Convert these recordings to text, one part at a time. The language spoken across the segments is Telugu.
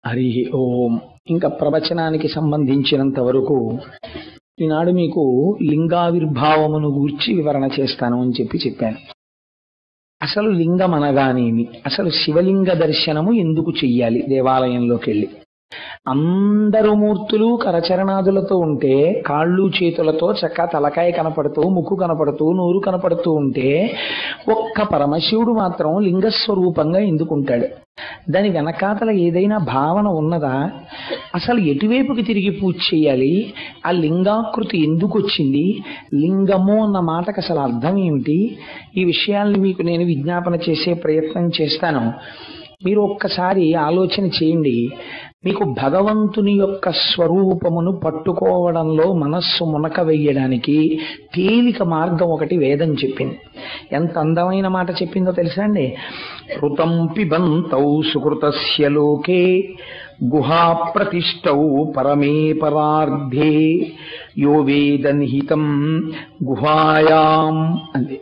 హరి ఓం ఇంకా ప్రవచనానికి సంబంధించినంత వరకు ఈనాడు మీకు లింగావిర్భావమును గూర్చి వివరణ చేస్తాను అని చెప్పి చెప్పాను అసలు లింగం అనగానేమి అసలు శివలింగ దర్శనము ఎందుకు చెయ్యాలి దేవాలయంలోకి వెళ్ళి అందరు మూర్తులు కరచరణాదులతో ఉంటే కాళ్ళు చేతులతో చక్క తలకాయ కనపడుతూ ముక్కు కనపడుతూ నోరు కనపడుతూ ఉంటే ఒక్క పరమశివుడు మాత్రం లింగస్వరూపంగా ఎందుకుంటాడు దాని వెనకాతల ఏదైనా భావన ఉన్నదా అసలు ఎటువైపుకి తిరిగి పూజ చేయాలి ఆ లింగాకృతి ఎందుకు వచ్చింది లింగము అన్న మాటకు అసలు అర్థం ఏమిటి ఈ విషయాల్ని మీకు నేను విజ్ఞాపన చేసే ప్రయత్నం చేస్తాను మీరు ఒక్కసారి ఆలోచన చేయండి మీకు భగవంతుని యొక్క స్వరూపమును పట్టుకోవడంలో మనస్సు మునక వెయ్యడానికి తేలిక మార్గం ఒకటి వేదం చెప్పింది ఎంత అందమైన మాట చెప్పిందో తెలుసా అండి ఋతం పిబంతౌ సుకృతస్య లోకే గుహా ప్రతిష్టౌ పరమే పరార్ధే యో వేద నిహితం గుహాయాం అంది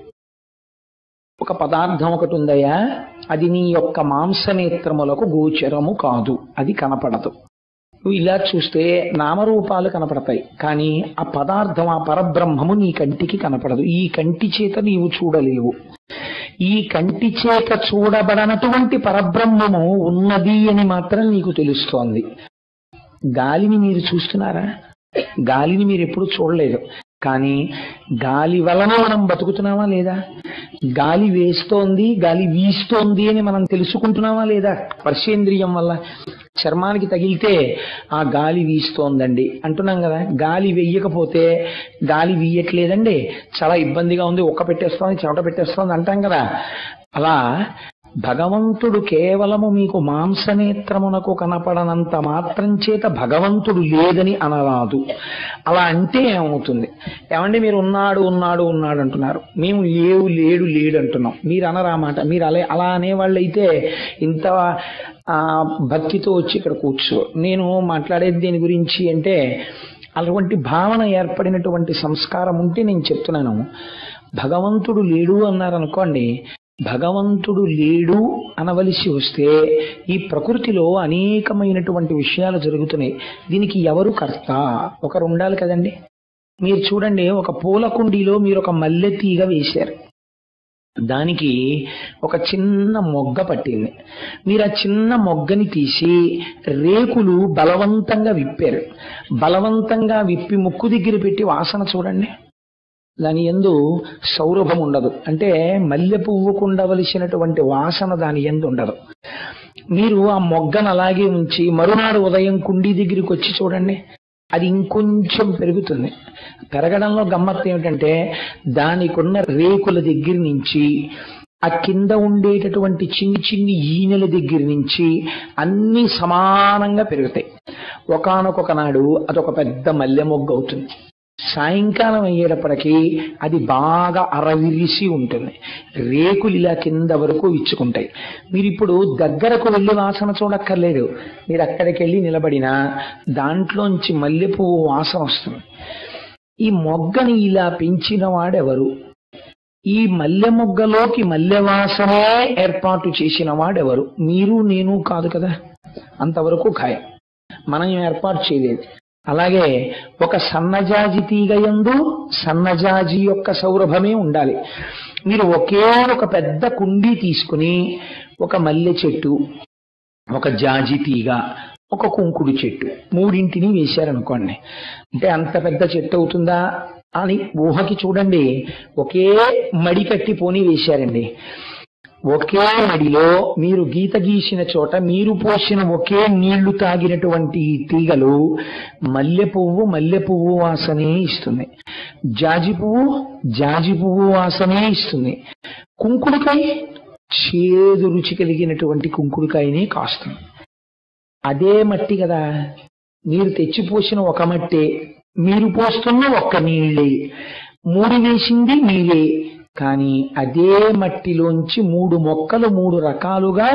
ఒక పదార్థం ఒకటి ఉందయ్యా అది నీ యొక్క మాంసనేత్రములకు గోచరము కాదు అది కనపడదు నువ్వు ఇలా చూస్తే నామరూపాలు కనపడతాయి కానీ ఆ పదార్థం ఆ పరబ్రహ్మము నీ కంటికి కనపడదు ఈ కంటి చేత నీవు చూడలేవు ఈ కంటి చేత చూడబడనటువంటి పరబ్రహ్మము ఉన్నది అని మాత్రం నీకు తెలుస్తోంది గాలిని మీరు చూస్తున్నారా గాలిని మీరు ఎప్పుడు చూడలేదు కానీ గాలి వలన మనం బతుకుతున్నామా లేదా గాలి వేస్తోంది గాలి వీస్తోంది అని మనం తెలుసుకుంటున్నామా లేదా స్పర్శేంద్రియం వల్ల చర్మానికి తగిలితే ఆ గాలి వీస్తోందండి అంటున్నాం కదా గాలి వెయ్యకపోతే గాలి వీయట్లేదండి చాలా ఇబ్బందిగా ఉంది ఒక్క పెట్టేస్తోంది చెమట పెట్టేస్తోంది అంటాం కదా అలా భగవంతుడు కేవలము మీకు మాంసనేత్రమునకు కనపడనంత మాత్రం చేత భగవంతుడు లేదని అనరాదు అలా అంటే ఏమవుతుంది ఏమండి మీరు ఉన్నాడు ఉన్నాడు ఉన్నాడు అంటున్నారు మేము లేవు లేడు లేడు అంటున్నాం మీరు అనరా మాట మీరు అలా అలా అనేవాళ్ళు అయితే ఇంత ఆ, భక్తితో వచ్చి ఇక్కడ కూర్చో నేను మాట్లాడేది దేని గురించి అంటే అటువంటి భావన ఏర్పడినటువంటి సంస్కారం ఉంటే నేను చెప్తున్నాను భగవంతుడు లేడు అన్నారనుకోండి భగవంతుడు లేడు అనవలసి వస్తే ఈ ప్రకృతిలో అనేకమైనటువంటి విషయాలు జరుగుతున్నాయి దీనికి ఎవరు కర్త ఒకరు ఉండాలి కదండి మీరు చూడండి ఒక పూల కుండీలో మీరు ఒక మల్లె తీగ వేశారు దానికి ఒక చిన్న మొగ్గ పట్టింది మీరు ఆ చిన్న మొగ్గని తీసి రేకులు బలవంతంగా విప్పారు బలవంతంగా విప్పి ముక్కు దగ్గర పెట్టి వాసన చూడండి దాని ఎందు సౌరభం ఉండదు అంటే మల్లె పువ్వుకు ఉండవలసినటువంటి వాసన దాని ఎందు ఉండదు మీరు ఆ మొగ్గను అలాగే ఉంచి మరునాడు ఉదయం కుండీ దగ్గరికి వచ్చి చూడండి అది ఇంకొంచెం పెరుగుతుంది పెరగడంలో గమ్మత్తు ఏమిటంటే దానికున్న రేకుల దగ్గర నుంచి ఆ కింద ఉండేటటువంటి చిన్ని చిన్ని ఈనెల దగ్గర నుంచి అన్ని సమానంగా పెరుగుతాయి ఒకానొక నాడు అదొక పెద్ద మల్లె మొగ్గ అవుతుంది సాయంకాలం అయ్యేటప్పటికీ అది బాగా అరవిరిసి ఉంటుంది రేకులు ఇలా కింద వరకు ఇచ్చుకుంటాయి మీరు ఇప్పుడు దగ్గరకు వెళ్ళి వాసన చూడక్కర్లేదు మీరు అక్కడికి వెళ్ళి నిలబడినా దాంట్లోంచి మల్లెపువ్వు వాసన వస్తుంది ఈ మొగ్గని ఇలా పెంచిన వాడెవరు ఈ మల్లె మొగ్గలోకి మల్లె వాసనే ఏర్పాటు చేసిన వాడెవరు మీరు నేను కాదు కదా అంతవరకు ఖాయం మనం ఏర్పాటు చేయలేదు అలాగే ఒక సన్నజాజి తీగయందు సన్నజాజి యొక్క సౌరభమే ఉండాలి మీరు ఒకే ఒక పెద్ద కుండీ తీసుకుని ఒక మల్లె చెట్టు ఒక జాజి తీగ ఒక కుంకుడు చెట్టు మూడింటిని వేశారనుకోండి అంటే అంత పెద్ద చెట్టు అవుతుందా అని ఊహకి చూడండి ఒకే మడి కట్టి పోని వేశారండి ఒకే మడిలో మీరు గీత గీసిన చోట మీరు పోసిన ఒకే నీళ్లు తాగినటువంటి ఈ తీగలు మల్లె పువ్వు మల్లె పువ్వు వాసనే ఇస్తుంది జాజి పువ్వు జాజి పువ్వు వాసనే ఇస్తుంది కుంకుడుకాయ చేదు రుచి కలిగినటువంటి కుంకుడుకాయనే కాస్తుంది అదే మట్టి కదా మీరు తెచ్చిపోసిన ఒక మట్టే మీరు పోస్తున్న ఒక్క నీళ్ళే మూడు వేసింది మీరే కానీ అదే మట్టిలోంచి మూడు మొక్కలు మూడు రకాలుగా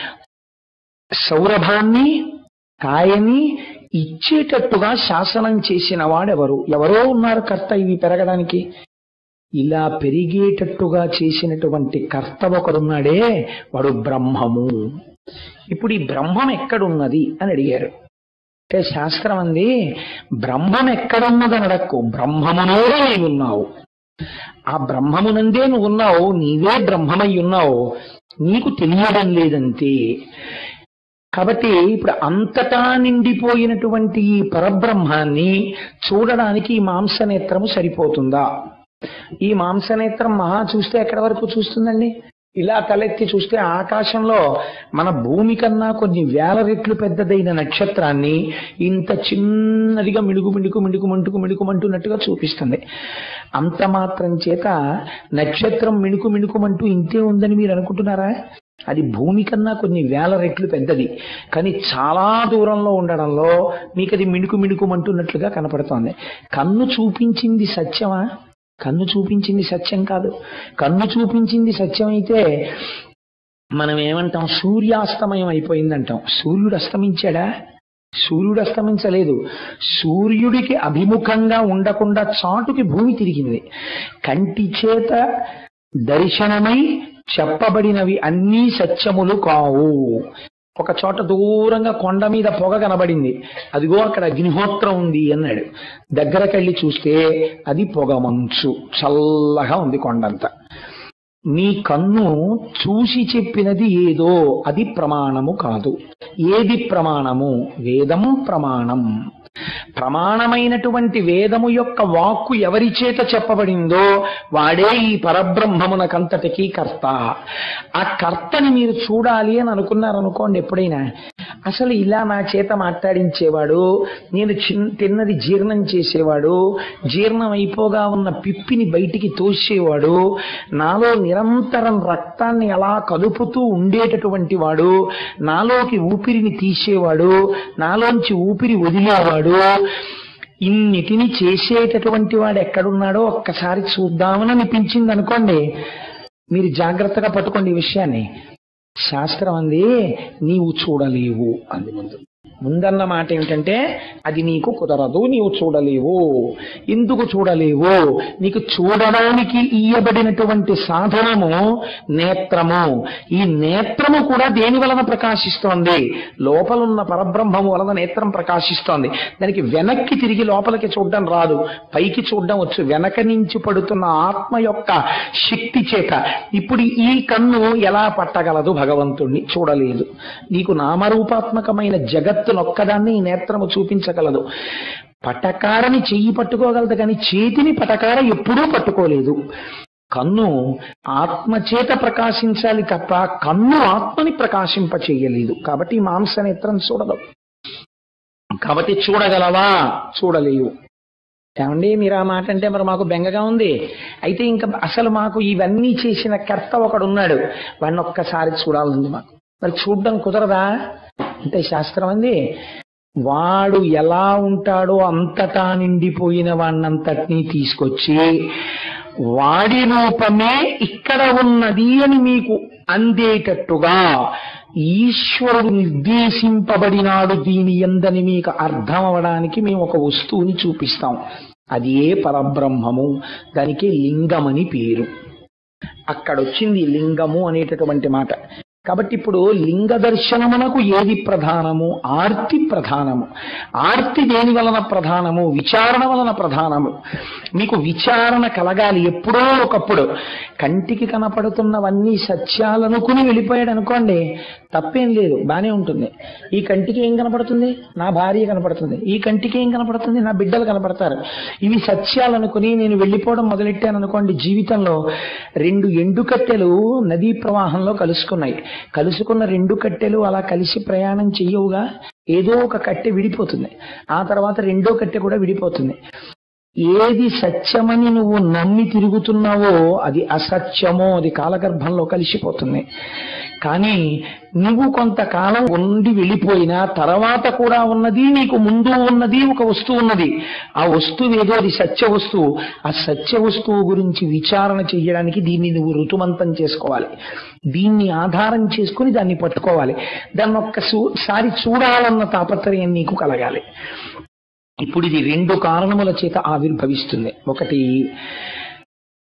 సౌరభాన్ని కాయని ఇచ్చేటట్టుగా శాసనం చేసిన వాడెవరు ఎవరో ఉన్నారు కర్త ఇవి పెరగడానికి ఇలా పెరిగేటట్టుగా చేసినటువంటి కర్త ఒకడున్నాడే వాడు బ్రహ్మము ఇప్పుడు ఈ బ్రహ్మం ఎక్కడున్నది అని అడిగారు అంటే శాస్త్రం అంది బ్రహ్మం ఎక్కడున్నదని అడక్కు బ్రహ్మమునోడే నీవు ఉన్నావు ఆ బ్రహ్మమునందే నువ్వు ఉన్నావు నీవే బ్రహ్మమై ఉన్నావు నీకు తెలియడం లేదంతే కాబట్టి ఇప్పుడు అంతటా నిండిపోయినటువంటి ఈ పరబ్రహ్మాన్ని చూడడానికి ఈ మాంసనేత్రము సరిపోతుందా ఈ మాంసనేత్రం మహా చూస్తే ఎక్కడి వరకు చూస్తుందండి ఇలా తలెత్తి చూస్తే ఆకాశంలో మన భూమి కన్నా కొన్ని వేల రెట్లు పెద్దదైన నక్షత్రాన్ని ఇంత చిన్నదిగా మిడుగు మిడుగు మిడుగు మంటుకు మిడుకుమంటున్నట్టుగా చూపిస్తుంది అంత మాత్రం చేత నక్షత్రం మిణుకు మిణుకుమంటూ ఇంతే ఉందని మీరు అనుకుంటున్నారా అది భూమి కన్నా కొన్ని వేల రెట్లు పెద్దది కానీ చాలా దూరంలో ఉండడంలో మీకు అది మిణుకు మిణుకుమంటున్నట్లుగా కనపడుతోంది కన్ను చూపించింది సత్యమా కన్ను చూపించింది సత్యం కాదు కన్ను చూపించింది సత్యం అయితే మనం ఏమంటాం సూర్యాస్తమయం అయిపోయిందంటాం సూర్యుడు అస్తమించాడా సూర్యుడు అస్తమించలేదు సూర్యుడికి అభిముఖంగా ఉండకుండా చాటుకి భూమి తిరిగింది కంటి చేత దర్శనమై చెప్పబడినవి అన్నీ సత్యములు కావు ఒక చోట దూరంగా కొండ మీద పొగ కనబడింది అదిగో అక్కడ అగ్నిహోత్రం ఉంది అన్నాడు దగ్గరకెళ్ళి చూస్తే అది పొగ మంచు చల్లగా ఉంది కొండంతా నీ కన్ను చూసి చెప్పినది ఏదో అది ప్రమాణము కాదు ఏది ప్రమాణము వేదం ప్రమాణం ప్రమాణమైనటువంటి వేదము యొక్క వాక్కు ఎవరి చేత చెప్పబడిందో వాడే ఈ పరబ్రహ్మమునకంతటికీ కర్త ఆ కర్తని మీరు చూడాలి అని అనుకున్నారనుకోండి ఎప్పుడైనా అసలు ఇలా నా చేత మాట్లాడించేవాడు నేను చిన్ తిన్నది జీర్ణం చేసేవాడు జీర్ణం అయిపోగా ఉన్న పిప్పిని బయటికి తోసేవాడు నాలో నిరంతరం రక్తాన్ని అలా కలుపుతూ ఉండేటటువంటి వాడు నాలోకి ఊపిరిని తీసేవాడు నాలోంచి ఊపిరి వదిలేవాడు ఇన్నిటిని చేసేటటువంటి వాడు ఎక్కడున్నాడో ఒక్కసారి చూద్దామని అనిపించింది అనుకోండి మీరు జాగ్రత్తగా పట్టుకోండి ఈ విషయాన్ని శాస్త్రం అంది నీవు చూడలేవు అంది ముందు ముందన్న మాట ఏమిటంటే అది నీకు కుదరదు నీవు చూడలేవు ఎందుకు చూడలేవు నీకు చూడడానికి ఇయ్యబడినటువంటి సాధనము నేత్రము ఈ నేత్రము కూడా దేని వలన ప్రకాశిస్తోంది లోపలున్న పరబ్రహ్మము వలన నేత్రం ప్రకాశిస్తోంది దానికి వెనక్కి తిరిగి లోపలికి చూడడం రాదు పైకి చూడడం వచ్చు వెనక నుంచి పడుతున్న ఆత్మ యొక్క శక్తి చేత ఇప్పుడు ఈ కన్ను ఎలా పట్టగలదు భగవంతుణ్ణి చూడలేదు నీకు నామరూపాత్మకమైన జగత్తును ఒక్కదాన్ని ఈ నేత్రము చూపించగలదు పటకారని చెయ్యి పట్టుకోగలదు కానీ చేతిని పటకార ఎప్పుడూ పట్టుకోలేదు కన్ను ఆత్మచేత ప్రకాశించాలి తప్ప కన్ను ఆత్మని ప్రకాశింప చేయలేదు కాబట్టి ఈ మాంస నేత్రం చూడదు కాబట్టి చూడగలవా చూడలేవు ఏమండి మీరు ఆ మాట అంటే మరి మాకు బెంగగా ఉంది అయితే ఇంకా అసలు మాకు ఇవన్నీ చేసిన కర్త ఒకడున్నాడు వాడిని ఒక్కసారి చూడాలంది మాకు మరి చూడడం కుదరదా అంటే శాస్త్రం అంది వాడు ఎలా ఉంటాడో అంతటా నిండిపోయిన వాడినంతటినీ తీసుకొచ్చి వాడి రూపమే ఇక్కడ ఉన్నది అని మీకు అందేటట్టుగా ఈశ్వరుడు నిర్దేశింపబడినాడు దీని ఎందని మీకు అర్థం అవడానికి మేము ఒక వస్తువుని చూపిస్తాం అది ఏ పరబ్రహ్మము దానికి లింగమని పేరు అక్కడొచ్చింది లింగము అనేటటువంటి మాట కాబట్టి ఇప్పుడు లింగ దర్శనమునకు ఏది ప్రధానము ఆర్తి ప్రధానము ఆర్తి దేని వలన ప్రధానము విచారణ వలన ప్రధానము మీకు విచారణ కలగాలి ఎప్పుడో ఒకప్పుడు కంటికి కనపడుతున్నవన్నీ సత్యాలనుకుని వెళ్ళిపోయాడు అనుకోండి తప్పేం లేదు బానే ఉంటుంది ఈ కంటికి ఏం కనపడుతుంది నా భార్య కనపడుతుంది ఈ కంటికి ఏం కనపడుతుంది నా బిడ్డలు కనపడతారు ఇవి సత్యాలనుకుని నేను వెళ్ళిపోవడం మొదలెట్టాను అనుకోండి జీవితంలో రెండు ఎండు కట్టెలు నదీ ప్రవాహంలో కలుసుకున్నాయి కలుసుకున్న రెండు కట్టెలు అలా కలిసి ప్రయాణం చెయ్యవుగా ఏదో ఒక కట్టె విడిపోతుంది ఆ తర్వాత రెండో కట్టె కూడా విడిపోతుంది ఏది సత్యమని నువ్వు నమ్మి తిరుగుతున్నావో అది అసత్యమో అది కాలగర్భంలో కలిసిపోతుంది కానీ నువ్వు కొంతకాలం ఉండి వెళ్ళిపోయినా తర్వాత కూడా ఉన్నది నీకు ముందు ఉన్నది ఒక వస్తువు ఉన్నది ఆ వస్తువు ఏదో అది సత్య వస్తువు ఆ సత్య వస్తువు గురించి విచారణ చెయ్యడానికి దీన్ని నువ్వు ఋతుమంతం చేసుకోవాలి దీన్ని ఆధారం చేసుకుని దాన్ని పట్టుకోవాలి దాన్ని ఒక్కసారి చూడాలన్న తాపత్రయం నీకు కలగాలి ఇప్పుడు ఇది రెండు కారణముల చేత ఆవిర్భవిస్తుంది ఒకటి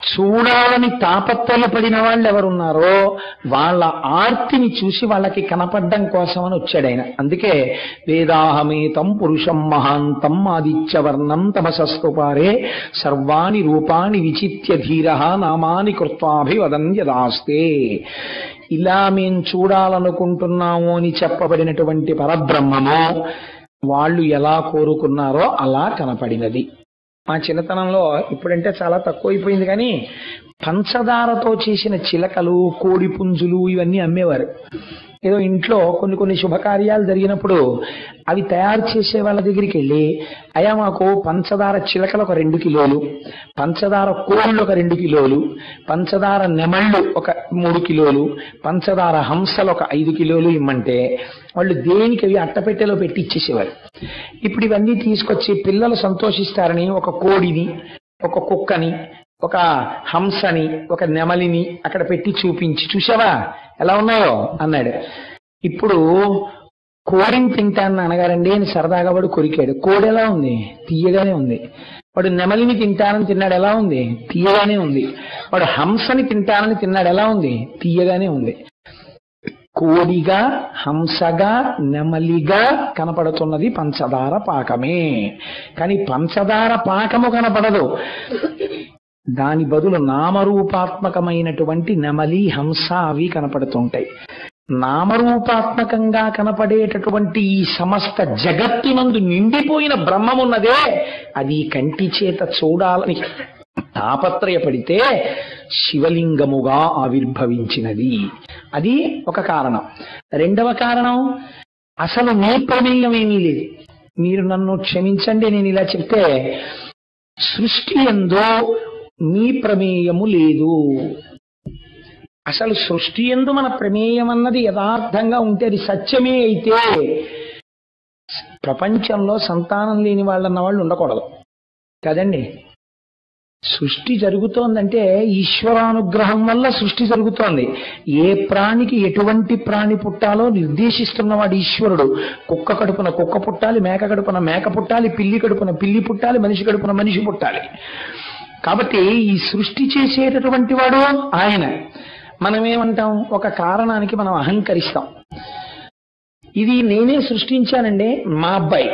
చూడాలని తాపత్రయపడిన వాళ్ళు ఎవరున్నారో వాళ్ళ ఆర్తిని చూసి వాళ్ళకి కనపడడం కోసం అని వచ్చాడు ఆయన అందుకే వేదాహమేతం పురుషం మహాంతం ఆదిత్యవర్ణం తమసస్తుపారే సర్వాణి రూపాణి విచిత్య ధీర నామాని కృత్వాభివదన్ యదాస్తే ఇలా మేం చూడాలనుకుంటున్నాము అని చెప్పబడినటువంటి పరబ్రహ్మము వాళ్ళు ఎలా కోరుకున్నారో అలా కనపడినది మా చిన్నతనంలో ఇప్పుడంటే చాలా తక్కువైపోయింది కానీ పంచదారతో చేసిన చిలకలు కోడి పుంజులు ఇవన్నీ అమ్మేవారు ఏదో ఇంట్లో కొన్ని కొన్ని శుభకార్యాలు జరిగినప్పుడు అవి తయారు చేసే వాళ్ళ దగ్గరికి వెళ్ళి అయ్యా మాకు పంచదార చిలకలు ఒక రెండు కిలోలు పంచదార కోళ్ళు ఒక రెండు కిలోలు పంచదార నెమళ్ళు ఒక మూడు కిలోలు పంచదార హంసలు ఒక ఐదు కిలోలు ఇమ్మంటే వాళ్ళు దేనికి అవి అట్టపెట్టెలో పెట్టి ఇచ్చేసేవారు ఇప్పుడు ఇవన్నీ తీసుకొచ్చి పిల్లలు సంతోషిస్తారని ఒక కోడిని ఒక కుక్కని ఒక హంసని ఒక నెమలిని అక్కడ పెట్టి చూపించి చూసావా ఎలా ఉన్నాయో అన్నాడు ఇప్పుడు కోడిని తింటాను అనగారండి అని సరదాగా వాడు కొరికాడు కోడి ఎలా ఉంది తీయగానే ఉంది వాడు నెమలిని తింటానని తిన్నాడు ఎలా ఉంది తీయగానే ఉంది వాడు హంసని తింటానని తిన్నాడు ఎలా ఉంది తీయగానే ఉంది కోడిగా హంసగా నెమలిగా కనపడుతున్నది పంచదార పాకమే కానీ పంచదార పాకము కనపడదు దాని బదులు నామరూపాత్మకమైనటువంటి నెమలి హంస అవి కనపడుతుంటాయి నామరూపాత్మకంగా కనపడేటటువంటి ఈ సమస్త జగత్తునందు నిండిపోయిన బ్రహ్మమున్నదే అది కంటి చేత చూడాలని తాపత్రయపడితే శివలింగముగా ఆవిర్భవించినది అది ఒక కారణం రెండవ కారణం అసలు నీ ప్రమేయం ఏమీ లేదు మీరు నన్ను క్షమించండి నేను ఇలా చెప్తే సృష్టి ఎందో మీ ప్రమేయము లేదు అసలు సృష్టి ఎందు మన ప్రమేయం అన్నది యథార్థంగా ఉంటే అది సత్యమే అయితే ప్రపంచంలో సంతానం లేని వాళ్ళన్న వాళ్ళు ఉండకూడదు కదండి సృష్టి జరుగుతోందంటే ఈశ్వరానుగ్రహం వల్ల సృష్టి జరుగుతోంది ఏ ప్రాణికి ఎటువంటి ప్రాణి పుట్టాలో నిర్దేశిస్తున్నవాడు ఈశ్వరుడు కుక్క కడుపున కుక్క పుట్టాలి మేక కడుపున మేక పుట్టాలి పిల్లి కడుపున పిల్లి పుట్టాలి మనిషి కడుపున మనిషి పుట్టాలి కాబట్టి ఈ సృష్టి చేసేటటువంటి వాడు ఆయన మనం ఏమంటాం ఒక కారణానికి మనం అహంకరిస్తాం ఇది నేనే సృష్టించానండి మా అబ్బాయి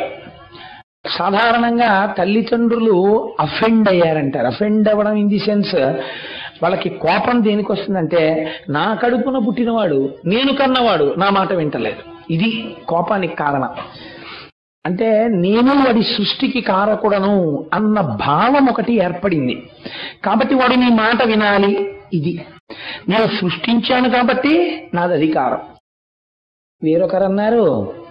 సాధారణంగా తల్లిదండ్రులు అఫెండ్ అయ్యారంటారు అఫెండ్ అవ్వడం ఇన్ ది సెన్స్ వాళ్ళకి కోపం దేనికి వస్తుందంటే నా కడుపున పుట్టినవాడు నేను కన్నవాడు నా మాట వింటలేదు ఇది కోపానికి కారణం అంటే నేను వాడి సృష్టికి కారకుడను అన్న భావం ఒకటి ఏర్పడింది కాబట్టి వాడు నీ మాట వినాలి ఇది నేను సృష్టించాను కాబట్టి నాది అధికారం వేరొకరు అన్నారు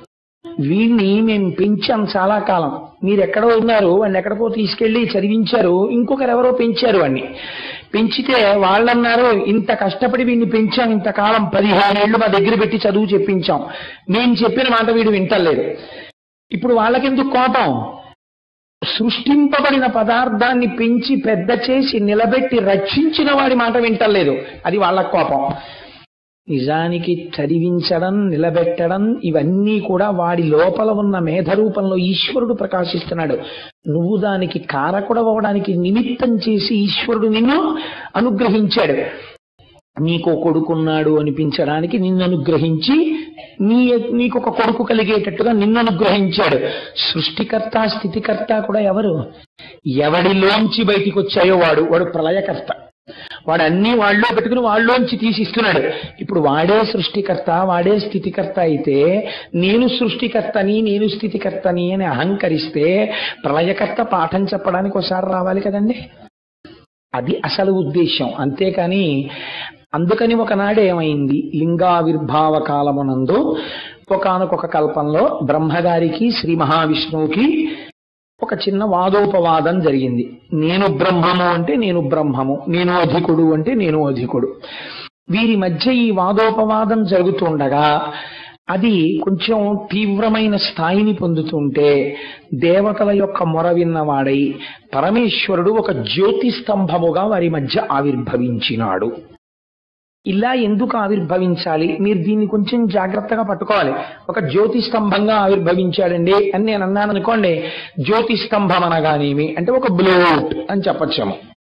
వీడిని మేము పెంచాం చాలా కాలం మీరు ఎక్కడో ఉన్నారు వాడిని ఎక్కడికో తీసుకెళ్లి చదివించారు ఇంకొకరు ఎవరో పెంచారు వాడిని పెంచితే వాళ్ళన్నారు ఇంత కష్టపడి వీడిని పెంచాం ఇంతకాలం పదిహేనేళ్లు మా దగ్గర పెట్టి చదువు చెప్పించాం మేము చెప్పిన మాట వీడు వింటలేదు ఇప్పుడు వాళ్ళకెందుకు కోపం సృష్టింపబడిన పదార్థాన్ని పెంచి పెద్ద చేసి నిలబెట్టి రక్షించిన వాడి మాట వింటలేదు అది వాళ్ళ కోపం నిజానికి చదివించడం నిలబెట్టడం ఇవన్నీ కూడా వాడి లోపల ఉన్న మేధరూపంలో ఈశ్వరుడు ప్రకాశిస్తున్నాడు నువ్వు దానికి కారకుడవడానికి నిమిత్తం చేసి ఈశ్వరుడు నిన్ను అనుగ్రహించాడు నీకు కొడుకున్నాడు అనిపించడానికి నిన్ను అనుగ్రహించి నీ నీకు ఒక కొడుకు కలిగేటట్టుగా నిన్ను అనుగ్రహించాడు సృష్టికర్త స్థితికర్త కూడా ఎవరు ఎవడిలోంచి బయటికి వచ్చాయో వాడు వాడు ప్రళయకర్త వాడు అన్ని వాళ్ళలో పెట్టుకుని వాళ్ళలోంచి తీసిస్తున్నాడు ఇప్పుడు వాడే సృష్టికర్త వాడే స్థితికర్త అయితే నేను సృష్టికర్తని నేను స్థితికర్తని అని అహంకరిస్తే ప్రళయకర్త పాఠం చెప్పడానికి ఒకసారి రావాలి కదండి అది అసలు ఉద్దేశం అంతేకాని అందుకని ఒకనాడు ఏమైంది లింగావిర్భావ కాలమునందు ఒకనొక కల్పంలో బ్రహ్మగారికి శ్రీ మహావిష్ణువుకి ఒక చిన్న వాదోపవాదం జరిగింది నేను బ్రహ్మము అంటే నేను బ్రహ్మము నేను అధికుడు అంటే నేను అధికుడు వీరి మధ్య ఈ వాదోపవాదం జరుగుతుండగా అది కొంచెం తీవ్రమైన స్థాయిని పొందుతుంటే దేవతల యొక్క మొర విన్నవాడై పరమేశ్వరుడు ఒక జ్యోతి స్తంభముగా వారి మధ్య ఆవిర్భవించినాడు ఇలా ఎందుకు ఆవిర్భవించాలి మీరు దీన్ని కొంచెం జాగ్రత్తగా పట్టుకోవాలి ఒక జ్యోతి స్తంభంగా ఆవిర్భవించాడండి అని నేను అన్నాను అనుకోండి జ్యోతి స్తంభం అనగానేమి అంటే ఒక బ్లోట్ అని చెప్పచ్చాము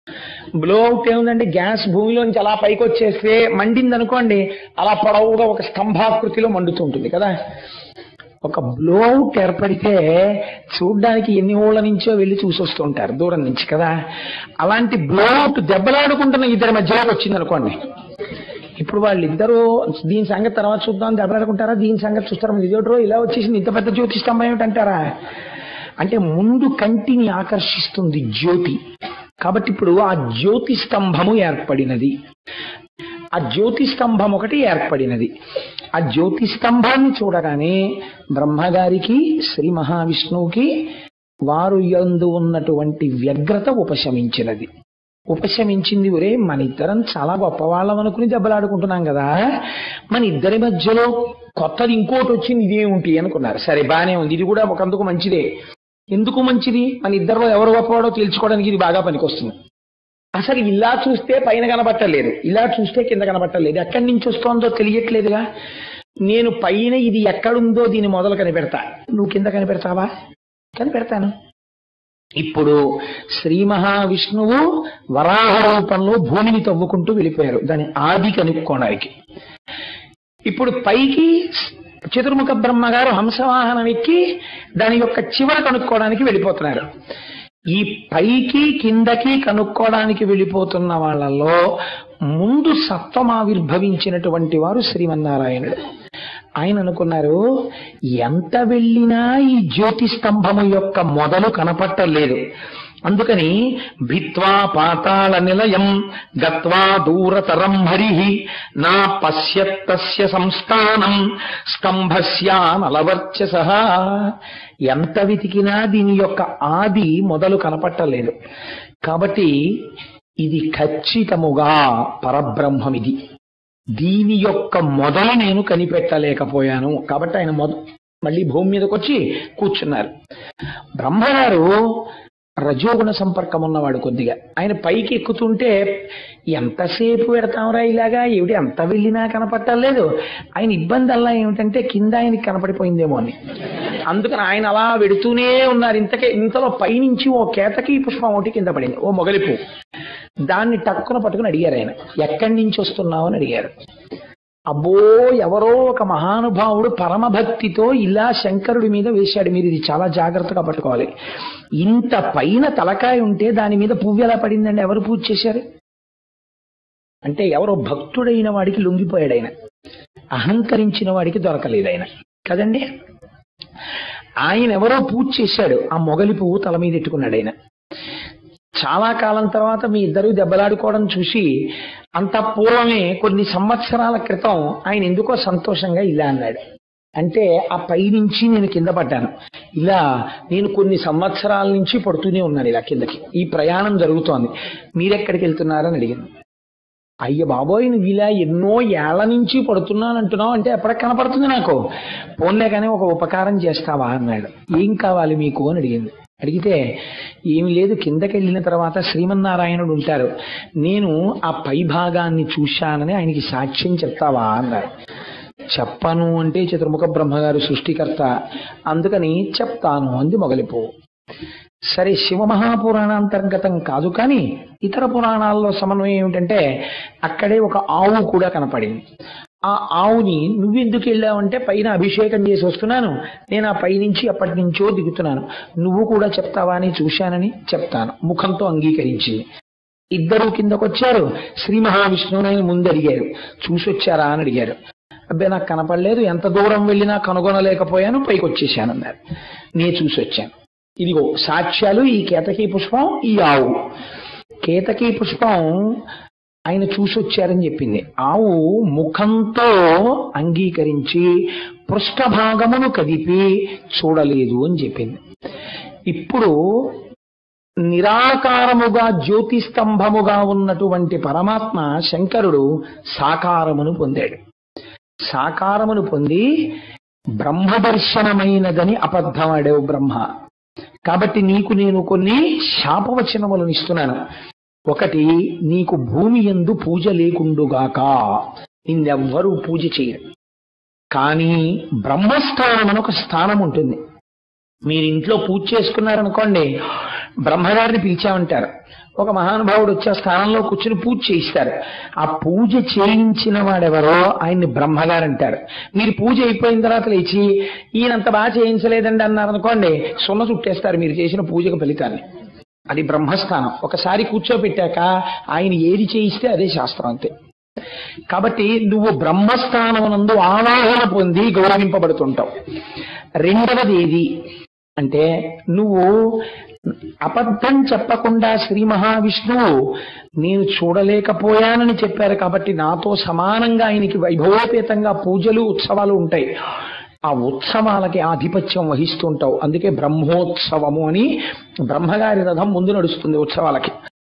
బ్లో అవుట్ ఏముందంటే గ్యాస్ భూమిలోంచి అలా పైకి వచ్చేస్తే మండింది అనుకోండి అలా పొడవుగా ఒక స్తంభాకృతిలో మండుతూ ఉంటుంది కదా ఒక బ్లో అవుట్ ఏర్పడితే చూడ్డానికి ఎన్ని ఊళ్ళ నుంచో వెళ్ళి చూసి వస్తూ ఉంటారు దూరం నుంచి కదా అలాంటి బ్లో అవుట్ దెబ్బలాడుకుంటున్న ఇద్దరి మధ్యలోకి వచ్చింది అనుకోండి ఇప్పుడు వాళ్ళిద్దరూ దీని సంగతి తర్వాత చూద్దాం దెబ్బలాడుకుంటారా దీని సంగతి చూస్తారా ఇది ఇదేమిటో ఇలా వచ్చేసింది ఇంత పెద్ద జ్యోతి స్తంభం ఏమిటంటారా అంటే ముందు కంటిని ఆకర్షిస్తుంది జ్యోతి కాబట్టి ఇప్పుడు ఆ జ్యోతి స్తంభము ఏర్పడినది ఆ జ్యోతి స్తంభం ఒకటి ఏర్పడినది ఆ జ్యోతి స్తంభాన్ని చూడగానే బ్రహ్మగారికి శ్రీ మహావిష్ణువుకి వారు యందు ఉన్నటువంటి వ్యగ్రత ఉపశమించినది ఉపశమించింది ఒరే మన ఇద్దరం చాలా గొప్పవాళ్ళం అనుకుని దెబ్బలాడుకుంటున్నాం కదా మన ఇద్దరి మధ్యలో కొత్తది ఇంకోటి వచ్చింది ఇదేమిటి అనుకున్నారు సరే బానే ఉంది ఇది కూడా ఒకందుకు మంచిదే ఎందుకు మంచిది మన ఇద్దరు ఎవరు గొప్పవాడో తేల్చుకోవడానికి ఇది బాగా పనికొస్తుంది అసలు ఇలా చూస్తే పైన కనబట్టలేదు ఇలా చూస్తే కింద కనబట్టలేదు ఎక్కడి నుంచి వస్తోందో తెలియట్లేదుగా నేను పైన ఇది ఎక్కడుందో దీని మొదలు కనిపెడతా నువ్వు కింద కనిపెడతావా కనిపెడతాను ఇప్పుడు శ్రీ మహావిష్ణువు వరాహ రూపంలో భూమిని తవ్వుకుంటూ వెళ్ళిపోయారు దాని ఆది కనుక్కోవడానికి ఇప్పుడు పైకి చతుర్ముఖ బ్రహ్మ గారు హంసవాహనం ఎక్కి దాని యొక్క చివర కనుక్కోవడానికి వెళ్ళిపోతున్నారు ఈ పైకి కిందకి కనుక్కోవడానికి వెళ్ళిపోతున్న వాళ్ళలో ముందు సత్వం ఆవిర్భవించినటువంటి వారు శ్రీమన్నారాయణుడు ఆయన అనుకున్నారు ఎంత వెళ్ళినా ఈ జ్యోతి స్తంభము యొక్క మొదలు కనపట్టలేదు అందుకని భిత్వా పాతాళ నిలయం గత్వా దూరతరం హరి నా పశ్యత్తస్య సంస్థానం స్తంభస్యానలవర్చస ఎంత వెతికినా దీని యొక్క ఆది మొదలు కనపట్టలేదు కాబట్టి ఇది ఖచ్చితముగా పరబ్రహ్మం ఇది దీని యొక్క మొదలు నేను కనిపెట్టలేకపోయాను కాబట్టి ఆయన మొద మళ్ళీ భూమి మీదకి వచ్చి కూర్చున్నారు బ్రహ్మగారు రజోగుణ సంపర్కం ఉన్నవాడు కొద్దిగా ఆయన పైకి ఎక్కుతుంటే ఎంతసేపు పెడతాంరా ఇలాగా ఏమిటి ఎంత వెళ్ళినా కనపట్టలేదు ఆయన ఇబ్బంది అలా ఏమిటంటే కింద ఆయనకి కనపడిపోయిందేమో అని అందుకని ఆయన అలా వెడుతూనే ఉన్నారు ఇంతకే ఇంతలో పైనుంచి ఓ కేతకి పుష్పం ఒకటి కింద పడింది ఓ మొగలిపు దాన్ని టక్కున పట్టుకుని అడిగారు ఆయన ఎక్కడి నుంచి వస్తున్నావు అని అడిగారు అబ్బో ఎవరో ఒక మహానుభావుడు పరమభక్తితో ఇలా శంకరుడి మీద వేశాడు మీరు ఇది చాలా జాగ్రత్తగా పట్టుకోవాలి ఇంత పైన తలకాయ ఉంటే దాని మీద పువ్వు ఎలా పడిందండి ఎవరు పూజ చేశారు అంటే ఎవరో భక్తుడైన వాడికి లొంగిపోయాడు ఆయన అహంకరించిన వాడికి దొరకలేదు ఆయన కదండి ఆయన ఎవరో పూజ చేశాడు ఆ మొగలి పువ్వు తల మీద ఎట్టుకున్నాడు ఆయన చాలా కాలం తర్వాత మీ ఇద్దరు దెబ్బలాడుకోవడం చూసి అంత పూర్వమే కొన్ని సంవత్సరాల క్రితం ఆయన ఎందుకో సంతోషంగా ఇలా అన్నాడు అంటే ఆ పై నుంచి నేను కింద పడ్డాను ఇలా నేను కొన్ని సంవత్సరాల నుంచి పడుతూనే ఉన్నాను ఇలా కిందకి ఈ ప్రయాణం జరుగుతోంది మీరెక్కడికి వెళ్తున్నారని అడిగాను అయ్య బాబోయ్ నువ్వు ఇలా ఎన్నో ఏళ్ల నుంచి పడుతున్నాను అంటున్నావు అంటే ఎప్పటికి కనపడుతుంది నాకు పోన్లే కానీ ఒక ఉపకారం చేస్తావా అన్నాడు ఏం కావాలి మీకు అని అడిగింది అడిగితే ఏమి లేదు కిందకి వెళ్ళిన తర్వాత శ్రీమన్నారాయణుడు ఉంటారు నేను ఆ పై భాగాన్ని చూశానని ఆయనకి సాక్ష్యం చెప్తావా అన్నారు చెప్పను అంటే చతుర్ముఖ బ్రహ్మగారు సృష్టికర్త అందుకని చెప్తాను అంది మొగలిపో సరే శివ మహాపురాణాంతర్గతం కాదు కానీ ఇతర పురాణాల్లో సమన్వయం ఏమిటంటే అక్కడే ఒక ఆవు కూడా కనపడింది ఆ ఆవుని నువ్వెందుకు వెళ్ళావంటే పైన అభిషేకం చేసి వస్తున్నాను నేను ఆ పై నుంచి ఎప్పటి నుంచో దిగుతున్నాను నువ్వు కూడా చెప్తావా అని చూశానని చెప్తాను ముఖంతో అంగీకరించింది ఇద్దరు కిందకొచ్చారు శ్రీ మహావిష్ణువుని ముందు అడిగారు చూసొచ్చారా అని అడిగారు అబ్బే నాకు కనపడలేదు ఎంత దూరం వెళ్ళినా కనుగొనలేకపోయాను పైకి వచ్చేసాను అన్నారు నేను చూసి వచ్చాను ఇదిగో సాక్ష్యాలు ఈ కేతకీ పుష్పం ఈ ఆవు కేతకీ పుష్పం ఆయన చూసి వచ్చారని చెప్పింది ఆవు ముఖంతో అంగీకరించి పృష్ఠభాగమును కదిపి చూడలేదు అని చెప్పింది ఇప్పుడు నిరాకారముగా జ్యోతి స్తంభముగా ఉన్నటువంటి పరమాత్మ శంకరుడు సాకారమును పొందాడు సాకారమును పొంది బ్రహ్మ దర్శనమైనదని అబద్ధమాడావు బ్రహ్మ కాబట్టి నీకు నేను కొన్ని శాపవచనములను ఇస్తున్నాను ఒకటి నీకు భూమి ఎందు పూజ లేకుండుగాక నిన్నెవ్వరూ పూజ చేయరు కానీ బ్రహ్మస్థానం అని ఒక స్థానం ఉంటుంది మీరు ఇంట్లో పూజ చేసుకున్నారనుకోండి బ్రహ్మగారిని పిలిచామంటారు ఒక మహానుభావుడు వచ్చి ఆ స్థానంలో కూర్చుని పూజ చేయిస్తారు ఆ పూజ చేయించిన వాడెవరో ఆయన్ని బ్రహ్మగారు అంటారు మీరు పూజ అయిపోయిన తర్వాత లేచి ఈయనంత బాగా చేయించలేదండి అన్నారు అనుకోండి సున్న చుట్టేస్తారు మీరు చేసిన పూజకు ఫలితాన్ని అది బ్రహ్మస్థానం ఒకసారి కూర్చోబెట్టాక ఆయన ఏది చేయిస్తే అదే శాస్త్రం అంతే కాబట్టి నువ్వు బ్రహ్మస్థానమునందు ఆవాహన పొంది గౌరవింపబడుతుంటావు రెండవది ఏది అంటే నువ్వు అబద్ధం చెప్పకుండా శ్రీ మహావిష్ణువు నేను చూడలేకపోయానని చెప్పారు కాబట్టి నాతో సమానంగా ఆయనకి వైభవోపేతంగా పూజలు ఉత్సవాలు ఉంటాయి ఆ ఉత్సవాలకి ఆధిపత్యం వహిస్తుంటావు అందుకే బ్రహ్మోత్సవము అని బ్రహ్మగారి రథం ముందు నడుస్తుంది ఉత్సవాలకి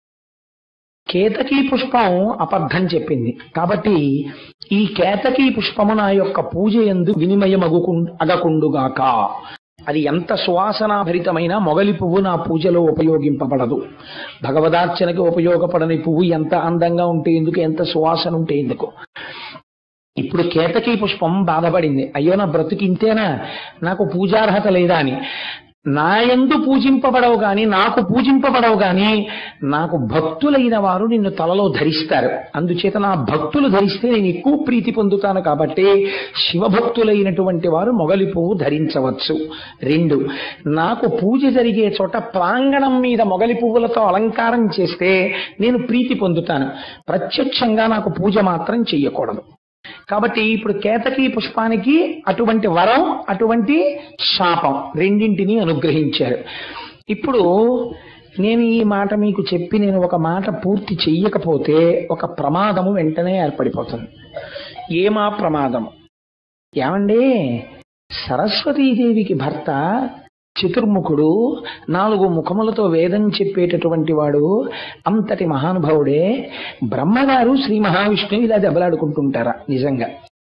కేతకీ పుష్పం అబద్ధం చెప్పింది కాబట్టి ఈ కేతకీ పుష్పము నా యొక్క పూజ ఎందు వినిమయమగు అగకుండుగాక అది ఎంత సువాసనాభరితమైన మొగలి పువ్వు నా పూజలో ఉపయోగింపబడదు భగవదార్చనకి ఉపయోగపడని పువ్వు ఎంత అందంగా ఉంటే ఎందుకు ఎంత సువాసన ఉంటే ఎందుకు ఇప్పుడు కేతకీ పుష్పం బాధపడింది అయ్యో నా బ్రతుకు ఇంతేనా నాకు పూజార్హత లేదా అని నా ఎందు పూజింపబడవు గాని నాకు పూజింపబడవు గాని నాకు భక్తులైన వారు నిన్ను తలలో ధరిస్తారు అందుచేత నా భక్తులు ధరిస్తే నేను ఎక్కువ ప్రీతి పొందుతాను కాబట్టి శివభక్తులైనటువంటి వారు మొగలి పువ్వు ధరించవచ్చు రెండు నాకు పూజ జరిగే చోట ప్రాంగణం మీద మొగలి పువ్వులతో అలంకారం చేస్తే నేను ప్రీతి పొందుతాను ప్రత్యక్షంగా నాకు పూజ మాత్రం చెయ్యకూడదు కాబట్టి ఇప్పుడు కేతకీ పుష్పానికి అటువంటి వరం అటువంటి శాపం రెండింటినీ అనుగ్రహించారు ఇప్పుడు నేను ఈ మాట మీకు చెప్పి నేను ఒక మాట పూర్తి చెయ్యకపోతే ఒక ప్రమాదము వెంటనే ఏర్పడిపోతుంది ఏమా ప్రమాదము ఏమండి సరస్వతీదేవికి భర్త చతుర్ముఖుడు నాలుగు ముఖములతో వేదం చెప్పేటటువంటి వాడు అంతటి మహానుభావుడే బ్రహ్మగారు శ్రీ మహావిష్ణువు ఇలా దెబ్బలాడుకుంటుంటారా నిజంగా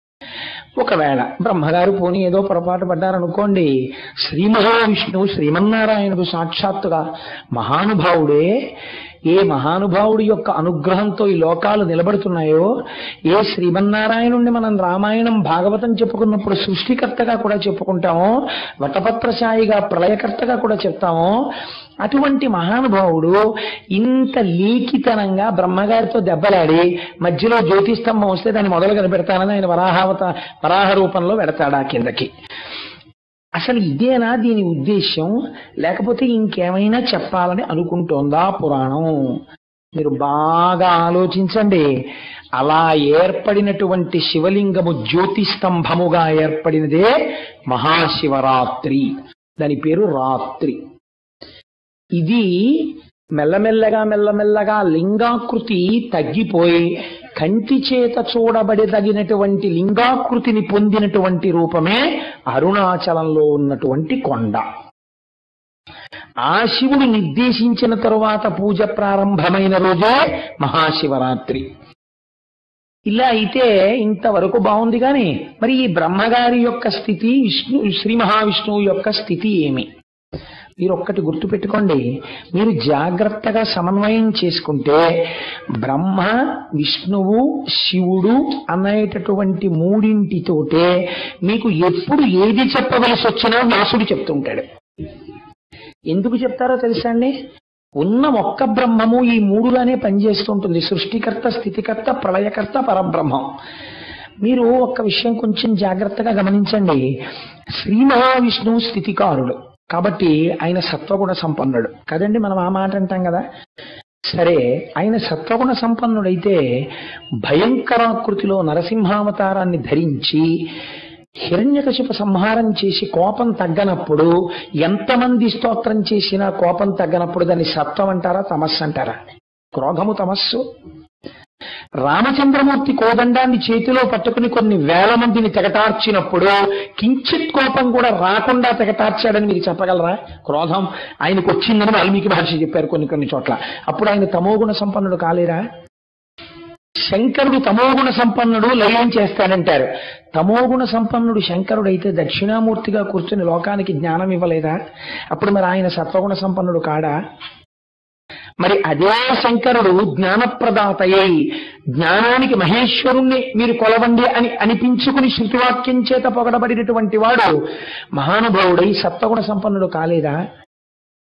ఒకవేళ బ్రహ్మగారు పోనీ ఏదో పొరపాటు పడ్డారనుకోండి శ్రీ మహావిష్ణువు శ్రీమన్నారాయణుడు సాక్షాత్తుగా మహానుభావుడే ఏ మహానుభావుడి యొక్క అనుగ్రహంతో ఈ లోకాలు నిలబడుతున్నాయో ఏ శ్రీమన్నారాయణుణ్ణి మనం రామాయణం భాగవతం చెప్పుకున్నప్పుడు సృష్టికర్తగా కూడా చెప్పుకుంటామో వటపత్రశాయిగా ప్రళయకర్తగా కూడా చెప్తామో అటువంటి మహానుభావుడు ఇంత లీకితనంగా బ్రహ్మగారితో దెబ్బలాడి మధ్యలో జ్యోతిస్తంభం వస్తే దాన్ని మొదలు కనిపెడతానని ఆయన వరాహావత వరాహ రూపంలో పెడతాడా కిందకి అసలు ఇదేనా దీని ఉద్దేశ్యం లేకపోతే ఇంకేమైనా చెప్పాలని అనుకుంటోందా పురాణం మీరు బాగా ఆలోచించండి అలా ఏర్పడినటువంటి శివలింగము జ్యోతిస్తంభముగా ఏర్పడినదే మహాశివరాత్రి దాని పేరు రాత్రి ఇది మెల్లమెల్లగా మెల్లమెల్లగా లింగాకృతి తగ్గిపోయి కంటి చేత చూడబడదగినటువంటి లింగాకృతిని పొందినటువంటి రూపమే అరుణాచలంలో ఉన్నటువంటి కొండ ఆ శివుడు నిర్దేశించిన తరువాత పూజ ప్రారంభమైన రోజే మహాశివరాత్రి ఇలా అయితే ఇంతవరకు బాగుంది కానీ మరి ఈ బ్రహ్మగారి యొక్క స్థితి విష్ణు శ్రీ మహావిష్ణువు యొక్క స్థితి ఏమి మీరు ఒక్కటి గుర్తుపెట్టుకోండి మీరు జాగ్రత్తగా సమన్వయం చేసుకుంటే బ్రహ్మ విష్ణువు శివుడు అనేటటువంటి మూడింటితోటే మీకు ఎప్పుడు ఏది చెప్పవలసి వచ్చినా వ్యాసుడు చెప్తుంటాడు ఎందుకు చెప్తారో తెలుసా అండి ఉన్న ఒక్క బ్రహ్మము ఈ మూడుగానే పనిచేస్తుంటుంది సృష్టికర్త స్థితికర్త ప్రళయకర్త పరబ్రహ్మం మీరు ఒక్క విషయం కొంచెం జాగ్రత్తగా గమనించండి శ్రీ మహావిష్ణువు స్థితికారుడు కాబట్టి ఆయన సత్వగుణ సంపన్నుడు కదండి మనం ఆ మాట అంటాం కదా సరే ఆయన సత్వగుణ సంపన్నుడైతే భయంకరాకృతిలో నరసింహావతారాన్ని ధరించి హిరణ్యకశిప సంహారం చేసి కోపం తగ్గనప్పుడు ఎంతమంది స్తోత్రం చేసినా కోపం తగ్గనప్పుడు దాన్ని సత్వం అంటారా తమస్సు అంటారా క్రోధము తమస్సు రామచంద్రమూర్తి కోదండాన్ని చేతిలో పట్టుకుని కొన్ని వేల మందిని తెగటార్చినప్పుడు కించిత్ కోపం కూడా రాకుండా తెగటార్చాడని మీకు చెప్పగలరా క్రోధం ఆయనకు వచ్చిందని వాల్మీకి మహర్షి చెప్పారు కొన్ని కొన్ని చోట్ల అప్పుడు ఆయన తమోగుణ సంపన్నుడు కాలేరా శంకరుడు తమోగుణ సంపన్నుడు లయం చేస్తాడంటారు తమోగుణ సంపన్నుడు శంకరుడు అయితే దక్షిణామూర్తిగా కూర్చుని లోకానికి జ్ఞానం ఇవ్వలేదా అప్పుడు మరి ఆయన సత్వగుణ సంపన్నుడు కాడా మరి అదే శంకరుడు జ్ఞానప్రదాతయ్యై జ్ఞానానికి మహేశ్వరుణ్ణి మీరు కొలవండి అని అనిపించుకుని శృతివాక్యం చేత పొగడబడినటువంటి వాడు మహానుభావుడై సత్వగుణ సంపన్నుడు కాలేదా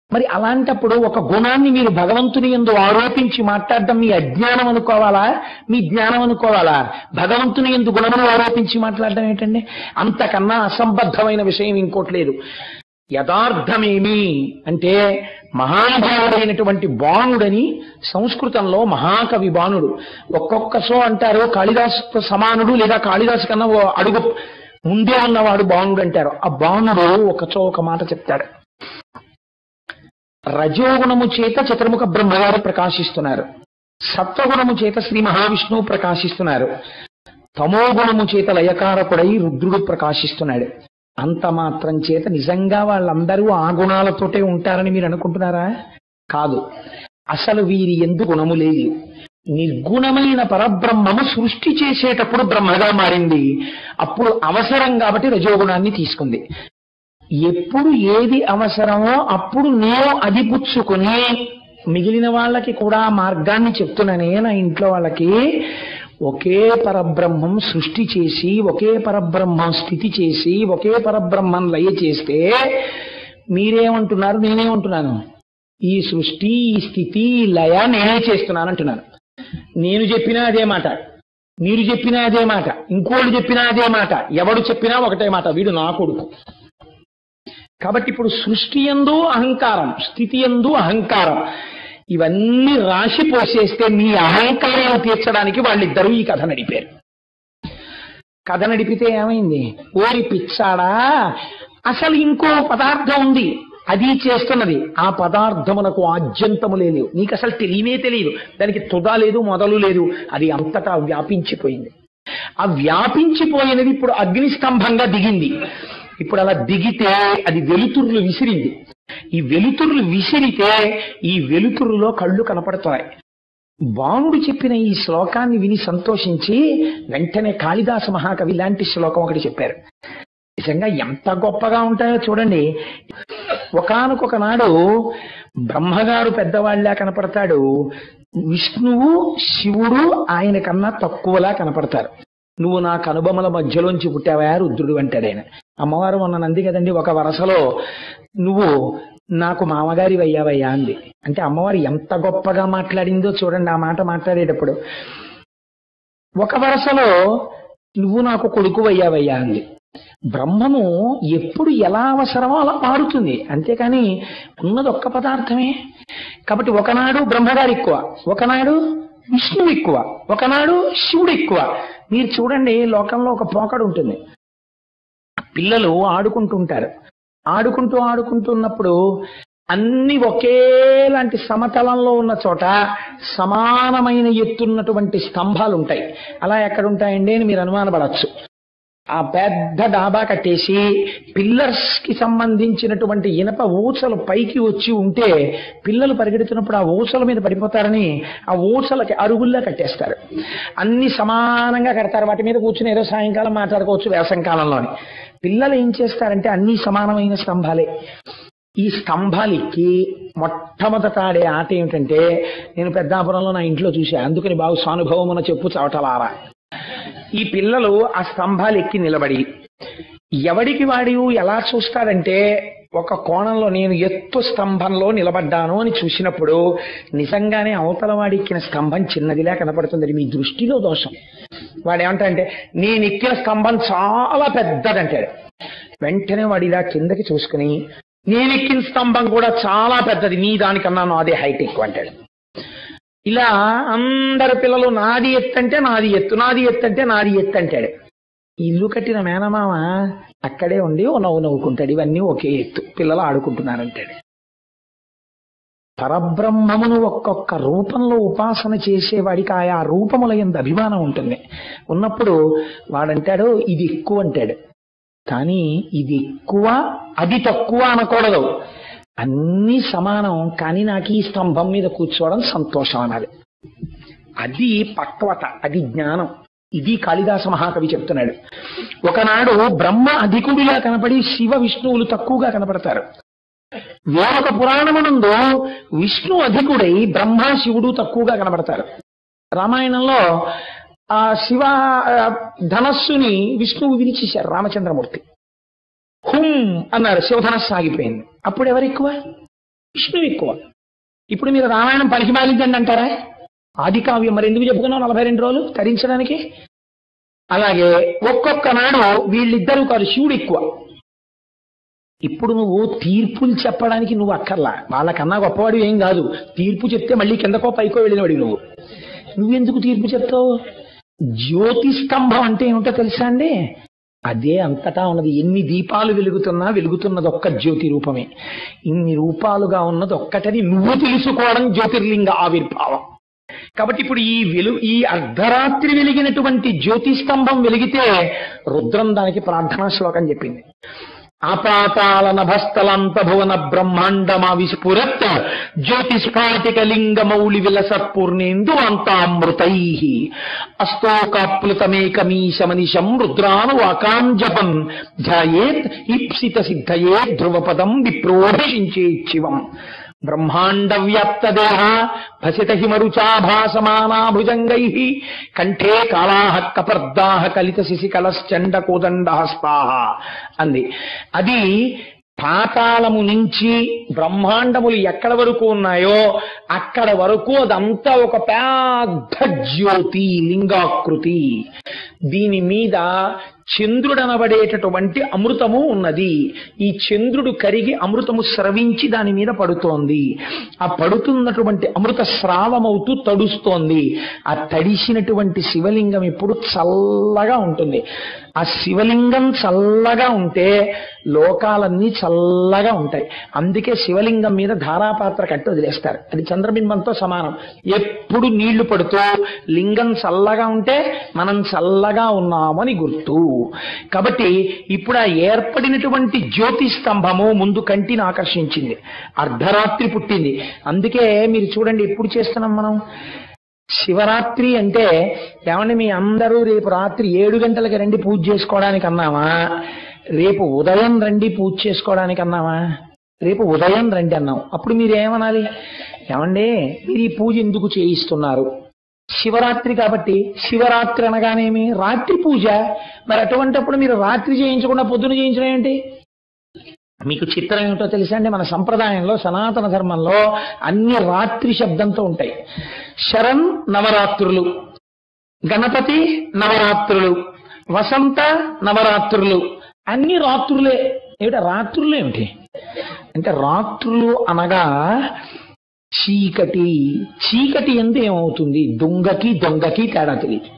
మరి అలాంటప్పుడు ఒక గుణాన్ని మీరు భగవంతుని ఎందు ఆరోపించి మాట్లాడడం మీ అజ్ఞానం అనుకోవాలా మీ జ్ఞానం అనుకోవాలా భగవంతుని ఎందు గుణమును ఆరోపించి మాట్లాడడం ఏంటండి అంతకన్నా అసంబద్ధమైన విషయం ఇంకోటి లేదు యథార్థమేమి అంటే మహానుభావుడైనటువంటి బాణుడని సంస్కృతంలో మహాకవి బాణుడు ఒక్కొక్క సో అంటారు కాళిదాసు సమానుడు లేదా కాళిదాసు కన్నా ఓ అడుగు ముందే ఉన్నవాడు బాణుడు అంటారు ఆ బాణుడు ఒకచో ఒక మాట చెప్తాడు రజోగుణము చేత చతుర్ముఖ బ్రహ్మగారు ప్రకాశిస్తున్నారు సత్వగుణము చేత శ్రీ మహావిష్ణువు ప్రకాశిస్తున్నారు తమోగుణము చేత లయకారకుడై రుద్రుడు ప్రకాశిస్తున్నాడు అంత మాత్రం చేత నిజంగా వాళ్ళందరూ ఆ గుణాలతోటే ఉంటారని మీరు అనుకుంటున్నారా కాదు అసలు వీరి ఎందు గుణము లేదు నిర్గుణమైన పరబ్రహ్మము సృష్టి చేసేటప్పుడు బ్రహ్మగా మారింది అప్పుడు అవసరం కాబట్టి రజోగుణాన్ని తీసుకుంది ఎప్పుడు ఏది అవసరమో అప్పుడు నేను అది పుచ్చుకుని మిగిలిన వాళ్ళకి కూడా ఆ మార్గాన్ని చెప్తున్నానే నా ఇంట్లో వాళ్ళకి ఒకే పరబ్రహ్మం సృష్టి చేసి ఒకే పరబ్రహ్మం స్థితి చేసి ఒకే పరబ్రహ్మం లయ చేస్తే మీరేమంటున్నారు నేనేమంటున్నాను ఈ సృష్టి ఈ స్థితి ఈ లయ నేనే చేస్తున్నాను అంటున్నాను నేను చెప్పినా అదే మాట మీరు చెప్పినా అదే మాట ఇంకోళ్ళు చెప్పినా అదే మాట ఎవడు చెప్పినా ఒకటే మాట వీడు నా కొడుకు కాబట్టి ఇప్పుడు సృష్టి ఎందు అహంకారం స్థితి ఎందు అహంకారం ఇవన్నీ రాశి పోసేస్తే మీ అహంకారం తీర్చడానికి వాళ్ళిద్దరూ ఈ కథ నడిపారు కథ నడిపితే ఏమైంది ఓరి పిచ్చాడా అసలు ఇంకో పదార్థం ఉంది అది చేస్తున్నది ఆ పదార్థమునకు ఆద్యంతము లేదు నీకు అసలు తెలియనే తెలియదు దానికి తుద లేదు మొదలు లేదు అది అంతటా వ్యాపించిపోయింది ఆ వ్యాపించిపోయినది ఇప్పుడు అగ్నిస్తంభంగా దిగింది ఇప్పుడు అలా దిగితే అది వెలుతురులు విసిరింది ఈ వెలుతురులు విసిరితే ఈ వెలుతురులో కళ్ళు కనపడుతున్నాయి బాణుడు చెప్పిన ఈ శ్లోకాన్ని విని సంతోషించి వెంటనే కాళిదాస మహాకవి లాంటి శ్లోకం ఒకటి చెప్పారు నిజంగా ఎంత గొప్పగా ఉంటాయో చూడండి ఒకనొక నాడు బ్రహ్మగారు పెద్దవాళ్ళలా కనపడతాడు విష్ణువు శివుడు ఆయన కన్నా తక్కువలా కనపడతారు నువ్వు నాకు అనుభవముల మధ్యలోంచి పుట్టావా రుద్రుడు అంటాడు ఆయన అమ్మవారు మొన్న నంది కదండి ఒక వరసలో నువ్వు నాకు మామగారి అయ్యావయ్యా అంది అంటే అమ్మవారు ఎంత గొప్పగా మాట్లాడిందో చూడండి ఆ మాట మాట్లాడేటప్పుడు ఒక వరసలో నువ్వు నాకు కొడుకు అయ్యావయ్యా అంది బ్రహ్మము ఎప్పుడు ఎలా అవసరమో అలా మారుతుంది అంతేకాని ఉన్నది ఒక్క పదార్థమే కాబట్టి ఒకనాడు బ్రహ్మగారు ఎక్కువ ఒకనాడు విష్ణువు ఎక్కువ ఒకనాడు శివుడు ఎక్కువ మీరు చూడండి లోకంలో ఒక పోకడు ఉంటుంది పిల్లలు ఆడుకుంటుంటారు ఆడుకుంటూ ఆడుకుంటున్నప్పుడు అన్ని ఒకేలాంటి సమతలంలో ఉన్న చోట సమానమైన ఎత్తున్నటువంటి స్తంభాలు ఉంటాయి అలా ఎక్కడ ఉంటాయండి అని మీరు అనుమానపడచ్చు ఆ పెద్ద డాబా కట్టేసి పిల్లర్స్ కి సంబంధించినటువంటి ఇనప ఊసలు పైకి వచ్చి ఉంటే పిల్లలు పరిగెడుతున్నప్పుడు ఆ ఊసల మీద పడిపోతారని ఆ ఊసలకి అరుగుల్లా కట్టేస్తారు అన్ని సమానంగా కడతారు వాటి మీద కూర్చుని ఏదో సాయంకాలం మాట్లాడుకోవచ్చు వేసంకాలంలోని పిల్లలు ఏం చేస్తారంటే అన్ని సమానమైన స్తంభాలే ఈ స్తంభాలు ఎక్కి మొట్టమొదట ఆడే ఆట ఏమిటంటే నేను పెద్దాపురంలో నా ఇంట్లో చూసా అందుకని బాగు సానుభవమున చెప్పు చవటలారా ఈ పిల్లలు ఆ స్తంభాలు ఎక్కి నిలబడి ఎవడికి వాడి ఎలా చూస్తాడంటే ఒక కోణంలో నేను ఎత్తు స్తంభంలో నిలబడ్డాను అని చూసినప్పుడు నిజంగానే అవతల వాడి ఎక్కిన స్తంభం చిన్నదిలా కనపడుతుంది మీ దృష్టిలో దోషం వాడు ఏమంటాడంటే నేను ఎక్కిన స్తంభం చాలా పెద్దదంటాడు వెంటనే వాడు ఇలా కిందకి చూసుకుని నేను ఎక్కిన స్తంభం కూడా చాలా పెద్దది నీ దానికన్నా నాదే హైట్ ఎక్కువ అంటాడు ఇలా అందరు పిల్లలు నాది ఎత్తంటే నాది ఎత్తు నాది ఎత్తంటే నాది ఎత్తు అంటాడు ఇల్లు కట్టిన మేనమామ అక్కడే ఉండి ఓ నవ్వు నవ్వుకుంటాడు ఇవన్నీ ఒకే ఎత్తు పిల్లలు ఆడుకుంటున్నారంటాడు పరబ్రహ్మమును ఒక్కొక్క రూపంలో ఉపాసన చేసేవాడికి ఆయా రూపముల ఎందు అభిమానం ఉంటుంది ఉన్నప్పుడు వాడంటాడు ఇది ఎక్కువ అంటాడు కానీ ఇది ఎక్కువ అది తక్కువ అనకూడదు అన్నీ సమానం కానీ నాకు ఈ స్తంభం మీద కూర్చోవడం సంతోషం అనాలి అది పక్వత అది జ్ఞానం ఇది కాళిదాస మహాకవి చెప్తున్నాడు ఒకనాడు బ్రహ్మ అధికుడిలా కనపడి శివ విష్ణువులు తక్కువగా కనపడతారు వేరొక పురాణమునందు విష్ణు అధికుడై బ్రహ్మ శివుడు తక్కువగా కనబడతారు రామాయణంలో ఆ శివ ఆ, ధనస్సుని విష్ణువు విరిచేశారు రామచంద్రమూర్తి హుం అన్నారు శివధనస్సు ఆగిపోయింది అప్పుడు ఎవరు ఎక్కువ విష్ణువు ఎక్కువ ఇప్పుడు మీరు రామాయణం పలికి మాలిందండి అంటారా ఆది కావ్యం మరి ఎందుకు చెప్పుకున్నాం నలభై రెండు రోజులు తరించడానికి అలాగే ఒక్కొక్క నాడు వీళ్ళిద్దరూ కాదు శివుడు ఎక్కువ ఇప్పుడు నువ్వు తీర్పులు చెప్పడానికి నువ్వు అక్కర్లా వాళ్ళకన్నా గొప్పవాడు ఏం కాదు తీర్పు చెప్తే మళ్ళీ కిందకో పైకో వెళ్ళినవాడి నువ్వు నువ్వెందుకు తీర్పు చెప్తావు జ్యోతి స్తంభం అంటే ఏమిటో తెలుసా అండి అదే అంతటా ఉన్నది ఎన్ని దీపాలు వెలుగుతున్నా వెలుగుతున్నది ఒక్క జ్యోతి రూపమే ఇన్ని రూపాలుగా ఉన్నది ఒక్కటని నువ్వు తెలుసుకోవడం జ్యోతిర్లింగ ఆవిర్భావం కాబట్టి ఇప్పుడు ఈ వెలు ఈ అర్ధరాత్రి వెలిగినటువంటి జ్యోతి స్తంభం వెలిగితే రుద్రం దానికి ప్రార్థనా శ్లోకం చెప్పింది ఆపాతాల నభస్థలంత భువన బ్రహ్మాండమా విస్ఫురత్ జ్యోతిస్ఫాటిక లింగ మౌళి విలసత్పూర్ణేందు అంతామృతై అస్తోకాప్లుతమేకమీశమనిశం రుద్రాను వాకాంజపం ధ్యాయేత్ ఈప్సిత సిద్ధయే ధ్రువపదం విప్రోభిషించేచ్చివం బ్రహ్మాండ వ్యాప్త దేహ భసిత హిమరుచాభాసమానా భుజంగై కంఠే కాళాహ కపర్దాహ కలిత శిశికలశ్చండ కోదండ హస్తాహ అంది అది పాతాళము నుంచి బ్రహ్మాండములు ఎక్కడ వరకు ఉన్నాయో అక్కడ వరకు అదంతా ఒక పెద్ద జ్యోతి లింగాకృతి దీని మీద చంద్రుడనబడేటటువంటి అమృతము ఉన్నది ఈ చంద్రుడు కరిగి అమృతము స్రవించి దాని మీద పడుతోంది ఆ పడుతున్నటువంటి అమృత స్రావమవుతూ తడుస్తోంది ఆ తడిసినటువంటి శివలింగం ఇప్పుడు చల్లగా ఉంటుంది ఆ శివలింగం చల్లగా ఉంటే లోకాలన్నీ చల్లగా ఉంటాయి అందుకే శివలింగం మీద ధారాపాత్ర కట్టి వదిలేస్తారు అది చంద్రబింబంతో సమానం ఎప్పుడు నీళ్లు పడుతూ లింగం చల్లగా ఉంటే మనం చల్లగా ఉన్నామని గుర్తు కాబట్టి ఇప్పుడు ఆ ఏర్పడినటువంటి జ్యోతి స్తంభము ముందు కంటిని ఆకర్షించింది అర్ధరాత్రి పుట్టింది అందుకే మీరు చూడండి ఎప్పుడు చేస్తున్నాం మనం శివరాత్రి అంటే ఏమండి మీ అందరూ రేపు రాత్రి ఏడు గంటలకి రండి పూజ చేసుకోవడానికి అన్నామా రేపు ఉదయం రండి పూజ చేసుకోవడానికి అన్నామా రేపు ఉదయం రండి అన్నాం అప్పుడు మీరు ఏమనాలి ఏమండి మీరు ఈ పూజ ఎందుకు చేయిస్తున్నారు శివరాత్రి కాబట్టి శివరాత్రి అనగానేమి రాత్రి పూజ మరి అటువంటిప్పుడు మీరు రాత్రి చేయించకుండా పొద్దున చేయించడం ఏంటి మీకు చిత్రం ఏమిటో తెలుసా అండి మన సంప్రదాయంలో సనాతన ధర్మంలో అన్ని రాత్రి శబ్దంతో ఉంటాయి శరణ్ నవరాత్రులు గణపతి నవరాత్రులు వసంత నవరాత్రులు అన్ని రాత్రులే ఏమిటా రాత్రులు ఏమిటి అంటే రాత్రులు అనగా చీకటి చీకటి ఎందు ఏమవుతుంది దొంగకి దొంగకి తేడా తెలియదు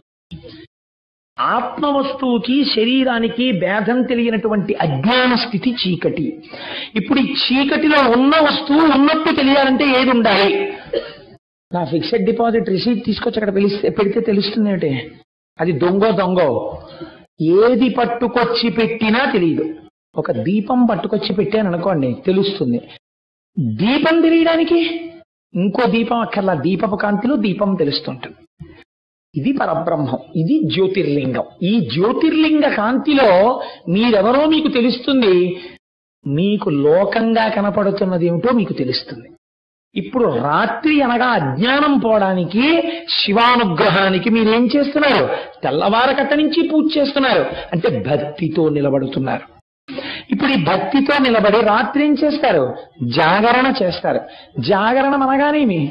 ఆత్మ వస్తువుకి శరీరానికి భేదం తెలియనటువంటి అజ్ఞాన స్థితి చీకటి ఇప్పుడు ఈ చీకటిలో ఉన్న వస్తువు ఉన్నట్టు తెలియాలంటే ఏది ఉండాలి నా ఫిక్స్డ్ డిపాజిట్ రిసీట్ తీసుకొచ్చి అక్కడ పిలిస్తే పెడితే తెలుస్తుంది ఏమిటి అది దొంగో దొంగో ఏది పట్టుకొచ్చి పెట్టినా తెలియదు ఒక దీపం పట్టుకొచ్చి పెట్టాను అనుకోండి తెలుస్తుంది దీపం తెలియడానికి ఇంకో దీపం అక్కర్లా దీపపు కాంతిలో దీపం తెలుస్తుంటుంది ఇది పరబ్రహ్మం ఇది జ్యోతిర్లింగం ఈ జ్యోతిర్లింగ కాంతిలో మీరెవరో మీకు తెలుస్తుంది మీకు లోకంగా కనపడుతున్నది ఏమిటో మీకు తెలుస్తుంది ఇప్పుడు రాత్రి అనగా అజ్ఞానం పోవడానికి శివానుగ్రహానికి మీరేం చేస్తున్నారు తెల్లవారకట్ట నుంచి పూజ చేస్తున్నారు అంటే భక్తితో నిలబడుతున్నారు ఇప్పుడు ఈ భక్తితో నిలబడి రాత్రి ఏం చేస్తారు జాగరణ చేస్తారు జాగరణం అనగానేమి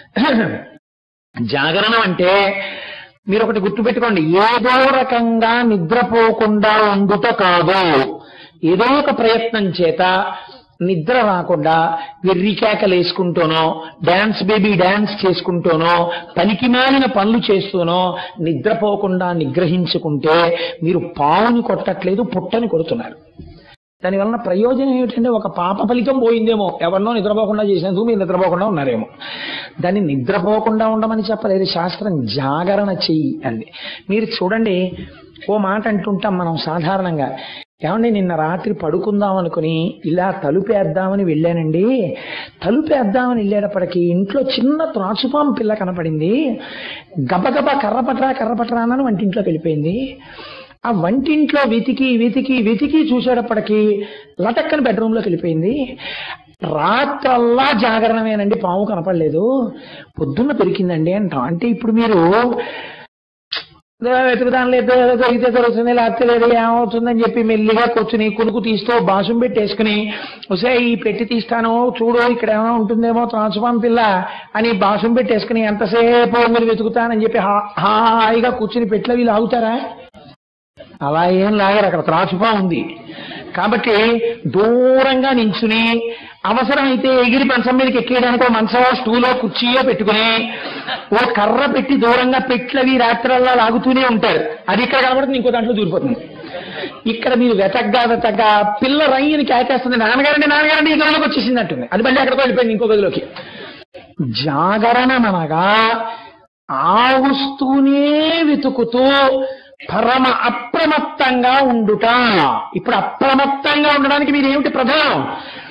జాగరణం అంటే మీరు ఒకటి గుర్తుపెట్టుకోండి ఏదో రకంగా నిద్రపోకుండా ఉండుట కాదు ఏదో ఒక ప్రయత్నం చేత నిద్ర రాకుండా వెర్రి కేకలు వేసుకుంటూనో డాన్స్ బేబీ డాన్స్ చేసుకుంటూనో పనికి మాలిన పనులు చేస్తూనో నిద్రపోకుండా నిగ్రహించుకుంటే మీరు పావుని కొట్టట్లేదు పుట్టని కొడుతున్నారు దాని వలన ప్రయోజనం ఏమిటంటే ఒక పాప ఫలితం పోయిందేమో ఎవరినో నిద్రపోకుండా చేసినందుకు మీరు నిద్రపోకుండా ఉన్నారేమో దాన్ని నిద్రపోకుండా ఉండమని చెప్పలేదు శాస్త్రం జాగరణ చెయ్యి అంది మీరు చూడండి ఓ మాట అంటుంటాం మనం సాధారణంగా ఏమండి నిన్న రాత్రి పడుకుందాం అనుకుని ఇలా తలుపేద్దామని వెళ్ళానండి తలుపేద్దామని వెళ్ళేటప్పటికి ఇంట్లో చిన్న త్రాచుపాం పిల్ల కనపడింది గబగబా కర్రపట్రా కర్రపట్రా అని వంటింట్లోకి వెళ్ళిపోయింది ఆ వంటింట్లో వెతికి వెతికి వెతికి చూసేటప్పటికి లటక్కని బెడ్రూమ్లోకి వెళ్ళిపోయింది రాత్రల్లా జాగరణమేనండి పాము కనపడలేదు పొద్దున్న పెరిగిందండి అంటాం అంటే ఇప్పుడు మీరు వెతుకుదాని లేదు దొరికితే దొరుకుతుంది లేకపోతే లేదు ఏమవుతుందని చెప్పి మెల్లిగా కూర్చుని కునుకు తీస్తూ బాసుం పెట్టేసుకుని ఒసే ఈ పెట్టి తీస్తాను చూడు ఇక్కడ ఏమైనా ఉంటుందేమో త్రాచుపాం పిల్ల అని బాసుం పెట్టేసుకుని ఎంతసేపు మీరు వెతుకుతానని చెప్పి హా- హాయిగా కూర్చుని పెట్ల వీళ్ళు ఆగుతారా అలా ఏం లాగరు అక్కడ త్రాచుపా ఉంది కాబట్టి దూరంగా నించుని అవసరమైతే ఎగిరి మంచం మీదకి ఎక్కేయడానికి ఓ మంచం స్టూలో కుర్చీయో పెట్టుకుని ఓ కర్ర పెట్టి దూరంగా పెట్లవి రాత్రల్లా లాగుతూనే ఉంటారు అది ఇక్కడ కనబడుతుంది ఇంకో దాంట్లో దూరిపోతుంది ఇక్కడ మీరు వెతగ్గా వెతగ్గా పిల్ల రైని కేకేస్తుంది నాన్నగారండి నాన్నగారండి ఈ గదిలోకి వచ్చేసింది అంటుంది అది మళ్ళీ అక్కడికి వెళ్ళిపోయింది ఇంకో గదిలోకి జాగరణమనగా ఆవుస్తూనే వెతుకుతూ పరమ అప్రమత్తంగా ఉండుట ఇప్పుడు అప్రమత్తంగా ఉండడానికి మీరు ఏమిటి ప్రధానం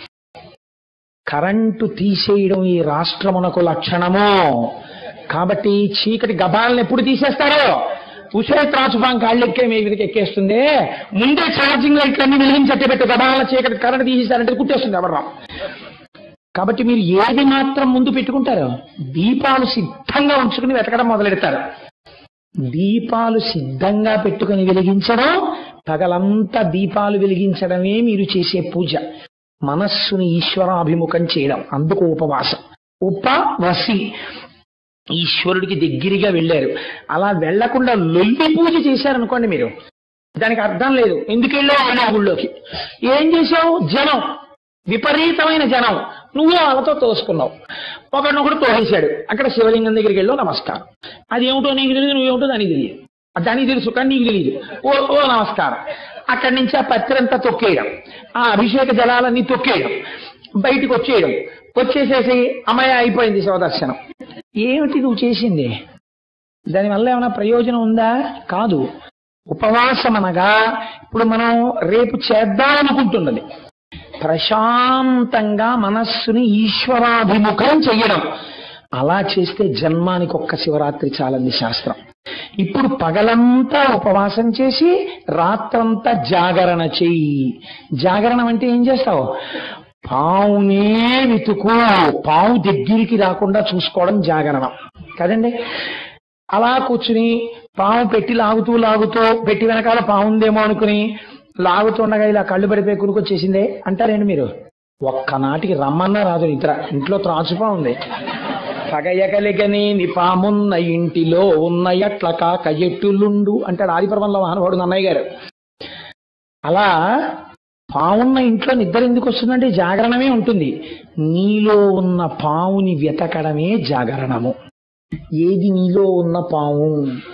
కరెంటు తీసేయడం ఈ రాష్ట్రమునకు లక్షణము కాబట్టి చీకటి గబాలను ఎప్పుడు తీసేస్తారో ఉసే త్రాచుపాం కాళ్ళెక్కే మీ మీదకి ఎక్కేస్తుంది ముందే ఛార్జింగ్ లైట్లన్నీ వెలిగించట్టే పెట్టు గబాల చీకటి కరెంట్ తీసేశారంటే కుట్టేస్తుంది ఎవరు కాబట్టి మీరు ఏది మాత్రం ముందు పెట్టుకుంటారు దీపాలు సిద్ధంగా ఉంచుకుని వెతకడం మొదలెడతారు దీపాలు సిద్ధంగా పెట్టుకుని వెలిగించడం పగలంతా దీపాలు వెలిగించడమే మీరు చేసే పూజ మనస్సుని ఈశ్వరాభిముఖం చేయడం అందుకు ఉపవాసం ఉపవసి ఈశ్వరుడికి దగ్గరగా వెళ్ళారు అలా వెళ్లకుండా లొల్లి పూజ చేశారనుకోండి మీరు దానికి అర్థం లేదు ఎందుకు వెళ్ళావు ఆయన ఊళ్ళోకి ఏం చేశావు జనం విపరీతమైన జనం నువ్వు వాళ్ళతో తోసుకున్నావు ఒకరినొకడు తోసేశాడు అక్కడ శివలింగం దగ్గరికి వెళ్ళావు నమస్కారం అది ఏమిటో నీకు తెలియదు నువ్వేమిటో దానికి తెలియదు అది దానికి తెలుసు కానీ నీకు తెలియదు ఓ ఓ నమస్కారం అక్కడి నుంచి ఆ పత్రంతా తొక్కేయడం ఆ అభిషేక జలాలన్నీ తొక్కేయడం బయటికి వచ్చేయడం వచ్చేసేసి అమ్మాయి అయిపోయింది శివదర్శనం ఏమిటి నువ్వు చేసింది దానివల్ల ఏమైనా ప్రయోజనం ఉందా కాదు ఉపవాసం అనగా ఇప్పుడు మనం రేపు చేద్దామనుకుంటున్నది ప్రశాంతంగా మనస్సుని ఈశ్వరాభిముఖం చెయ్యడం అలా చేస్తే జన్మానికి ఒక్క శివరాత్రి చాలంది శాస్త్రం ఇప్పుడు పగలంతా ఉపవాసం చేసి రాత్రంతా జాగరణ చెయ్యి జాగరణం అంటే ఏం చేస్తావు పావునే వెతుకు పావు దగ్గరికి రాకుండా చూసుకోవడం జాగరణం కదండి అలా కూర్చుని పాము పెట్టి లాగుతూ లాగుతూ పెట్టి వెనకాల పావుందేమో అనుకుని లాగుతుండగా ఇలా కళ్ళు పడిపోయి కురుకొచ్చేసిందే అంటారేంటి మీరు ఒక్కనాటికి రమ్మన్నా రాదు నిద్ర ఇంట్లో త్రాచుపా ఉంది పగయగలిగనేని పామున్న ఇంటిలో ఉన్న ఎట్ల కాక ఎట్టులుండు అంటాడు ఆదిపర్వంలో మహానుభావుడు నన్నయ్య గారు అలా పావున్న ఇంట్లో నిద్ర ఎందుకు వస్తుందంటే జాగరణమే ఉంటుంది నీలో ఉన్న పావుని వెతకడమే జాగరణము ఏది నీలో ఉన్న పాము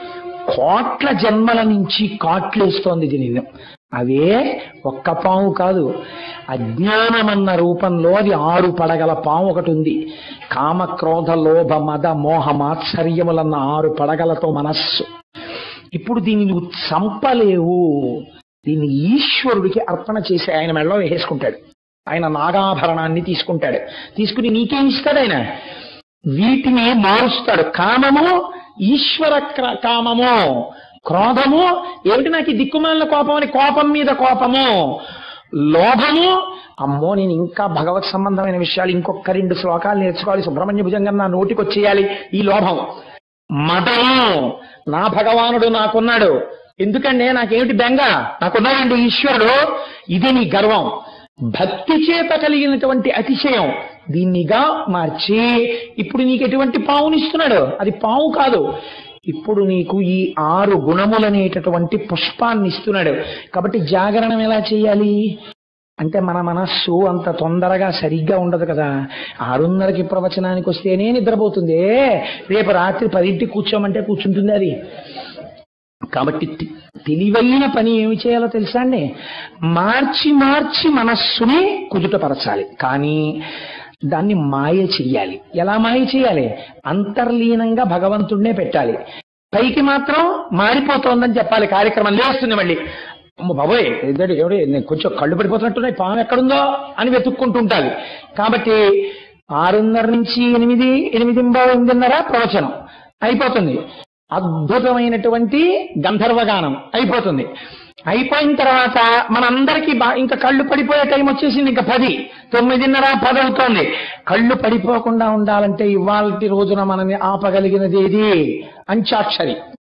కోట్ల జన్మల నుంచి కాట్లేస్తోంది ఇది నిన్ను అవే ఒక్క పాము కాదు అజ్ఞానమన్న రూపంలో అది ఆరు పడగల పాము ఒకటి ఉంది కామ క్రోధ లోభ మద మోహ మాత్సర్యములన్న ఆరు పడగలతో మనస్సు ఇప్పుడు దీన్ని నువ్వు చంపలేవు దీన్ని ఈశ్వరుడికి అర్పణ చేసి ఆయన మెడలో వేసేసుకుంటాడు ఆయన నాగాభరణాన్ని తీసుకుంటాడు తీసుకుని నీకేం ఇస్తాడు ఆయన వీటిని మారుస్తాడు కామము ఈశ్వర క్ర- కామము క్రోధము ఏమిటి నాకు ఈ దిక్కుమాలిన కోపం అని కోపం మీద కోపము లోభము అమ్మో నేను ఇంకా భగవత్ సంబంధమైన విషయాలు ఇంకొక రెండు శ్లోకాలు నేర్చుకోవాలి సుబ్రహ్మణ్య భుజంగం నా నోటికి వచ్చేయాలి ఈ లోభం మదము నా భగవానుడు నాకున్నాడు ఎందుకంటే నాకేమిటి బెంగ నాకున్నాడండి ఈశ్వరుడు ఇది నీ గర్వం భక్తి చేత కలిగినటువంటి అతిశయం దీన్నిగా మార్చి ఇప్పుడు నీకు ఎటువంటి పావునిస్తున్నాడు అది పావు కాదు ఇప్పుడు నీకు ఈ ఆరు గుణములనేటటువంటి పుష్పాన్ని ఇస్తున్నాడు కాబట్టి జాగరణం ఎలా చేయాలి అంటే మన మనస్సు అంత తొందరగా సరిగ్గా ఉండదు కదా ఆరున్నరకి ప్రవచనానికి వస్తేనే నిద్రపోతుంది రేపు రాత్రి పదింటికి కూర్చోమంటే కూర్చుంటుంది అది కాబట్టి తి- తెలివైన పని ఏమి చేయాలో తెలుసా అండి మార్చి మార్చి మనస్సుని కుదుటపరచాలి కానీ దాన్ని మాయ చెయ్యాలి ఎలా మాయ చేయాలి అంతర్లీనంగా భగవంతుడినే పెట్టాలి పైకి మాత్రం మారిపోతోందని చెప్పాలి కార్యక్రమం లేస్తుంది మళ్ళీ అమ్మ బాబోయ్ ఇద్దరు ఎవడు నేను కొంచెం కళ్ళు పడిపోతున్నట్టున్నాయి పాము ఎక్కడుందో అని వెతుక్కుంటూ ఉండాలి కాబట్టి ఆరున్నర నుంచి ఎనిమిది ఎనిమిది ఎనిమిదిన్నర ప్రవచనం అయిపోతుంది అద్భుతమైనటువంటి గంధర్వగానం అయిపోతుంది అయిపోయిన తర్వాత మనందరికీ బా ఇంకా కళ్ళు పడిపోయే టైం వచ్చేసింది ఇంకా పది తొమ్మిదిన్నర పది అవుతోంది కళ్ళు పడిపోకుండా ఉండాలంటే ఇవాళ రోజున మనని ఆపగలిగినది ఏది అంచాక్షరి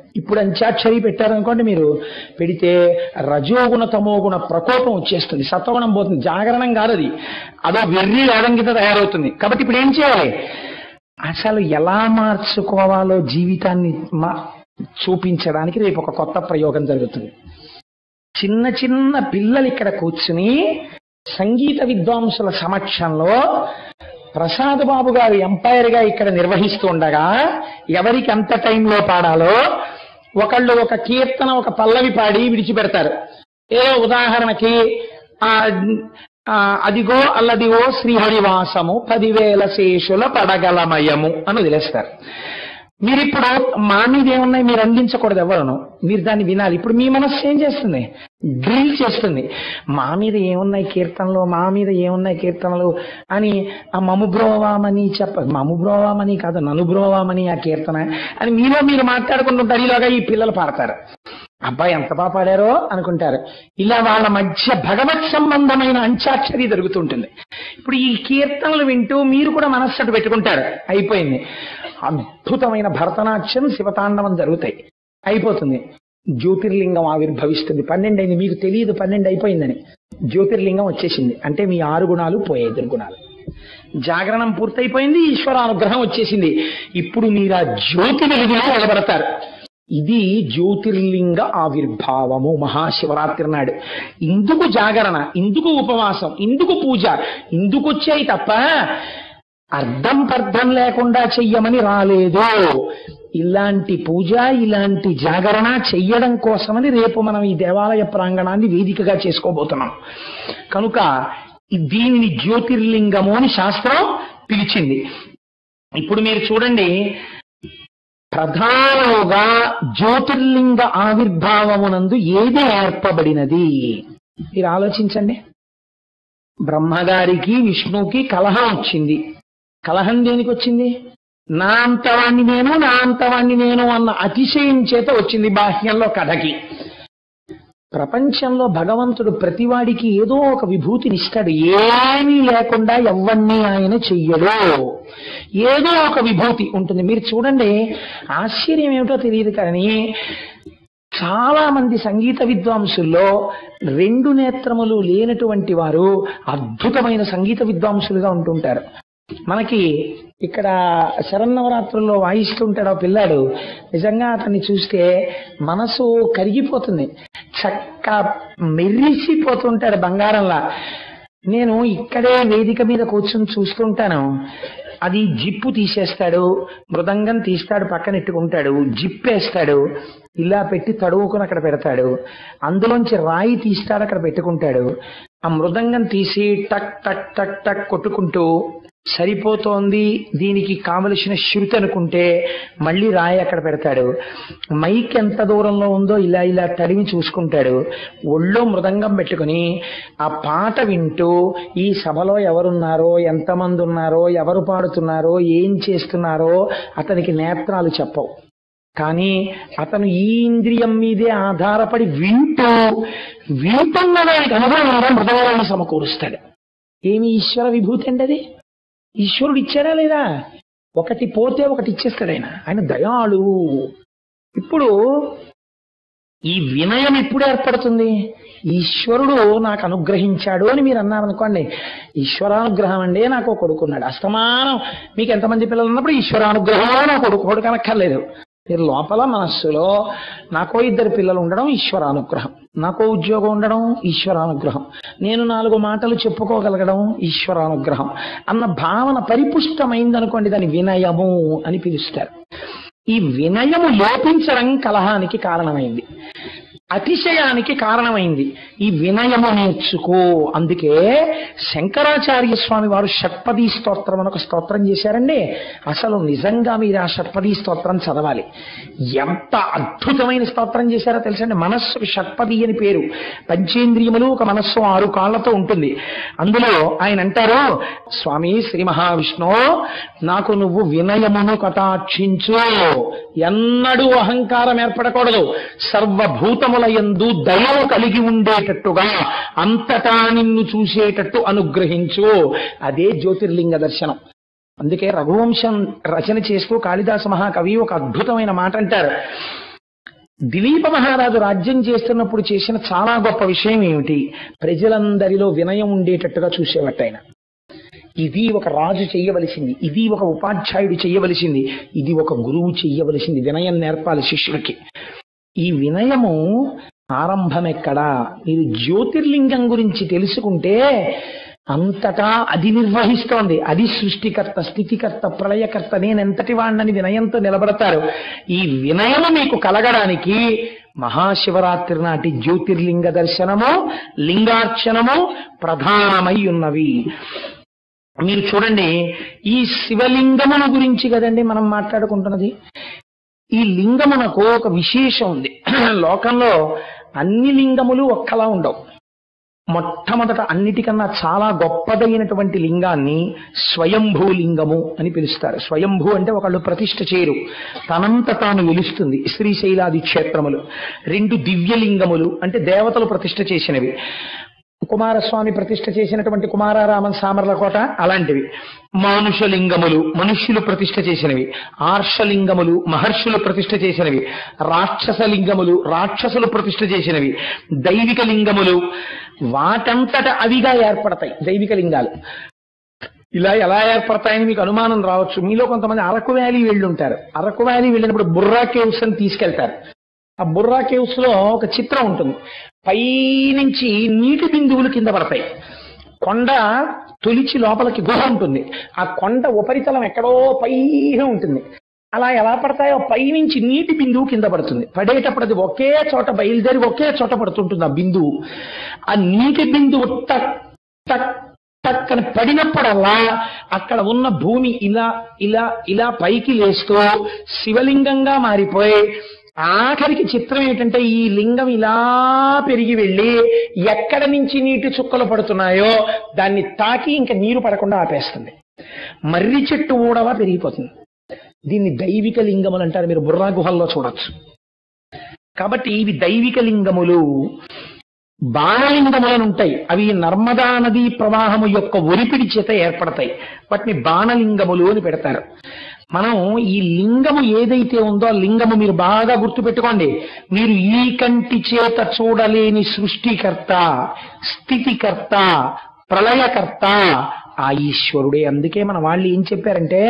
ఇప్పుడు అంత్యాక్షరి పెట్టారనుకోండి మీరు పెడితే రజోగుణ తమోగుణ ప్రకోపం వచ్చేస్తుంది సత్వగుణం పోతుంది జాగరణం కాదు అది అదో వెర్రి వేదం కింద తయారవుతుంది కాబట్టి ఇప్పుడు ఏం చేయాలి అసలు ఎలా మార్చుకోవాలో జీవితాన్ని మా చూపించడానికి రేపు ఒక కొత్త ప్రయోగం జరుగుతుంది చిన్న చిన్న పిల్లలు ఇక్కడ కూర్చుని సంగీత విద్వాంసుల సమక్షంలో ప్రసాద్ బాబు గారు ఎంపైర్ గా ఇక్కడ నిర్వహిస్తూ ఉండగా ఎవరికి ఎంత టైంలో పాడాలో ఒకళ్ళు ఒక కీర్తన ఒక పల్లవి పాడి విడిచిపెడతారు ఏదో ఉదాహరణకి ఆ ఆ, అదిగో అల్లదిగో శ్రీహరివాసము పదివేల శేషుల పడగలమయము అని వదిలేస్తారు మీరు ఇప్పుడు మా మీద ఏమున్నాయి మీరు అందించకూడదు ఎవరును మీరు దాన్ని వినాలి ఇప్పుడు మీ మనస్సు ఏం చేస్తుంది డ్రిల్ చేస్తుంది మా మీద ఏమున్నాయి కీర్తనలు మా మీద ఏమున్నాయి కీర్తనలు అని ఆ మము బ్రోవామని చెప్ప మము బ్రోవామని కాదు నన్ను బ్రోవామని ఆ కీర్తన అని మీలో మీరు మాట్లాడుకుంటుంటారు ఈలోగా ఈ పిల్లలు పాడతారు అబ్బాయి ఎంత బాగా పాడారో అనుకుంటారు ఇలా వాళ్ళ మధ్య భగవత్ సంబంధమైన అంచాక్షరి జరుగుతుంటుంది ఇప్పుడు ఈ కీర్తనలు వింటూ మీరు కూడా మనస్సటు పెట్టుకుంటారు అయిపోయింది అద్భుతమైన భరతనాట్యం శివతాండవం జరుగుతాయి అయిపోతుంది జ్యోతిర్లింగం ఆవిర్భవిస్తుంది పన్నెండు అయింది మీకు తెలియదు పన్నెండు అయిపోయిందని జ్యోతిర్లింగం వచ్చేసింది అంటే మీ ఆరు గుణాలు పోయాయి దుర్గుణాలు జాగరణం పూర్తయిపోయింది ఈశ్వరానుగ్రహం వచ్చేసింది ఇప్పుడు మీరు ఆ జ్యోతి వెలుగులో నిలబడతారు ఇది జ్యోతిర్లింగ ఆవిర్భావము మహాశివరాత్రి నాడు ఇందుకు జాగరణ ఇందుకు ఉపవాసం ఇందుకు పూజ ఇందుకు వచ్చాయి తప్ప అర్థం పర్థం లేకుండా చెయ్యమని రాలేదు ఇలాంటి పూజ ఇలాంటి జాగరణ చెయ్యడం కోసమని రేపు మనం ఈ దేవాలయ ప్రాంగణాన్ని వేదికగా చేసుకోబోతున్నాం కనుక ఈ- దీనిని జ్యోతిర్లింగము అని శాస్త్రం పిలిచింది ఇప్పుడు మీరు చూడండి ప్రధానముగా జ్యోతిర్లింగ ఆవిర్భావమునందు ఏది ఏర్పబడినది మీరు ఆలోచించండి బ్రహ్మగారికి విష్ణువుకి కలహం వచ్చింది కలహం దేనికి వచ్చింది నా అంతవాణ్ణి నేను నా అంతవాణ్ణి నేను అన్న అతిశయం చేత వచ్చింది బాహ్యంలో కథకి ప్రపంచంలో భగవంతుడు ప్రతివాడికి ఏదో ఒక విభూతిని ఇస్తాడు ఏమీ లేకుండా ఎవరిని ఆయన చెయ్యడు ఏదో ఒక విభూతి ఉంటుంది మీరు చూడండి ఆశ్చర్యం ఏమిటో తెలియదు కానీ చాలా మంది సంగీత విద్వాంసుల్లో రెండు నేత్రములు లేనటువంటి వారు అద్భుతమైన సంగీత విద్వాంసులుగా ఉంటుంటారు మనకి ఇక్కడ శరన్నవరాత్రుల్లో వాయిస్తుంటాడు ఆ పిల్లాడు నిజంగా అతన్ని చూస్తే మనసు కరిగిపోతుంది చక్క మెరిసిపోతుంటాడు బంగారంలా నేను ఇక్కడే వేదిక మీద కూర్చొని చూస్తుంటాను అది జిప్పు తీసేస్తాడు మృదంగం తీస్తాడు పక్కనెట్టుకుంటాడు జిప్పేస్తాడు ఇలా పెట్టి తడువుకుని అక్కడ పెడతాడు అందులోంచి రాయి తీస్తాడు అక్కడ పెట్టుకుంటాడు ఆ మృదంగం తీసి టక్ టక్ టక్ టక్ కొట్టుకుంటూ సరిపోతోంది దీనికి కావలసిన శృతి అనుకుంటే మళ్ళీ రాయి అక్కడ పెడతాడు మైక్ ఎంత దూరంలో ఉందో ఇలా ఇలా తడిమి చూసుకుంటాడు ఒళ్ళో మృదంగం పెట్టుకుని ఆ పాట వింటూ ఈ సభలో ఎవరున్నారో ఎంతమంది ఉన్నారో ఎవరు పాడుతున్నారో ఏం చేస్తున్నారో అతనికి నేత్రాలు చెప్పవు కానీ అతను ఈ ఇంద్రియం మీదే ఆధారపడి వింటూ వింటున్న దానికి అనుభవంగా మృదవాలను సమకూరుస్తాడు ఏమి ఈశ్వర విభూతి అండి అది ఈశ్వరుడు ఇచ్చాడా లేదా ఒకటి పోతే ఒకటి ఇచ్చేస్తాడు ఆయన ఆయన దయాళు ఇప్పుడు ఈ వినయం ఎప్పుడు ఏర్పడుతుంది ఈశ్వరుడు నాకు అనుగ్రహించాడు అని మీరు అన్నారనుకోండి ఈశ్వరానుగ్రహం అండి నాకు ఒక కొడుకున్నాడు అస్తమానం మీకు ఎంతమంది పిల్లలు ఉన్నప్పుడు ఈశ్వరానుగ్రహం నా కొడుకు కొడుకు అనక్కర్లేదు మీరు లోపల మనస్సులో నాకో ఇద్దరు పిల్లలు ఉండడం ఈశ్వరానుగ్రహం నాకో ఉద్యోగం ఉండడం ఈశ్వరానుగ్రహం నేను నాలుగు మాటలు చెప్పుకోగలగడం ఈశ్వరానుగ్రహం అన్న భావన పరిపుష్టమైందనుకోండి దాని వినయము అని పిలుస్తారు ఈ వినయము లోపించడం కలహానికి కారణమైంది అతిశయానికి కారణమైంది ఈ వినయము నేర్చుకో అందుకే శంకరాచార్య స్వామి వారు షట్పదీ స్తోత్రం అని ఒక స్తోత్రం చేశారండి అసలు నిజంగా మీరు ఆ షట్పదీ స్తోత్రం చదవాలి ఎంత అద్భుతమైన స్తోత్రం చేశారో తెలుసండి మనస్సుకు షట్పది అని పేరు పంచేంద్రియములు ఒక మనస్సు ఆరు కాళ్లతో ఉంటుంది అందులో ఆయన అంటారు స్వామి శ్రీ మహావిష్ణు నాకు నువ్వు వినయమును కటాక్షించు ఎన్నడూ అహంకారం ఏర్పడకూడదు సర్వభూతముల యందు దయము కలిగి ఉండేటట్టుగా అంతటా నిన్ను చూసేటట్టు అనుగ్రహించు అదే జ్యోతిర్లింగ దర్శనం అందుకే రఘువంశం రచన చేస్తూ కాళిదాస మహాకవి ఒక అద్భుతమైన మాట అంటారు దిలీప మహారాజు రాజ్యం చేస్తున్నప్పుడు చేసిన చాలా గొప్ప విషయం ఏమిటి ప్రజలందరిలో వినయం ఉండేటట్టుగా చూసేవట్టు ఆయన ఇది ఒక రాజు చెయ్యవలసింది ఇది ఒక ఉపాధ్యాయుడు చెయ్యవలసింది ఇది ఒక గురువు చెయ్యవలసింది వినయం నేర్పాలి శిష్యులకి ఈ వినయము ఆరంభం ఎక్కడా మీరు జ్యోతిర్లింగం గురించి తెలుసుకుంటే అంతటా అది నిర్వహిస్తోంది అది సృష్టికర్త స్థితికర్త ప్రళయకర్త నేనెంతటి వాణ్ణని వినయంతో నిలబడతారు ఈ వినయము మీకు కలగడానికి మహాశివరాత్రి నాటి జ్యోతిర్లింగ దర్శనము లింగార్చనము ప్రధానమై ఉన్నవి మీరు చూడండి ఈ శివలింగముల గురించి కదండి మనం మాట్లాడుకుంటున్నది ఈ లింగమునకు ఒక విశేషం ఉంది లోకంలో అన్ని లింగములు ఒక్కలా ఉండవు మొట్టమొదట అన్నిటికన్నా చాలా గొప్పదైనటువంటి లింగాన్ని స్వయంభూ లింగము అని పిలుస్తారు స్వయంభూ అంటే ఒకళ్ళు ప్రతిష్ఠ చేయరు తనంత తాను వెలుస్తుంది శ్రీశైలాది క్షేత్రములు రెండు దివ్యలింగములు అంటే దేవతలు ప్రతిష్ఠ చేసినవి కుమారస్వామి ప్రతిష్ఠ చేసినటువంటి కుమారారామన్ సామర్లకోట అలాంటివి మానుషలింగములు మనుష్యులు ప్రతిష్ఠ చేసినవి ఆర్షలింగములు మహర్షులు ప్రతిష్ఠ చేసినవి రాక్షసలింగములు రాక్షసులు ప్రతిష్ఠ చేసినవి దైవిక లింగములు వాటంతట అవిగా ఏర్పడతాయి దైవిక లింగాలు ఇలా ఎలా ఏర్పడతాయని మీకు అనుమానం రావచ్చు మీలో కొంతమంది అరకు వ్యాలీ వెళ్ళి ఉంటారు అరకు వ్యాలీ వెళ్ళినప్పుడు బుర్రా కేవ్స్ అని తీసుకెళ్తారు ఆ బుర్రా కేవ్స్ లో ఒక చిత్రం ఉంటుంది పైనుంచి నీటి బిందువులు కింద పడతాయి కొండ తొలిచి లోపలికి గుహ ఉంటుంది ఆ కొండ ఉపరితలం ఎక్కడో పైన ఉంటుంది అలా ఎలా పడతాయో పైనుంచి నీటి బిందువు కింద పడుతుంది పడేటప్పుడు అది ఒకే చోట బయలుదేరి ఒకే చోట పడుతుంటుంది ఆ బిందువు ఆ నీటి బిందువు టక్ టక్ టక్ అని పడినప్పుడల్లా అక్కడ ఉన్న భూమి ఇలా ఇలా ఇలా పైకి లేస్తూ శివలింగంగా మారిపోయి ఆఖరికి చిత్రం ఏంటంటే ఈ లింగం ఇలా పెరిగి వెళ్ళి ఎక్కడ నుంచి నీటి చుక్కలు పడుతున్నాయో దాన్ని తాకి ఇంకా నీరు పడకుండా ఆపేస్తుంది మర్రి చెట్టు ఊడవా పెరిగిపోతుంది దీన్ని దైవిక లింగములు అంటారు మీరు బుర్రా గుహల్లో చూడొచ్చు కాబట్టి ఇవి దైవిక లింగములు బాణలింగములను ఉంటాయి అవి నర్మదా నదీ ప్రవాహము యొక్క ఒరిపిడి చేత ఏర్పడతాయి వాటిని బాణలింగములు అని పెడతారు మనం ఈ లింగము ఏదైతే ఉందో ఆ లింగము మీరు బాగా గుర్తుపెట్టుకోండి మీరు ఈ కంటి చేత చూడలేని సృష్టికర్త స్థితికర్త ప్రళయకర్త ఆ ఈశ్వరుడే అందుకే మన వాళ్ళు ఏం చెప్పారంటే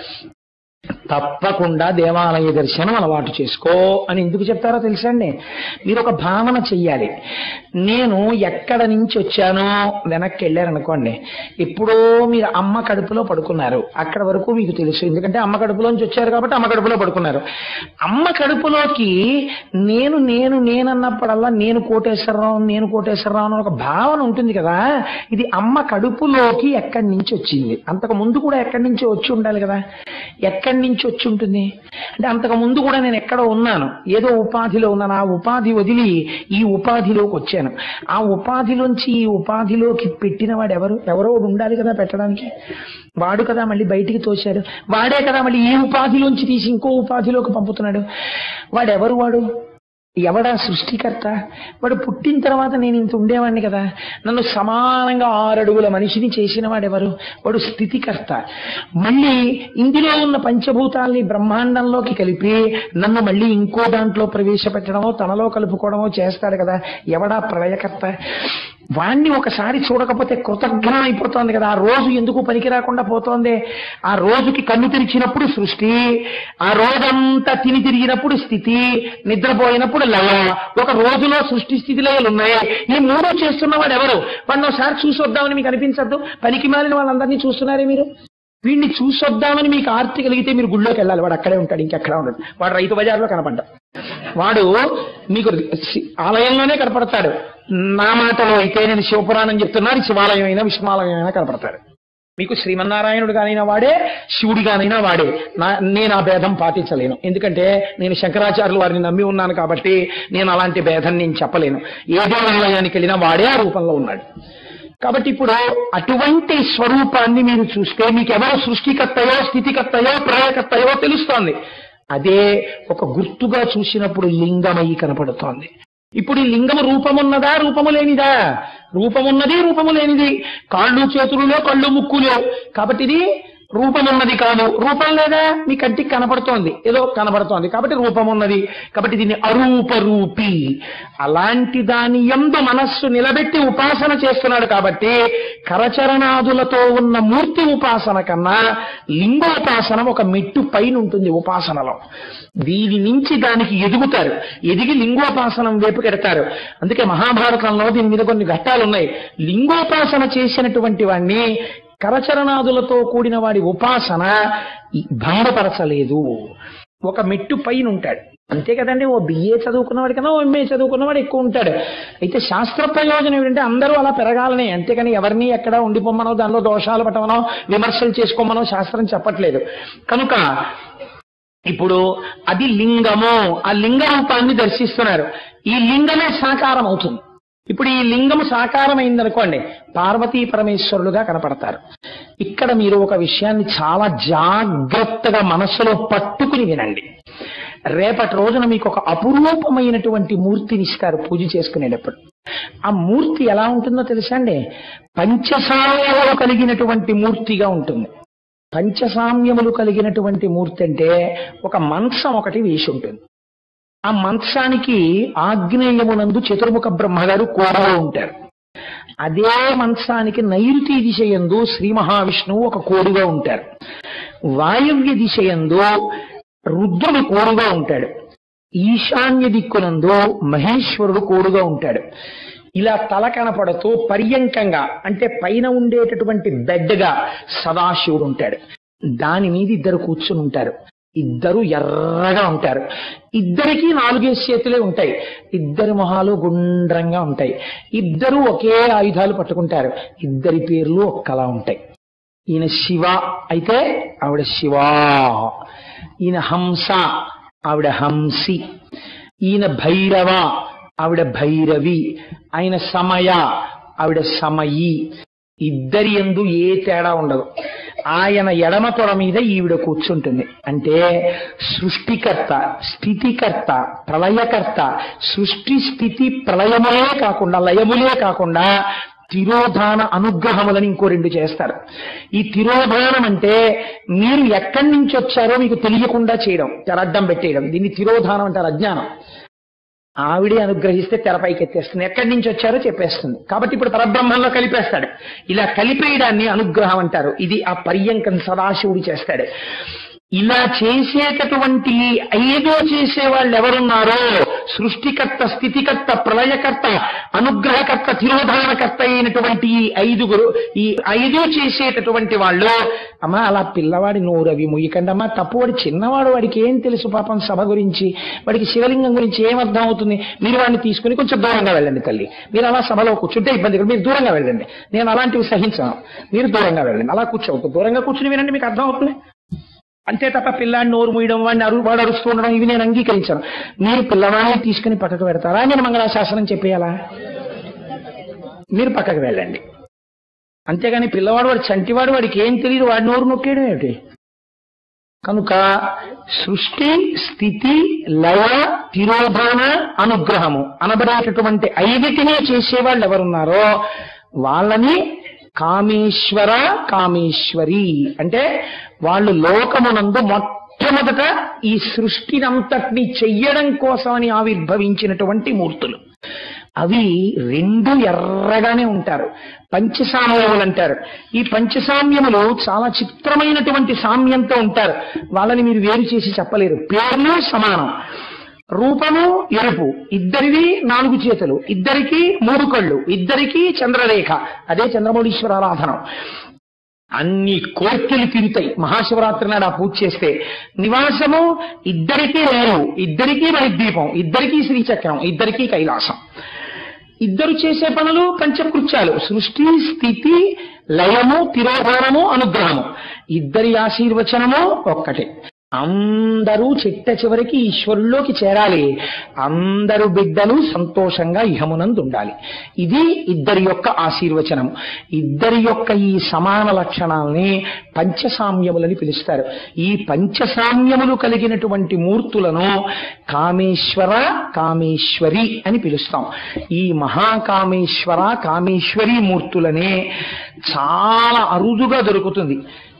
తప్పకుండా దేవాలయ దర్శనం అలవాటు చేసుకో అని ఎందుకు చెప్తారో తెలుసండి మీరు ఒక భావన చెయ్యాలి నేను ఎక్కడ నుంచి వచ్చానో వెనక్కి వెళ్ళారనుకోండి ఎప్పుడో మీరు అమ్మ కడుపులో పడుకున్నారు అక్కడ వరకు మీకు తెలుసు ఎందుకంటే అమ్మ కడుపులోంచి వచ్చారు కాబట్టి అమ్మ కడుపులో పడుకున్నారు అమ్మ కడుపులోకి నేను నేను నేనన్నప్పుడల్లా నేను కోటేశ్వరరావు నేను కోటేశ్వరరావు అని ఒక భావన ఉంటుంది కదా ఇది అమ్మ కడుపులోకి ఎక్కడి నుంచి వచ్చింది అంతకు ముందు కూడా ఎక్కడి నుంచి వచ్చి ఉండాలి కదా ఎక్కడి నుంచి వచ్చి ఉంటుంది అంటే అంతకు ముందు కూడా నేను ఎక్కడో ఉన్నాను ఏదో ఉపాధిలో ఉన్నాను ఆ ఉపాధి వదిలి ఈ ఉపాధిలోకి వచ్చాను ఆ ఉపాధిలోంచి ఈ ఉపాధిలోకి పెట్టిన వాడు ఎవరు ఎవరో ఒకడు ఉండాలి కదా పెట్టడానికి వాడు కదా మళ్ళీ బయటికి తోశాడు వాడే కదా మళ్ళీ ఈ ఉపాధిలోంచి తీసి ఇంకో ఉపాధిలోకి పంపుతున్నాడు వాడెవరు వాడు ఎవడా సృష్టికర్త వాడు పుట్టిన తర్వాత నేను ఇంత ఉండేవాడిని కదా నన్ను సమానంగా ఆరడుగుల మనిషిని చేసిన వాడెవరు వాడు స్థితికర్త మళ్ళీ ఇందులో ఉన్న పంచభూతాల్ని బ్రహ్మాండంలోకి కలిపి నన్ను మళ్ళీ ఇంకో దాంట్లో ప్రవేశపెట్టడమో తనలో కలుపుకోవడమో చేస్తాడు కదా ఎవడా ప్రళయకర్త వాణ్ణి ఒకసారి చూడకపోతే కృతజ్ఞం అయిపోతోంది కదా ఆ రోజు ఎందుకు పనికి రాకుండా పోతోంది ఆ రోజుకి కన్ను తెరిచినప్పుడు సృష్టి ఆ రోజంతా తిని తిరిగినప్పుడు స్థితి నిద్రపోయినప్పుడు లయ ఒక రోజులో సృష్టి స్థితి లయలు ఉన్నాయి ఈ మూడు చేస్తున్నవాడు ఎవరు వాడిని ఒకసారి చూసొద్దామని మీకు అనిపించద్దు పనికి మాలిన వాళ్ళందరినీ చూస్తున్నారే మీరు వీడిని చూసొద్దామని మీకు ఆర్తి కలిగితే మీరు గుళ్ళోకి వెళ్ళాలి వాడు అక్కడే ఉంటాడు ఇంకెక్కడ ఉండడు వాడు రైతు బజార్లో కనపడ్డా వాడు మీకు ఆలయంలోనే కనపడతాడు నా మాటలో అయితే నేను శివపురాణం చెప్తున్నాను శివాలయం అయినా విష్ణువాలయం అయినా కనపడతాడు మీకు శ్రీమన్నారాయణుడు కానైనా వాడే శివుడి కానైనా వాడే నా నేను ఆ భేదం పాటించలేను ఎందుకంటే నేను శంకరాచార్యులు వారిని నమ్మి ఉన్నాను కాబట్టి నేను అలాంటి భేదం నేను చెప్పలేను ఏ దేవాలయానికి వెళ్ళినా వాడే ఆ రూపంలో ఉన్నాడు కాబట్టి ఇప్పుడు అటువంటి స్వరూపాన్ని మీరు చూస్తే మీకు ఎవరు సృష్టికర్తయో స్థితికర్తయో ప్రళయకర్తయో తెలుస్తోంది అదే ఒక గుర్తుగా చూసినప్పుడు లింగమై కనపడుతోంది ఇప్పుడు ఈ లింగము రూపమున్నదా రూపము లేనిదా రూపమున్నది రూపము లేనిది కాళ్ళు చేతులులో కళ్ళు ముక్కులు కాబట్టి ఇది రూపం ఉన్నది కాదు రూపం లేదా మీ కంటికి కనపడుతోంది ఏదో కనపడుతోంది కాబట్టి రూపం ఉన్నది కాబట్టి దీన్ని అరూప రూపి అలాంటి దాని ఎందు మనస్సు నిలబెట్టి ఉపాసన చేస్తున్నాడు కాబట్టి కరచరణాదులతో ఉన్న మూర్తి ఉపాసన కన్నా లింగోపాసన ఒక మెట్టు పైన ఉంటుంది ఉపాసనలో దీని నుంచి దానికి ఎదుగుతారు ఎదిగి లింగోపాసనం వైపు కెడతారు అందుకే మహాభారతంలో దీని మీద కొన్ని ఘట్టాలు ఉన్నాయి లింగోపాసన చేసినటువంటి వాణ్ణి కరచరణాదులతో కూడిన వాడి ఉపాసన ఈ భంగపరచలేదు ఒక మెట్టు పైన ఉంటాడు అంతే కదండి ఓ బిఏ చదువుకున్నవాడి కన్నా ఓ ఎంఏ చదువుకున్నవాడు ఎక్కువ ఉంటాడు అయితే శాస్త్ర ప్రయోజనం ఏంటంటే అందరూ అలా పెరగాలనే అంతేకాని ఎవరిని ఎక్కడ ఉండిపోమ్మనో దానిలో దోషాలు పట్టమనో విమర్శలు చేసుకోమనో శాస్త్రం చెప్పట్లేదు కనుక ఇప్పుడు అది లింగము ఆ లింగ రూపాన్ని దర్శిస్తున్నారు ఈ లింగమే సాకారం అవుతుంది ఇప్పుడు ఈ లింగము సాకారం అయిందనుకోండి పార్వతీ పరమేశ్వరులుగా కనపడతారు ఇక్కడ మీరు ఒక విషయాన్ని చాలా జాగ్రత్తగా మనస్సులో పట్టుకుని వినండి రేపటి రోజున మీకు ఒక అపురూపమైనటువంటి మూర్తిని ఇస్తారు పూజ చేసుకునేటప్పుడు ఆ మూర్తి ఎలా ఉంటుందో తెలుసా అండి పంచసాయములు కలిగినటువంటి మూర్తిగా ఉంటుంది పంచసామ్యములు కలిగినటువంటి మూర్తి అంటే ఒక మంచం ఒకటి వేసి ఉంటుంది ఆ మంచానికి ఆగ్నేయమునందు చతుర్ముఖ బ్రహ్మగారు కోడలో ఉంటారు అదే మంచానికి నైరుతి దిశయందు శ్రీ మహావిష్ణువు ఒక కోడుగా ఉంటారు వాయవ్య దిశయందు రుద్రుడు కోడుగా ఉంటాడు ఈశాన్య దిక్కునందు మహేశ్వరుడు కోడుగా ఉంటాడు ఇలా తల కనపడుతూ పర్యంకంగా అంటే పైన ఉండేటటువంటి బెడ్గా సదాశివుడు ఉంటాడు దాని మీద ఇద్దరు కూర్చుని ఉంటారు ఇద్దరు ఎర్రగా ఉంటారు ఇద్దరికి నాలుగేసి చేతులే ఉంటాయి ఇద్దరి మొహాలు గుండ్రంగా ఉంటాయి ఇద్దరు ఒకే ఆయుధాలు పట్టుకుంటారు ఇద్దరి పేర్లు ఒక్కలా ఉంటాయి ఈయన శివ అయితే ఆవిడ శివా ఈయన హంస ఆవిడ హంసి ఈయన భైరవ ఆవిడ భైరవి ఆయన సమయ ఆవిడ సమయి ఇద్దరి ఎందు ఏ తేడా ఉండదు ఆయన ఎడమ తొడ మీద ఈవిడ కూర్చుంటుంది అంటే సృష్టికర్త స్థితికర్త ప్రళయకర్త సృష్టి స్థితి ప్రళయములే కాకుండా లయములే కాకుండా తిరోధాన అనుగ్రహములని ఇంకో రెండు చేస్తారు ఈ తిరోధానం అంటే మీరు ఎక్కడి నుంచి వచ్చారో మీకు తెలియకుండా చేయడం తెరడ్డం పెట్టేయడం దీన్ని తిరోధానం అంటారు అజ్ఞానం ఆవిడే అనుగ్రహిస్తే తెరపైకి ఎత్తేస్తుంది ఎక్కడి నుంచి వచ్చారో చెప్పేస్తుంది కాబట్టి ఇప్పుడు పరబ్రహ్మంలో కలిపేస్తాడు ఇలా కలిపేయడాన్ని అనుగ్రహం అంటారు ఇది ఆ పర్యంకం సదాశివుడు చేస్తాడు ఇలా చేసేటటువంటి ఐదో చేసే వాళ్ళు ఎవరున్నారో సృష్టికర్త స్థితికర్త ప్రళయకర్త అనుగ్రహకర్త తిరోధానకర్త అయినటువంటి ఈ ఐదుగురు ఈ ఐదు చేసేటటువంటి వాళ్ళు అమ్మా అలా పిల్లవాడి నోరు అవి ముయ్యకండమ్మా తప్పు వాడి చిన్నవాడు వాడికి ఏం తెలుసు పాపం సభ గురించి వాడికి శివలింగం గురించి ఏం అర్థం అవుతుంది మీరు వాడిని తీసుకుని కొంచెం దూరంగా వెళ్ళండి తల్లి మీరు అలా సభలో కూర్చుంటే ఇబ్బంది లేదు. మీరు దూరంగా వెళ్ళండి నేను అలాంటివి సహించాను మీరు దూరంగా వెళ్ళండి అలా కూర్చోవద్దు దూరంగా కూర్చుని వినండి మీకు అర్థం అవుతుంది అంతే తప్ప పిల్లాడిని నోరు మూయడం వాడిని అరు వాడు అరుస్తూ ఉండడం ఇవి నేను అంగీకరించాను మీరు పిల్లవాడిని తీసుకుని పక్కకు పెడతారా నేను మంగళాశాసనం చెప్పేయాలా మీరు పక్కకు వెళ్ళండి అంతేగాని పిల్లవాడు వాడు చంటివాడు వాడికి ఏం తెలియదు వాడి నోరు నొక్కేయడం ఏమిటి కనుక సృష్టి స్థితి లయ తిరోధాన అనుగ్రహము అనబడేటటువంటి ఐదిటినే చేసేవాళ్ళు ఎవరున్నారో వాళ్ళని కామేశ్వర కామేశ్వరి అంటే వాళ్ళు లోకమునందు మొట్టమొదట ఈ సృష్టినంతటిని చెయ్యడం కోసమని ఆవిర్భవించినటువంటి మూర్తులు అవి రెండు ఎర్రగానే ఉంటారు పంచసామ్యములు అంటారు ఈ పంచసామ్యములు చాలా చిత్రమైనటువంటి సామ్యంతో ఉంటారు వాళ్ళని మీరు వేరు చేసి చెప్పలేరు పేర్లు సమానం రూపము ఎరుపు ఇద్దరివి నాలుగు చేతులు ఇద్దరికి మూడు కళ్ళు ఇద్దరికి చంద్రరేఖ అదే చంద్రమౌళీశ్వర ఆరాధనం అన్ని కోర్కెలు తిరుగుతాయి మహాశివరాత్రి నాడు ఆ పూజ చేస్తే నివాసము ఇద్దరికీ లేరు ఇద్దరికీ మణిద్వీపం ఇద్దరికీ శ్రీచక్రం ఇద్దరికీ కైలాసం ఇద్దరు చేసే పనులు పంచకృత్యాలు సృష్టి స్థితి లయము తిరోధానము అనుగ్రహము ఇద్దరి ఆశీర్వచనము ఒక్కటే అందరూ చిట్ట చివరికి ఈశ్వరుల్లోకి చేరాలి అందరు బిడ్డలు సంతోషంగా ఇహమునందు ఉండాలి ఇది ఇద్దరి యొక్క ఆశీర్వచనం ఇద్దరి యొక్క ఈ సమాన లక్షణాలని పంచసామ్యములని పిలుస్తారు ఈ పంచసామ్యములు కలిగినటువంటి మూర్తులను కామేశ్వర కామేశ్వరి అని పిలుస్తాం ఈ మహాకామేశ్వర కామేశ్వరి మూర్తులనే చాలా అరుదుగా దొరుకుతుంది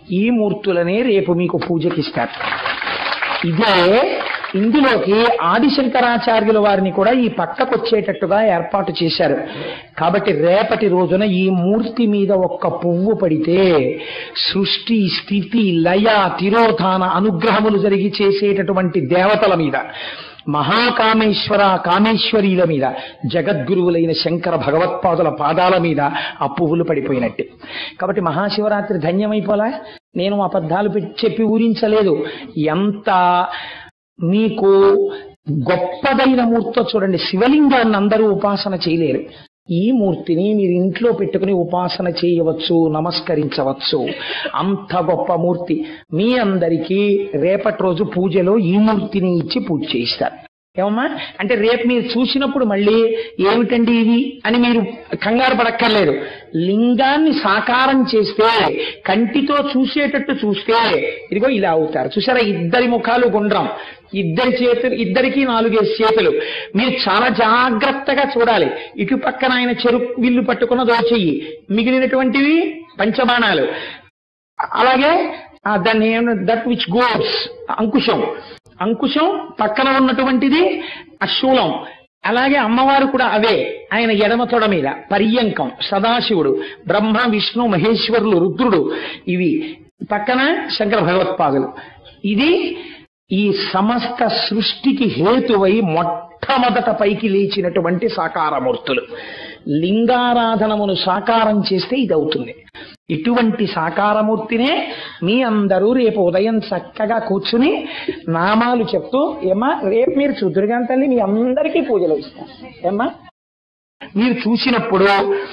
ఈ మూర్తులనే రేపు మీకు పూజకిస్తారు ఇదే ఇందులోకి ఆదిశంకరాచార్యుల వారిని కూడా ఈ పక్కకు వచ్చేటట్టుగా ఏర్పాటు చేశారు కాబట్టి రేపటి రోజున ఈ మూర్తి మీద ఒక్క పువ్వు పడితే సృష్టి స్థితి లయ తిరోధాన అనుగ్రహములు జరిగి చేసేటటువంటి దేవతల మీద మహాకామేశ్వర కామేశ్వరీల మీద జగద్గురువులైన శంకర భగవత్పాదుల పాదాల మీద ఆ పువ్వులు పడిపోయినట్టే కాబట్టి మహాశివరాత్రి ధన్యమైపోలా నేను అబద్ధాలు పెట్టి చెప్పి ఊరించలేదు ఎంత మీకు గొప్పదైన మూర్తో చూడండి శివలింగాన్ని అందరూ ఉపాసన చేయలేరు ఈ మూర్తిని మీరు ఇంట్లో పెట్టుకుని ఉపాసన చేయవచ్చు నమస్కరించవచ్చు అంత గొప్ప మూర్తి మీ అందరికీ రేపటి రోజు పూజలో ఈ మూర్తిని ఇచ్చి పూజ చేయిస్తారు ఏమమ్మా అంటే రేపు మీరు చూసినప్పుడు మళ్ళీ ఏమిటండి ఇది అని మీరు కంగారు పడక్కర్లేదు లింగాన్ని సాకారం చేస్తే కంటితో చూసేటట్టు చూస్తే ఇదిగో ఇలా అవుతారు చూసారా ఇద్దరి ముఖాలు గుండ్రం ఇద్దరి చేతులు ఇద్దరికి నాలుగేసి చేతులు మీరు చాలా జాగ్రత్తగా చూడాలి ఇటు పక్కన ఆయన చెరు విల్లు పట్టుకున్న దోచెయ్యి మిగిలినటువంటివి పంచబాణాలు అలాగే ఆ దాన్ని దట్ విచ్ గోస్ అంకుశం అంకుశం పక్కన ఉన్నటువంటిది అశూలం అలాగే అమ్మవారు కూడా అవే ఆయన ఎడమ తొడ మీద పర్యంకం సదాశివుడు బ్రహ్మ విష్ణు మహేశ్వరులు రుద్రుడు ఇవి పక్కన శంకర భగవత్పాదులు ఇది ఈ సమస్త సృష్టికి హేతువై మొట్టమొదట పైకి లేచినటువంటి సాకారమూర్తులు లింగారాధనమును సాకారం చేస్తే ఇది అవుతుంది ఇటువంటి సాకారమూర్తినే మీ అందరూ రేపు ఉదయం చక్కగా కూర్చుని నామాలు చెప్తూ ఏమ్మా రేపు మీరు చూద్దురుగాని తల్లి మీ అందరికీ పూజలు ఇస్తాం ఏమ్మా మీరు చూసినప్పుడు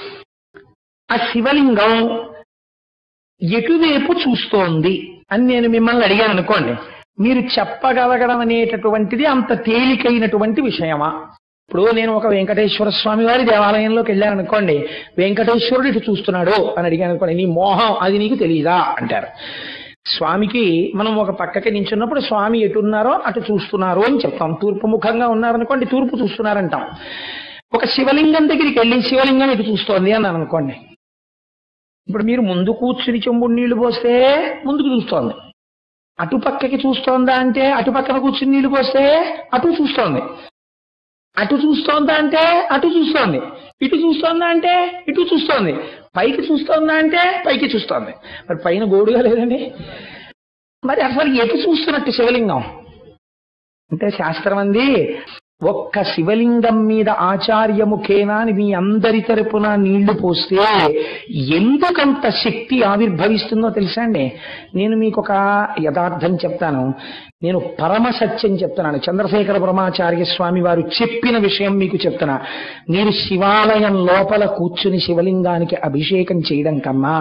ఆ శివలింగం ఎటువైపు చూస్తోంది అని నేను మిమ్మల్ని అడిగాను అనుకోండి మీరు చెప్పగలగడం అనేటటువంటిది అంత తేలికైనటువంటి విషయమా ఇప్పుడు నేను ఒక వెంకటేశ్వర స్వామి వారి దేవాలయంలోకి వెళ్ళాను అనుకోండి వెంకటేశ్వరుడు ఇటు చూస్తున్నాడు అని అడిగాను అనుకోండి నీ మోహం అది నీకు తెలియదా అంటారు స్వామికి మనం ఒక పక్కకి నించున్నప్పుడు స్వామి ఎటున్నారో అటు చూస్తున్నారు అని చెప్తాం తూర్పు ముఖంగా ఉన్నారనుకోండి తూర్పు చూస్తున్నారంటాం ఒక శివలింగం దగ్గరికి వెళ్ళి శివలింగం ఇటు చూస్తోంది అన్నాను అనుకోండి ఇప్పుడు మీరు ముందు కూర్చుని చెంబుడు నీళ్లు పోస్తే ముందుకు చూస్తోంది అటు పక్కకి చూస్తోందా అంటే అటు పక్కన కూర్చుని నీళ్లు పోస్తే అటు చూస్తోంది అటు చూస్తోందా అంటే అటు చూస్తోంది ఇటు చూస్తోందా అంటే ఇటు చూస్తోంది పైకి చూస్తోందా అంటే పైకి చూస్తోంది మరి పైన గోడుగా లేదండి మరి అసలు ఎటు చూస్తున్నట్టు శివలింగం అంటే శాస్త్రం అంది ఒక్క శివలింగం మీద ఆచార్యముఖేనా అని మీ అందరి తరపున నీళ్లు పోస్తే ఎందుకంత శక్తి ఆవిర్భవిస్తుందో తెలుసా అండి నేను మీకు ఒక యథార్థం చెప్తాను నేను పరమ సత్యం చెప్తున్నాను చంద్రశేఖర బ్రహ్మాచార్య స్వామి వారు చెప్పిన విషయం మీకు చెప్తున్నా మీరు శివాలయం లోపల కూర్చుని శివలింగానికి అభిషేకం చేయడం కన్నా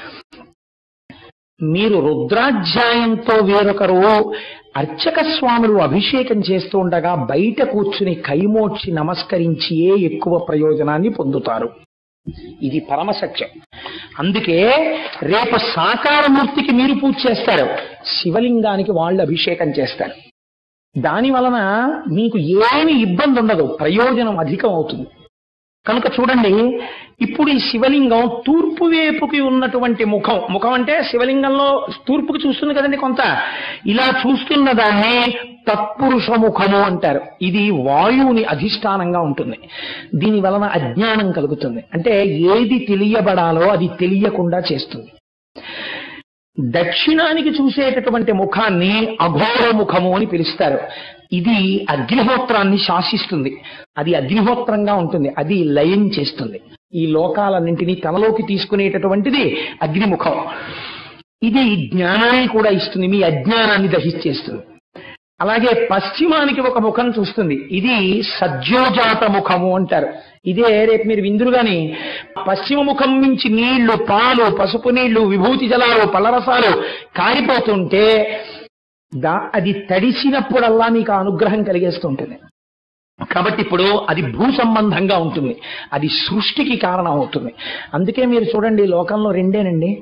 మీరు రుద్రాధ్యాయంతో వేరొకరు అర్చక స్వాములు అభిషేకం చేస్తూ ఉండగా బయట కూర్చుని కైమోడ్చి నమస్కరించి ఎక్కువ ప్రయోజనాన్ని పొందుతారు ఇది పరమ సత్యం అందుకే రేపు సాకారమూర్తికి మీరు పూజ చేస్తారు శివలింగానికి వాళ్ళు అభిషేకం చేస్తారు దాని వలన మీకు ఏమి ఇబ్బంది ఉండదు ప్రయోజనం అధికం అవుతుంది కనుక చూడండి ఇప్పుడు ఈ శివలింగం తూర్పు వైపుకి ఉన్నటువంటి ముఖం ముఖం అంటే శివలింగంలో తూర్పుకి చూస్తుంది కదండి కొంత ఇలా చూస్తున్న దాన్ని తత్పురుష ముఖము అంటారు ఇది వాయువుని అధిష్టానంగా ఉంటుంది దీని వలన అజ్ఞానం కలుగుతుంది అంటే ఏది తెలియబడాలో అది తెలియకుండా చేస్తుంది దక్షిణానికి చూసేటటువంటి ముఖాన్ని అఘోర ముఖము అని పిలుస్తారు ఇది అగ్నిహోత్రాన్ని శాసిస్తుంది అది అగ్నిహోత్రంగా ఉంటుంది అది లయం చేస్తుంది ఈ లోకాలన్నింటినీ తనలోకి తీసుకునేటటువంటిది అగ్నిముఖం ఇది జ్ఞానాన్ని కూడా ఇస్తుంది మీ అజ్ఞానాన్ని దహించేస్తుంది అలాగే పశ్చిమానికి ఒక ముఖం చూస్తుంది ఇది సజ్జోజాత ముఖము అంటారు ఇదే రేపు మీరు విందురు గాని పశ్చిమ ముఖం నుంచి నీళ్లు పాలు పసుపు నీళ్లు విభూతి జలాలు పలరసాలు కారిపోతుంటే దా అది తడిసినప్పుడల్లా మీకు ఆ అనుగ్రహం కలిగేస్తుంటుంది కాబట్టి ఇప్పుడు అది భూ సంబంధంగా ఉంటుంది అది సృష్టికి కారణం అవుతుంది అందుకే మీరు చూడండి లోకంలో రెండేనండి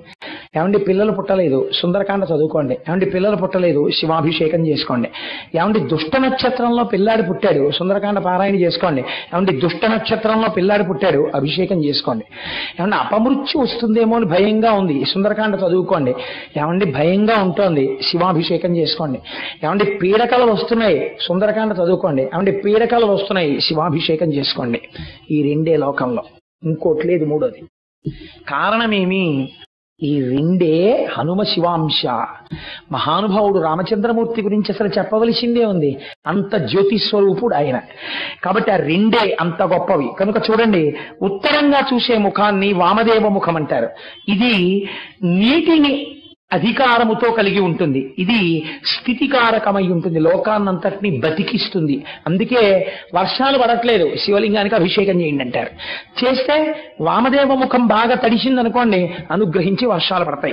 ఏమండి పిల్లలు పుట్టలేదు సుందరకాండ చదువుకోండి ఏమండి పిల్లలు పుట్టలేదు శివాభిషేకం చేసుకోండి ఏమండి దుష్ట నక్షత్రంలో పిల్లాడు పుట్టాడు సుందరకాండ పారాయణ చేసుకోండి ఏమండి దుష్ట నక్షత్రంలో పిల్లాడు పుట్టాడు అభిషేకం చేసుకోండి ఏమండి అపమృత్యు వస్తుందేమో అని భయంగా ఉంది సుందరకాండ చదువుకోండి ఏమండి భయంగా ఉంటుంది శివాభిషేకం చేసుకోండి ఏమండి పీడకలు వస్తున్నాయి సుందరకాండ చదువుకోండి ఏమండి పీడకలు వస్తున్నాయి శివాభిషేకం చేసుకోండి ఈ రెండే లోకంలో ఇంకోటి లేదు మూడోది కారణమేమి ఈ రెండే హనుమ శివాంశ మహానుభావుడు రామచంద్రమూర్తి గురించి అసలు చెప్పవలసిందే ఉంది అంత జ్యోతిస్వరూపుడు ఆయన కాబట్టి ఆ రెండే అంత గొప్పవి కనుక చూడండి ఉత్తరంగా చూసే ముఖాన్ని వామదేవ ముఖం అంటారు ఇది నీటిని అధికారముతో కలిగి ఉంటుంది ఇది స్థితికారకమై ఉంటుంది లోకాన్నంతటిని బతికిస్తుంది అందుకే వర్షాలు పడట్లేదు శివలింగానికి అభిషేకం చేయండి అంటారు చేస్తే వామదేవ ముఖం బాగా తడిసింది అనుకోండి అనుగ్రహించి వర్షాలు పడతాయి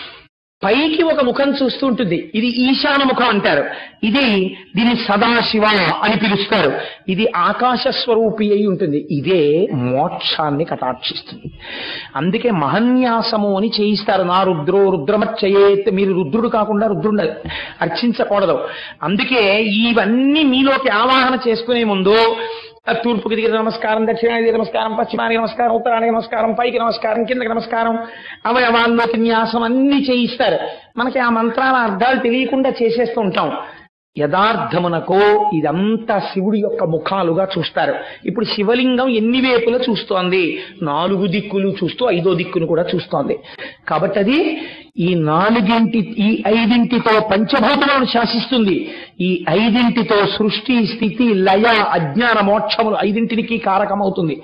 పైకి ఒక ముఖం చూస్తూ ఉంటుంది ఇది ఈశాన ముఖం అంటారు ఇది దీన్ని సదాశివ అని పిలుస్తారు ఇది ఆకాశ స్వరూపి అయి ఉంటుంది ఇదే మోక్షాన్ని కటాక్షిస్తుంది అందుకే మహన్యాసము అని చేయిస్తారు నా రుద్రో రుద్రమచ్చయేత్ మీరు రుద్రుడు కాకుండా రుద్రుడు అర్చించకూడదు అందుకే ఇవన్నీ మీలోకి ఆవాహన చేసుకునే ముందు తూర్పుకి దిగిన నమస్కారం దక్షిణానికి నమస్కారం పశ్చిమానికి నమస్కారం ఉత్తరానికి నమస్కారం పైకి నమస్కారం కిందకి నమస్కారం అవయవాల్లోకి న్యాసం అన్ని చేయిస్తారు మనకి ఆ మంత్రాల అర్థాలు తెలియకుండా చేసేస్తూ ఉంటాం యథార్థమునకో ఇదంతా శివుడి యొక్క ముఖాలుగా చూస్తారు ఇప్పుడు శివలింగం ఎన్ని వైపులా చూస్తోంది నాలుగు దిక్కులు చూస్తూ ఐదో దిక్కును కూడా చూస్తోంది కాబట్టి అది ఈ నాలుగింటి ఈ ఐదింటితో పంచభూతములను శాసిస్తుంది ఈ ఐదింటితో సృష్టి స్థితి లయ అజ్ఞాన మోక్షములు ఐదింటికి కారకమవుతుంది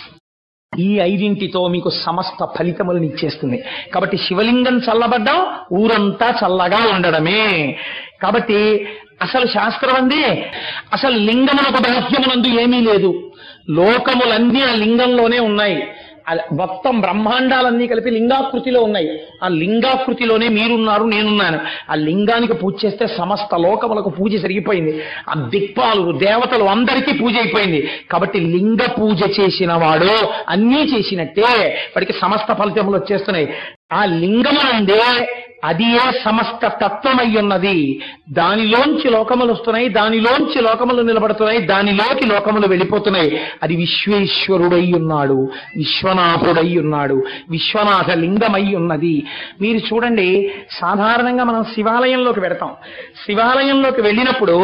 ఈ ఐదింటితో మీకు సమస్త ఫలితములను ఇచ్చేస్తుంది కాబట్టి శివలింగం చల్లబడ్డం ఊరంతా చల్లగా ఉండడమే కాబట్టి అసలు శాస్త్రం అంది అసలు లింగమునకు బాహ్యమునందు ఏమీ లేదు లోకములన్నీ ఆ లింగంలోనే ఉన్నాయి ఆ మొత్తం బ్రహ్మాండాలన్నీ కలిపి లింగాకృతిలో ఉన్నాయి ఆ లింగాకృతిలోనే మీరున్నారు నేనున్నాను ఆ లింగానికి పూజ చేస్తే సమస్త లోకములకు పూజ జరిగిపోయింది ఆ దిక్పాలు దేవతలు అందరికీ పూజ అయిపోయింది కాబట్టి లింగ పూజ చేసిన వాడు అన్నీ చేసినట్టే వాడికి సమస్త ఫలితములు వచ్చేస్తున్నాయి ఆ లింగమునందే అది ఏ సమస్త తత్వమై ఉన్నది దానిలోంచి లోకములు వస్తున్నాయి దానిలోంచి లోకములు నిలబడుతున్నాయి దానిలోకి లోకములు వెళ్ళిపోతున్నాయి అది విశ్వేశ్వరుడై ఉన్నాడు విశ్వనాథుడై ఉన్నాడు విశ్వనాథ లింగమై ఉన్నది మీరు చూడండి సాధారణంగా మనం శివాలయంలోకి వెడతాం శివాలయంలోకి వెళ్ళినప్పుడు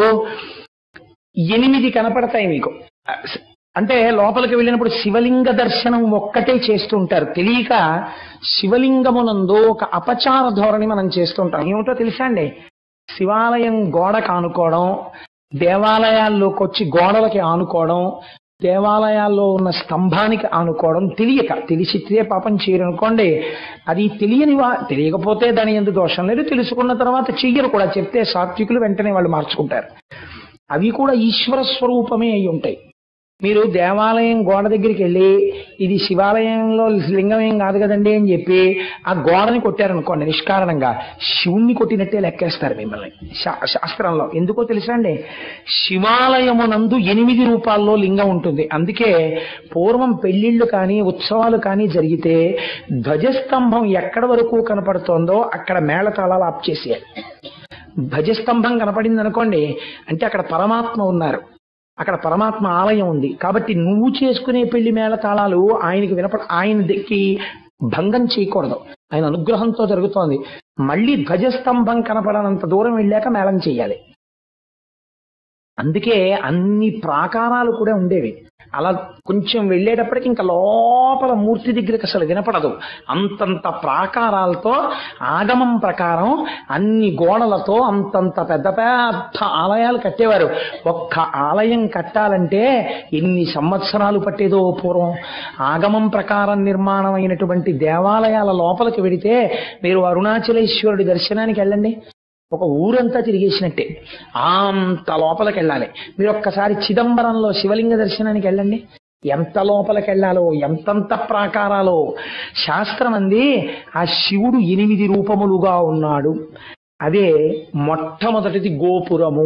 ఎనిమిది కనపడతాయి మీకు అంటే లోపలికి వెళ్ళినప్పుడు శివలింగ దర్శనం ఒక్కటే చేస్తూ ఉంటారు తెలియక శివలింగమునందు ఒక అపచార ధోరణి మనం చేస్తుంటాం ఏమిటో తెలుసా అండి శివాలయం గోడకు ఆనుకోవడం దేవాలయాల్లోకి వచ్చి గోడలకి ఆనుకోవడం దేవాలయాల్లో ఉన్న స్తంభానికి ఆనుకోవడం తెలియక తెలిసితే పాపం చేయరనుకోండి అది తెలియని వా తెలియకపోతే దాని ఎందుకు దోషం లేదు తెలుసుకున్న తర్వాత చెయ్యరు కూడా చెప్తే సాత్వికులు వెంటనే వాళ్ళు మార్చుకుంటారు అవి కూడా ఈశ్వర స్వరూపమే అయి ఉంటాయి మీరు దేవాలయం గోడ దగ్గరికి వెళ్ళి ఇది శివాలయంలో లింగం ఏం కాదు కదండి అని చెప్పి ఆ గోడని కొట్టారనుకోండి నిష్కారణంగా శివుణ్ణి కొట్టినట్టే లెక్కేస్తారు మిమ్మల్ని శా- శాస్త్రంలో ఎందుకో తెలుసా అండి శివాలయమునందు ఎనిమిది రూపాల్లో లింగం ఉంటుంది అందుకే పూర్వం పెళ్లిళ్ళు కానీ ఉత్సవాలు కానీ జరిగితే ధ్వజస్తంభం ఎక్కడ వరకు కనపడుతోందో అక్కడ మేళతాళాలు ఆప్ చేసేయాలి ధ్వజస్తంభం కనపడింది అనుకోండి అంటే అక్కడ పరమాత్మ ఉన్నారు అక్కడ పరమాత్మ ఆలయం ఉంది కాబట్టి నువ్వు చేసుకునే పెళ్లి మేళ తాళాలు ఆయనకి వినపడ ఆయన దక్కి భంగం చేయకూడదు ఆయన అనుగ్రహంతో జరుగుతోంది మళ్ళీ ధ్వజస్తంభం కనపడనంత దూరం వెళ్ళాక మేళం చేయాలి అందుకే అన్ని ప్రాకారాలు కూడా ఉండేవి అలా కొంచెం వెళ్ళేటప్పటికి ఇంకా లోపల మూర్తి దగ్గరికి అసలు వినపడదు అంతంత ప్రాకారాలతో ఆగమం ప్రకారం అన్ని గోడలతో అంతంత పెద్ద పెద్ద ఆలయాలు కట్టేవారు ఒక్క ఆలయం కట్టాలంటే ఎన్ని సంవత్సరాలు పట్టేదో పూర్వం ఆగమం ప్రకారం నిర్మాణమైనటువంటి దేవాలయాల లోపలికి వెడితే మీరు అరుణాచలేశ్వరుడి దర్శనానికి వెళ్ళండి ఒక ఊరంతా తిరిగేసినట్టే అంత లోపలికి వెళ్ళాలి మీరు ఒక్కసారి చిదంబరంలో శివలింగ దర్శనానికి వెళ్ళండి ఎంత లోపలికి వెళ్ళాలో ఎంతంత ప్రాకారాలో శాస్త్రం అంది ఆ శివుడు ఎనిమిది రూపములుగా ఉన్నాడు అదే మొట్టమొదటిది గోపురము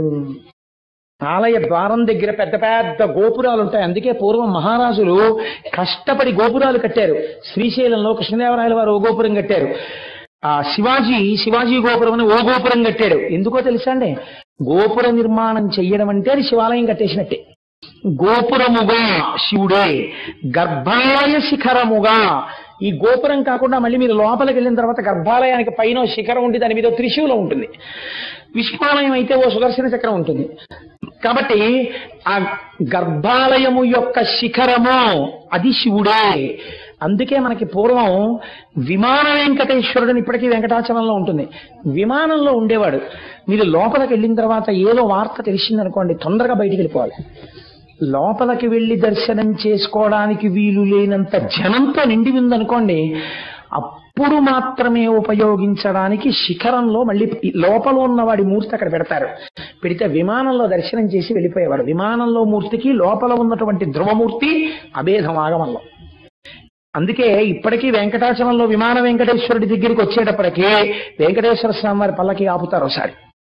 ఆలయ ద్వారం దగ్గర పెద్ద పెద్ద గోపురాలు ఉంటాయి అందుకే పూర్వం మహారాజులు కష్టపడి గోపురాలు కట్టారు శ్రీశైలంలో కృష్ణదేవరాయల వారు ఓ గోపురం కట్టారు ఆ శివాజీ శివాజీ గోపురం అని ఓ గోపురం కట్టాడు ఎందుకో తెలుసా అండి గోపుర నిర్మాణం చెయ్యడం అంటే అది శివాలయం కట్టేసినట్టే గోపురముగా శివుడే గర్భాలయ శిఖరముగా ఈ గోపురం కాకుండా మళ్ళీ మీరు లోపలికి వెళ్ళిన తర్వాత గర్భాలయానికి పైన ఓ శిఖరం ఉండి దాని మీద ఓ త్రిశూలం ఉంటుంది విష్ణాలయం అయితే ఓ సుదర్శన చక్రం ఉంటుంది కాబట్టి ఆ గర్భాలయము యొక్క శిఖరము అది శివుడే అందుకే మనకి పూర్వం విమాన వెంకటేశ్వరుడు ఇప్పటికీ వెంకటాచలంలో ఉంటుంది విమానంలో ఉండేవాడు మీరు లోపలికి వెళ్ళిన తర్వాత ఏదో వార్త తెలిసిందనుకోండి తొందరగా బయటికి వెళ్ళిపోవాలి లోపలికి వెళ్ళి దర్శనం చేసుకోవడానికి వీలు లేనంత జనంతో నిండి ఉందనుకోండి అప్పుడు మాత్రమే ఉపయోగించడానికి శిఖరంలో మళ్ళీ లోపల ఉన్నవాడి మూర్తి అక్కడ పెడతారు పెడితే విమానంలో దర్శనం చేసి వెళ్ళిపోయేవాడు విమానంలో మూర్తికి లోపల ఉన్నటువంటి ధ్రువమూర్తి అభేదం ఆగమంలో అందుకే ఇప్పటికీ వెంకటాచలంలో విమాన వెంకటేశ్వరుడి దగ్గరికి వచ్చేటప్పటికే వెంకటేశ్వర స్వామి వారి పల్లకి ఆపుతారు ఒకసారి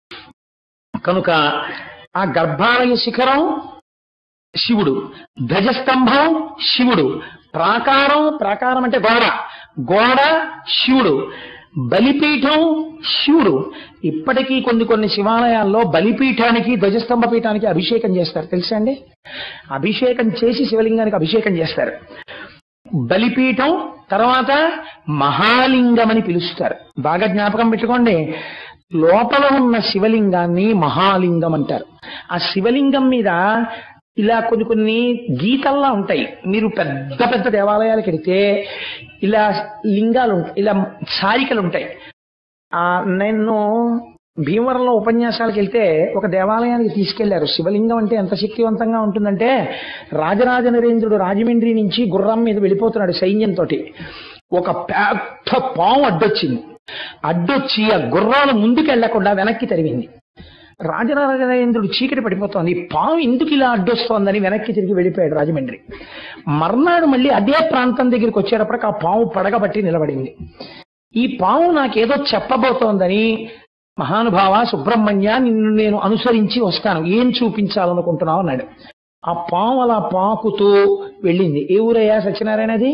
కనుక ఆ గర్భాలయ శిఖరం శివుడు ధ్వజస్తంభం శివుడు ప్రాకారం ప్రాకారం అంటే గోడ గోడ శివుడు బలిపీఠం శివుడు ఇప్పటికీ కొన్ని కొన్ని శివాలయాల్లో బలిపీఠానికి ధ్వజస్తంభ పీఠానికి అభిషేకం చేస్తారు తెలుసా అండి అభిషేకం చేసి శివలింగానికి అభిషేకం చేస్తారు బలిపీఠం తర్వాత మహాలింగం అని పిలుస్తారు బాగా జ్ఞాపకం పెట్టుకోండి లోపల ఉన్న శివలింగాన్ని మహాలింగం అంటారు ఆ శివలింగం మీద ఇలా కొన్ని కొన్ని గీతల్లా ఉంటాయి మీరు పెద్ద పెద్ద దేవాలయాలకు వెడితే ఇలా లింగాలు ఉంటాయి ఇలా సారికలు ఉంటాయి ఆ నేను భీమవరంలో ఉపన్యాసాలకు వెళ్తే ఒక దేవాలయానికి తీసుకెళ్లారు శివలింగం అంటే ఎంత శక్తివంతంగా ఉంటుందంటే రాజరాజ నరేంద్రుడు రాజమండ్రి నుంచి గుర్రం మీద వెళ్ళిపోతున్నాడు సైన్యంతో ఒక పెద్ద పాము అడ్డొచ్చింది అడ్డొచ్చి ఆ గుర్రాలు ముందుకు వెళ్లకుండా వెనక్కి తరిగింది రాజరాజేంద్రుడు చీకటి పడిపోతోంది ఈ పాము ఎందుకు ఇలా అడ్డొస్తోందని వెనక్కి తిరిగి వెళ్ళిపోయాడు రాజమండ్రి మర్నాడు మళ్ళీ అదే ప్రాంతం దగ్గరికి వచ్చేటప్పటికి ఆ పాము పడగబట్టి నిలబడింది ఈ పాము నాకేదో చెప్పబోతోందని మహానుభావ సుబ్రహ్మణ్య నిన్ను నేను అనుసరించి వస్తాను ఏం చూపించాలనుకుంటున్నావు అన్నాడు ఆ పాము అలా పాకుతూ వెళ్ళింది ఏ ఊరయ్యా సత్యనారాయణది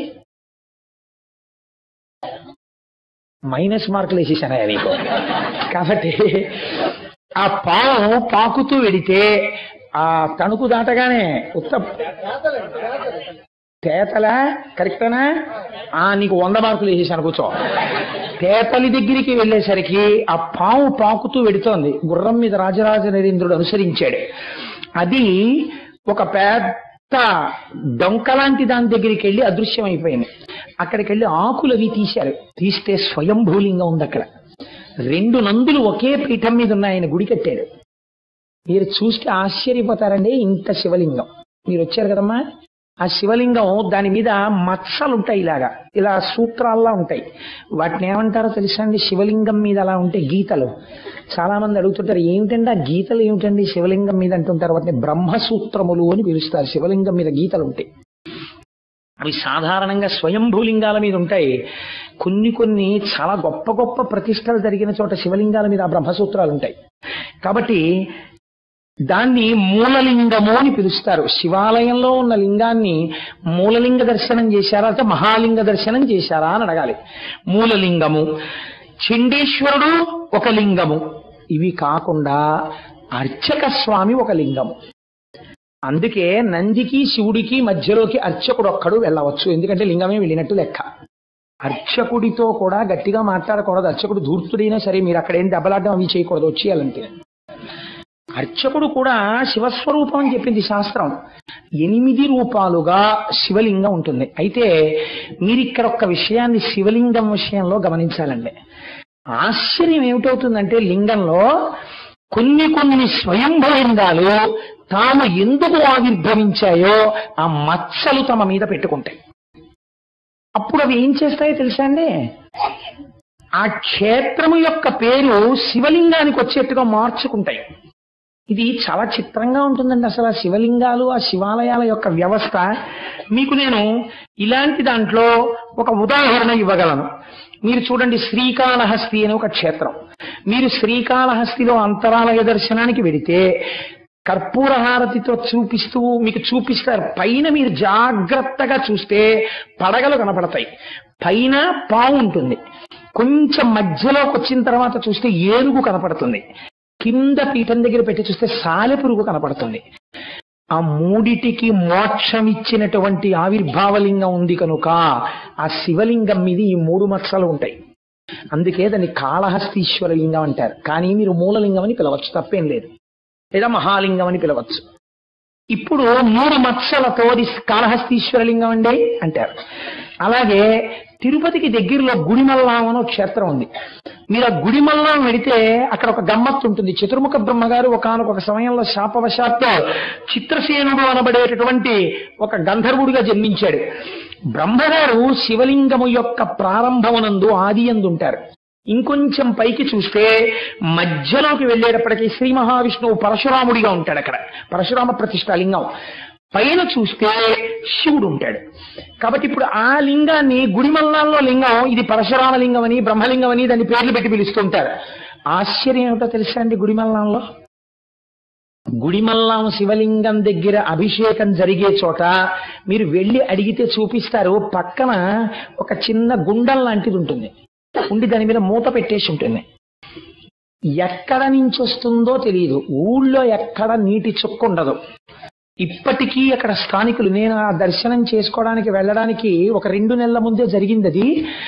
మైనస్ మార్కులు వేసేసానయ్యా నీకు కాబట్టి ఆ పాము పాకుతూ వెడితే ఆ తణుకు దాటగానే ఉత్త తేతలా కరెక్టేనా ఆ నీకు వంద మార్కులు వేసేసాను కూర్చో తేతలి దగ్గరికి వెళ్ళేసరికి ఆ పాము పాకుతూ వెడుతోంది గుర్రం మీద రాజరాజ నరేంద్రుడు అనుసరించాడు అది ఒక పెద్ద డొంకలాంటి దాని దగ్గరికి వెళ్ళి అదృశ్యమైపోయింది అక్కడికి వెళ్ళి ఆకులు అవి తీశారు తీస్తే స్వయంభూలింగం ఉంది అక్కడ రెండు నందులు ఒకే పీఠం మీద ఉన్నాయని గుడి కట్టాడు మీరు చూస్తే ఆశ్చర్యపోతారండి ఇంత శివలింగం మీరు వచ్చారు కదమ్మా ఆ శివలింగం దాని మీద మచ్చలు ఉంటాయి ఇలాగా ఇలా సూత్రాల్లా ఉంటాయి వాటిని ఏమంటారో తెలుసా అండి శివలింగం మీద అలా ఉంటే గీతలు చాలా మంది అడుగుతుంటారు ఏమిటండి ఆ గీతలు ఏమిటండి శివలింగం మీద అంటుంటారు వాటిని బ్రహ్మసూత్రములు అని పిలుస్తారు శివలింగం మీద గీతలు ఉంటాయి అవి సాధారణంగా స్వయంభూలింగాల మీద ఉంటాయి కొన్ని కొన్ని చాలా గొప్ప గొప్ప ప్రతిష్టలు జరిగిన చోట శివలింగాల మీద ఆ బ్రహ్మసూత్రాలు ఉంటాయి కాబట్టి దాన్ని మూలలింగము అని పిలుస్తారు శివాలయంలో ఉన్న లింగాన్ని మూలలింగ దర్శనం చేశారా అంటే మహాలింగ దర్శనం చేశారా అని అడగాలి మూలలింగము చండీశ్వరుడు ఒక లింగము ఇవి కాకుండా అర్చక స్వామి ఒక లింగము అందుకే నందికి శివుడికి మధ్యలోకి అర్చకుడు ఒక్కడు వెళ్ళవచ్చు ఎందుకంటే లింగమే వెళ్ళినట్టు లెక్క అర్చకుడితో కూడా గట్టిగా మాట్లాడకూడదు అర్చకుడు ధూర్తుడైనా సరే మీరు అక్కడ ఏం దెబ్బలాడడం అవి చేయకూడదు వచ్చేయాలంటే అర్చకుడు కూడా శివస్వరూపం అని చెప్పింది శాస్త్రం ఎనిమిది రూపాలుగా శివలింగం ఉంటుంది అయితే మీరు ఇక్కడ ఒక్క విషయాన్ని శివలింగం విషయంలో గమనించాలండి ఆశ్చర్యం ఏమిటవుతుందంటే లింగంలో కొన్ని కొన్ని స్వయంభలింగాలు తాము ఎందుకు ఆవిర్భవించాయో ఆ మచ్చలు తమ మీద పెట్టుకుంటాయి అప్పుడు అవి ఏం చేస్తాయో తెలుసా అండి ఆ క్షేత్రము యొక్క పేరు శివలింగానికి వచ్చేట్టుగా మార్చుకుంటాయి ఇది చాలా చిత్రంగా ఉంటుందండి అసలు ఆ శివలింగాలు ఆ శివాలయాల యొక్క వ్యవస్థ మీకు నేను ఇలాంటి దాంట్లో ఒక ఉదాహరణ ఇవ్వగలను మీరు చూడండి శ్రీకాళహస్తి అనే ఒక క్షేత్రం మీరు శ్రీకాళహస్తిలో అంతరాలయ దర్శనానికి వెడితే కర్పూర హారతితో చూపిస్తూ మీకు చూపిస్తారు పైన మీరు జాగ్రత్తగా చూస్తే పడగలు కనపడతాయి పైన పావు ఉంటుంది కొంచెం మధ్యలోకి వచ్చిన తర్వాత చూస్తే ఏనుగు కనపడుతుంది కింద పీఠం దగ్గర పెట్టి చూస్తే సాలెపురుగు కనపడుతుంది ఆ మూడిటికి మోక్షం ఇచ్చినటువంటి ఆవిర్భావలింగం ఉంది కనుక ఆ శివలింగం మీద ఈ మూడు మత్సలు ఉంటాయి అందుకే దాన్ని కాళహస్తీశ్వర లింగం అంటారు కానీ మీరు మూలలింగం అని పిలవచ్చు తప్పేం లేదు లేదా మహాలింగం అని పిలవచ్చు ఇప్పుడు మూడు మత్సలతో అది కాళహస్తీశ్వర లింగం అండి అంటారు అలాగే తిరుపతికి దగ్గరలో గుడిమల్లాం అని ఒక క్షేత్రం ఉంది మీరు ఆ గుడిమల్లాం వెడితే అక్కడ ఒక గమ్మత్తు ఉంటుంది చతుర్ముఖ బ్రహ్మగారు ఒకనొక సమయంలో శాపవశాత్తు చిత్రసేనుడు అనబడేటటువంటి ఒక గంధర్వుడిగా జన్మించాడు బ్రహ్మగారు శివలింగము యొక్క ప్రారంభమునందు ఆది ఉంటారు ఇంకొంచెం పైకి చూస్తే మధ్యలోకి వెళ్ళేటప్పటికీ శ్రీ మహావిష్ణువు పరశురాముడిగా ఉంటాడు అక్కడ పరశురామ ప్రతిష్ఠా లింగం పైన చూస్తే శివుడు ఉంటాడు కాబట్టి ఇప్పుడు ఆ లింగాన్ని గుడిమల్లాల్లో లింగం ఇది పరశురామ లింగం అని బ్రహ్మలింగం అని దాన్ని పేర్లు పెట్టి పిలుస్తుంటారు ఆశ్చర్యం ఏమిటో తెలుసా అండి గుడిమల్లంలో గుడిమల్లాం శివలింగం దగ్గర అభిషేకం జరిగే చోట మీరు వెళ్ళి అడిగితే చూపిస్తారు పక్కన ఒక చిన్న గుండం లాంటిది ఉంటుంది ఉండి దాని మీద మూత పెట్టేసి ఉంటుంది ఎక్కడ నుంచి వస్తుందో తెలియదు ఊళ్ళో ఎక్కడ నీటి చుక్క ఉండదు ఇప్పటికీ అక్కడ స్థానికులు నేను ఆ దర్శనం చేసుకోవడానికి వెళ్ళడానికి ఒక రెండు నెలల ముందే జరిగింది అది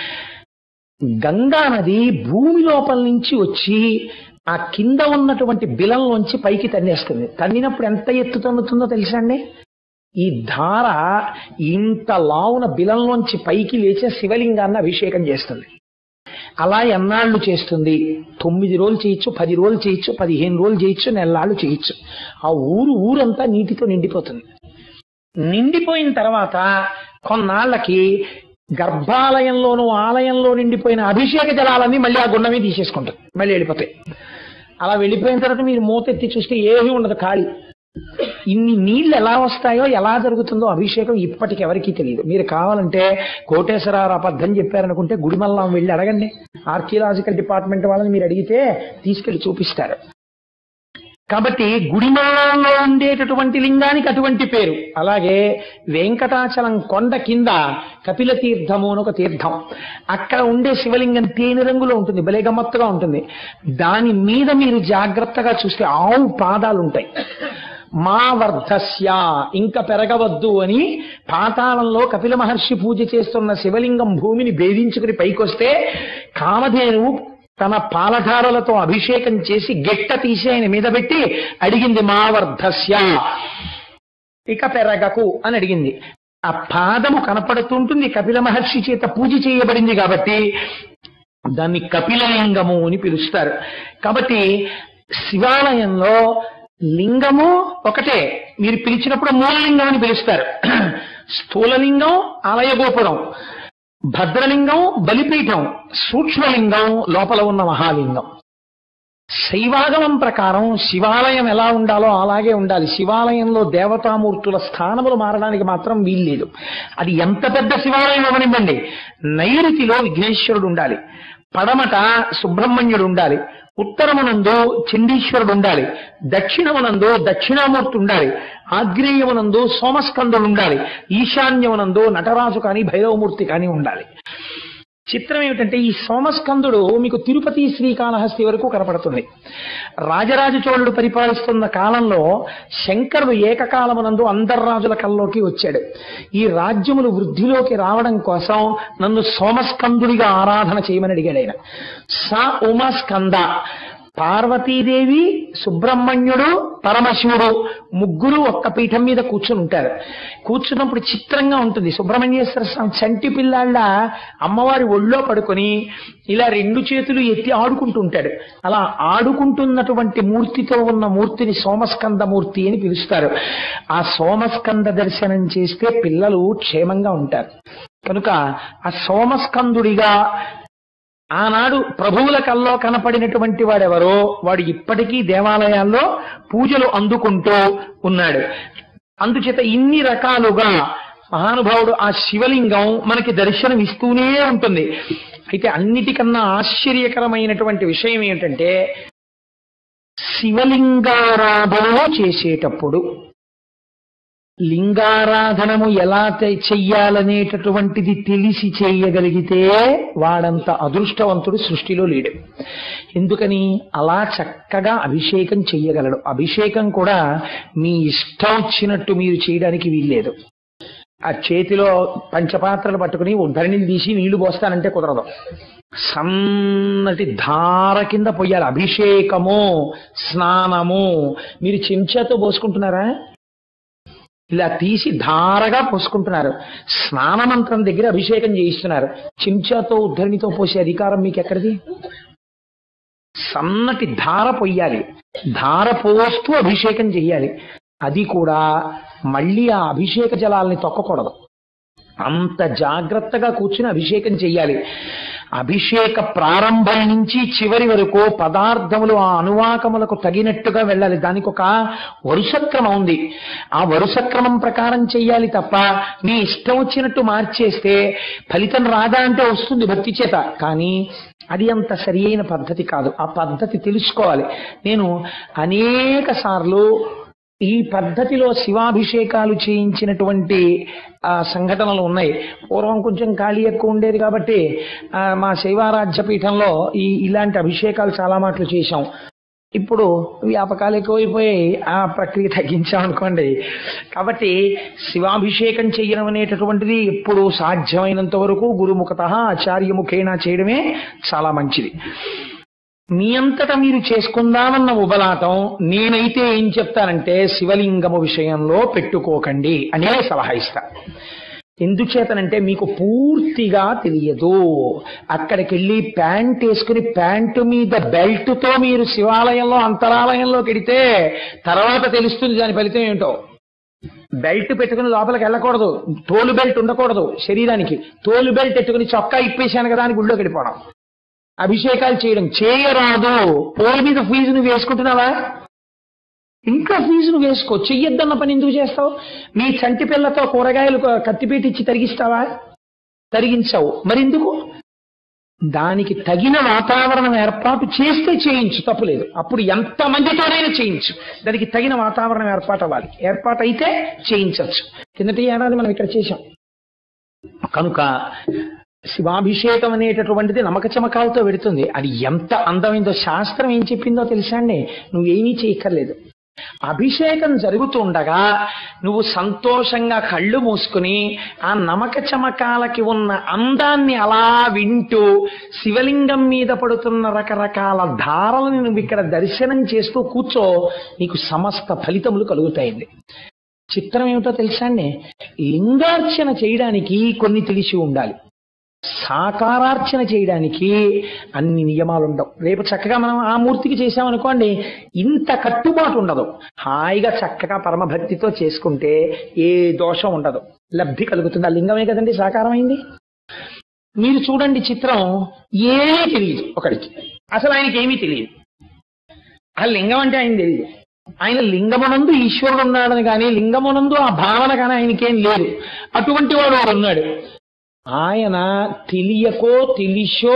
గంగా నది భూమి లోపల నుంచి వచ్చి ఆ కింద ఉన్నటువంటి బిలంలోంచి పైకి తన్నేస్తుంది తన్నినప్పుడు ఎంత ఎత్తు తన్నుతుందో తెలుసా అండి ఈ ధార ఇంత లావున బిలంలోంచి పైకి లేచే శివలింగాన్ని అభిషేకం చేస్తుంది అలా ఎన్నాళ్ళు చేస్తుంది తొమ్మిది రోజులు చేయొచ్చు పది రోజులు చేయొచ్చు పదిహేను రోజులు చేయొచ్చు నెలలాళ్ళు చేయొచ్చు ఆ ఊరు ఊరంతా నీటితో నిండిపోతుంది నిండిపోయిన తర్వాత కొన్నాళ్ళకి గర్భాలయంలోనూ ఆలయంలో నిండిపోయిన అభిషేక జలాలన్నీ మళ్ళీ ఆ గుండమే తీసేసుకుంటుంది మళ్ళీ వెళ్ళిపోతాయి అలా వెళ్ళిపోయిన తర్వాత మీరు మూతెత్తి చూస్తే ఏమీ ఉండదు ఖాళీ ఇన్ని నీళ్లు ఎలా వస్తాయో ఎలా జరుగుతుందో అభిషేకం ఇప్పటికి ఎవరికీ తెలియదు మీరు కావాలంటే కోటేశ్వరరావు అబద్ధం చెప్పారనుకుంటే గుడిమల్లం వెళ్ళి అడగండి ఆర్కియలాజికల్ డిపార్ట్మెంట్ వాళ్ళని మీరు అడిగితే తీసుకెళ్లి చూపిస్తారు కాబట్టి గుడిమల్లంలో ఉండేటటువంటి లింగానికి అటువంటి పేరు అలాగే వెంకటాచలం కొండ కింద కపిల తీర్థము అని ఒక తీర్థం అక్కడ ఉండే శివలింగం తేనె రంగులో ఉంటుంది భలే గమ్మత్తుగా ఉంటుంది దాని మీద మీరు జాగ్రత్తగా చూస్తే ఆవు పాదాలు ఉంటాయి మా వర్ధస్య ఇంకా పెరగవద్దు అని పాతాళంలో కపిల మహర్షి పూజ చేస్తున్న శివలింగం భూమిని భేదించుకుని పైకొస్తే కామధేనువు తన పాలధారలతో అభిషేకం చేసి గెట్ట తీసి ఆయన మీద పెట్టి అడిగింది మా వర్ధస్య ఇక పెరగకు అని అడిగింది ఆ పాదము కనపడుతుంటుంది కపిల మహర్షి చేత పూజ చేయబడింది కాబట్టి దాన్ని కపిలలింగము అని పిలుస్తారు కాబట్టి శివాలయంలో లింగము ఒకటే మీరు పిలిచినప్పుడు మూలలింగం అని పిలుస్తారు స్థూలలింగం ఆలయ గోపురం భద్రలింగం బలిపీఠం సూక్ష్మలింగం లోపల ఉన్న మహాలింగం శైవాగమం ప్రకారం శివాలయం ఎలా ఉండాలో అలాగే ఉండాలి శివాలయంలో దేవతామూర్తుల స్థానములు మారడానికి మాత్రం వీల్లేదు అది ఎంత పెద్ద శివాలయం అవనివ్వండి నైరుతిలో విఘ్నేశ్వరుడు ఉండాలి పడమట సుబ్రహ్మణ్యుడు ఉండాలి ఉత్తరమునందు చండీశ్వరుడు ఉండాలి దక్షిణమునందు దక్షిణామూర్తి ఉండాలి ఆగ్నేయమునందు సోమస్కందుడు ఉండాలి ఈశాన్యమునందు నటరాజు కానీ భైరవమూర్తి కానీ ఉండాలి చిత్రం ఏమిటంటే ఈ సోమస్కందుడు మీకు తిరుపతి శ్రీకాళహస్తి వరకు కనపడుతుంది రాజరాజ చోళుడు పరిపాలిస్తున్న కాలంలో శంకరుడు ఏకకాలమునందు అంతర్రాజుల కల్లోకి వచ్చాడు ఈ రాజ్యములు వృద్ధిలోకి రావడం కోసం నన్ను సోమస్కందుడిగా ఆరాధన చేయమని అడిగాడు ఆయన సా ఉమస్కంద పార్వతీదేవి సుబ్రహ్మణ్యుడు పరమశివుడు ముగ్గురు ఒక్క పీఠం మీద కూర్చుని ఉంటారు కూర్చున్నప్పుడు చిత్రంగా ఉంటుంది సుబ్రహ్మణ్యేశ్వర స్వామి చంటి పిల్లాళ్ళ అమ్మవారి ఒళ్ళో పడుకొని ఇలా రెండు చేతులు ఎత్తి ఆడుకుంటూ ఉంటాడు అలా ఆడుకుంటున్నటువంటి మూర్తితో ఉన్న మూర్తిని సోమస్కంద మూర్తి అని పిలుస్తారు ఆ సోమస్కంద దర్శనం చేస్తే పిల్లలు క్షేమంగా ఉంటారు కనుక ఆ సోమస్కందుడిగా ఆనాడు ప్రభువుల కల్లో కనపడినటువంటి వాడెవరో వాడు ఇప్పటికీ దేవాలయాల్లో పూజలు అందుకుంటూ ఉన్నాడు అందుచేత ఇన్ని రకాలుగా మహానుభావుడు ఆ శివలింగం మనకి దర్శనం ఇస్తూనే ఉంటుంది అయితే అన్నిటికన్నా ఆశ్చర్యకరమైనటువంటి విషయం ఏమిటంటే శివలింగారాధన చేసేటప్పుడు లింగారాధనము ఎలా తె- చెయ్యాలనేటటువంటిది తెలిసి చేయగలిగితే వాడంత అదృష్టవంతుడు సృష్టిలో లేడు ఎందుకని అలా చక్కగా అభిషేకం చెయ్యగలడు అభిషేకం కూడా మీ ఇష్టం వచ్చినట్టు మీరు చేయడానికి వీల్లేదు ఆ చేతిలో పంచపాత్రలు పట్టుకుని ఉద్ధరణిని తీసి నీళ్లు పోస్తానంటే కుదరదు సన్నటి ధార కింద పొయ్యాలి అభిషేకము స్నానము మీరు చెంచాతో పోసుకుంటున్నారా ఇలా తీసి ధారగా పోసుకుంటున్నారు స్నానమంత్రం దగ్గర అభిషేకం చేయిస్తున్నారు చెంచాతో ఉద్ధరణితో పోసే అధికారం మీకు ఎక్కడిది సన్నటి ధార పొయ్యాలి ధార పోస్తూ అభిషేకం చెయ్యాలి అది కూడా మళ్ళీ ఆ అభిషేక జలాల్ని తొక్కకూడదు అంత జాగ్రత్తగా కూర్చుని అభిషేకం చెయ్యాలి అభిషేక ప్రారంభం నుంచి చివరి వరకు పదార్థములు ఆ అనువాకములకు తగినట్టుగా వెళ్ళాలి దానికి ఒక వరుసక్రమం ఉంది ఆ వరుసక్రమం ప్రకారం చెయ్యాలి తప్ప మీ ఇష్టం వచ్చినట్టు మార్చేస్తే ఫలితం రాదా అంటే వస్తుంది భక్తి చేత కానీ అది అంత సరి అయిన పద్ధతి కాదు ఆ పద్ధతి తెలుసుకోవాలి నేను అనేక సార్లు ఈ పద్ధతిలో శివాభిషేకాలు చేయించినటువంటి ఆ, సంఘటనలు ఉన్నాయి పూర్వం కొంచెం ఖాళీ ఎక్కువ ఉండేది కాబట్టి ఆ, మా శైవారాధ్య పీఠంలో ఈ ఇలాంటి అభిషేకాలు చాలా మాటలు చేశాం ఇప్పుడు వ్యాపకాలు ఎక్కువైపోయాయి ఆ ప్రక్రియ తగ్గించాం అనుకోండి కాబట్టి శివాభిషేకం చేయడం అనేటటువంటిది ఎప్పుడు సాధ్యమైనంత వరకు గురుముఖత ఆచార్యముఖేనా చేయడమే చాలా మంచిది మీ అంతటా మీరు చేసుకుందామన్న ఉబలాటం నేనైతే ఏం చెప్తానంటే శివలింగము విషయంలో పెట్టుకోకండి అనే సలహా ఇస్తా ఎందుచేతనంటే మీకు పూర్తిగా తెలియదు అక్కడికి వెళ్ళి ప్యాంట్ వేసుకుని ప్యాంటు మీద బెల్ట్తో మీరు శివాలయంలో అంతరాలయంలోకి వెడితే తర్వాత తెలుస్తుంది దాని ఫలితం ఏంటో బెల్ట్ పెట్టుకుని లోపలికి వెళ్ళకూడదు తోలు బెల్ట్ ఉండకూడదు శరీరానికి తోలు బెల్ట్ పెట్టుకుని చొక్కా ఇప్పేశాను కదా అని గుళ్ళోకి వెళ్ళిపోవడం అభిషేకాలు చేయడం చేయరాదు పోల్ మీద ఫీజు నువ్వు వేసుకుంటున్నావా ఇంకా ఫీజు నువ్వు వేసుకో చెయ్యొద్దన్న పని ఎందుకు చేస్తావు మీ చంటి పిల్లతో కూరగాయలు కత్తిపేట ఇచ్చి తరిగిస్తావా తరిగించావు మరెందుకు దానికి తగిన వాతావరణం ఏర్పాటు చేస్తే చేయించు తప్పులేదు అప్పుడు ఎంత మందితోనైనా చేయించు దానికి తగిన వాతావరణం ఏర్పాటు అవ్వాలి ఏర్పాటు అయితే చేయించవచ్చు కిందటి ఏడాది మనం ఇక్కడ చేశాం కనుక శివాభిషేకం అనేటటువంటిది నమ్మక చమకాలతో పెడుతుంది అది ఎంత అందమైందో శాస్త్రం ఏం చెప్పిందో తెలుసా అండి నువ్వేమీ చేయక్కర్లేదు అభిషేకం జరుగుతుండగా నువ్వు సంతోషంగా కళ్ళు మూసుకుని ఆ నమక చమకాలకి ఉన్న అందాన్ని అలా వింటూ శివలింగం మీద పడుతున్న రకరకాల ధారలను నువ్వు ఇక్కడ దర్శనం చేస్తూ కూర్చో నీకు సమస్త ఫలితములు కలుగుతాయండి చిత్రం ఏమిటో తెలుసా అండి లింగార్చన చేయడానికి కొన్ని తెలిసి ఉండాలి సాకారార్చన చేయడానికి అన్ని నియమాలు ఉండవు రేపు చక్కగా మనం ఆ మూర్తికి చేసామనుకోండి ఇంత కట్టుబాటు ఉండదు హాయిగా చక్కగా పరమభక్తితో చేసుకుంటే ఏ దోషం ఉండదు లబ్ధి కలుగుతుంది ఆ లింగమే కదండి సాకారమైంది మీరు చూడండి చిత్రం ఏమీ తెలియదు ఒకడికి అసలు ఆయనకి ఏమీ తెలియదు ఆ లింగం అంటే ఆయన తెలియదు ఆయన లింగమునందు ఈశ్వరుడు ఉన్నాడని కానీ లింగమునందు ఆ భావన కానీ ఆయనకేం లేదు అటువంటి వాడు వాడు ఉన్నాడు ఆయన తెలియకో తెలిసో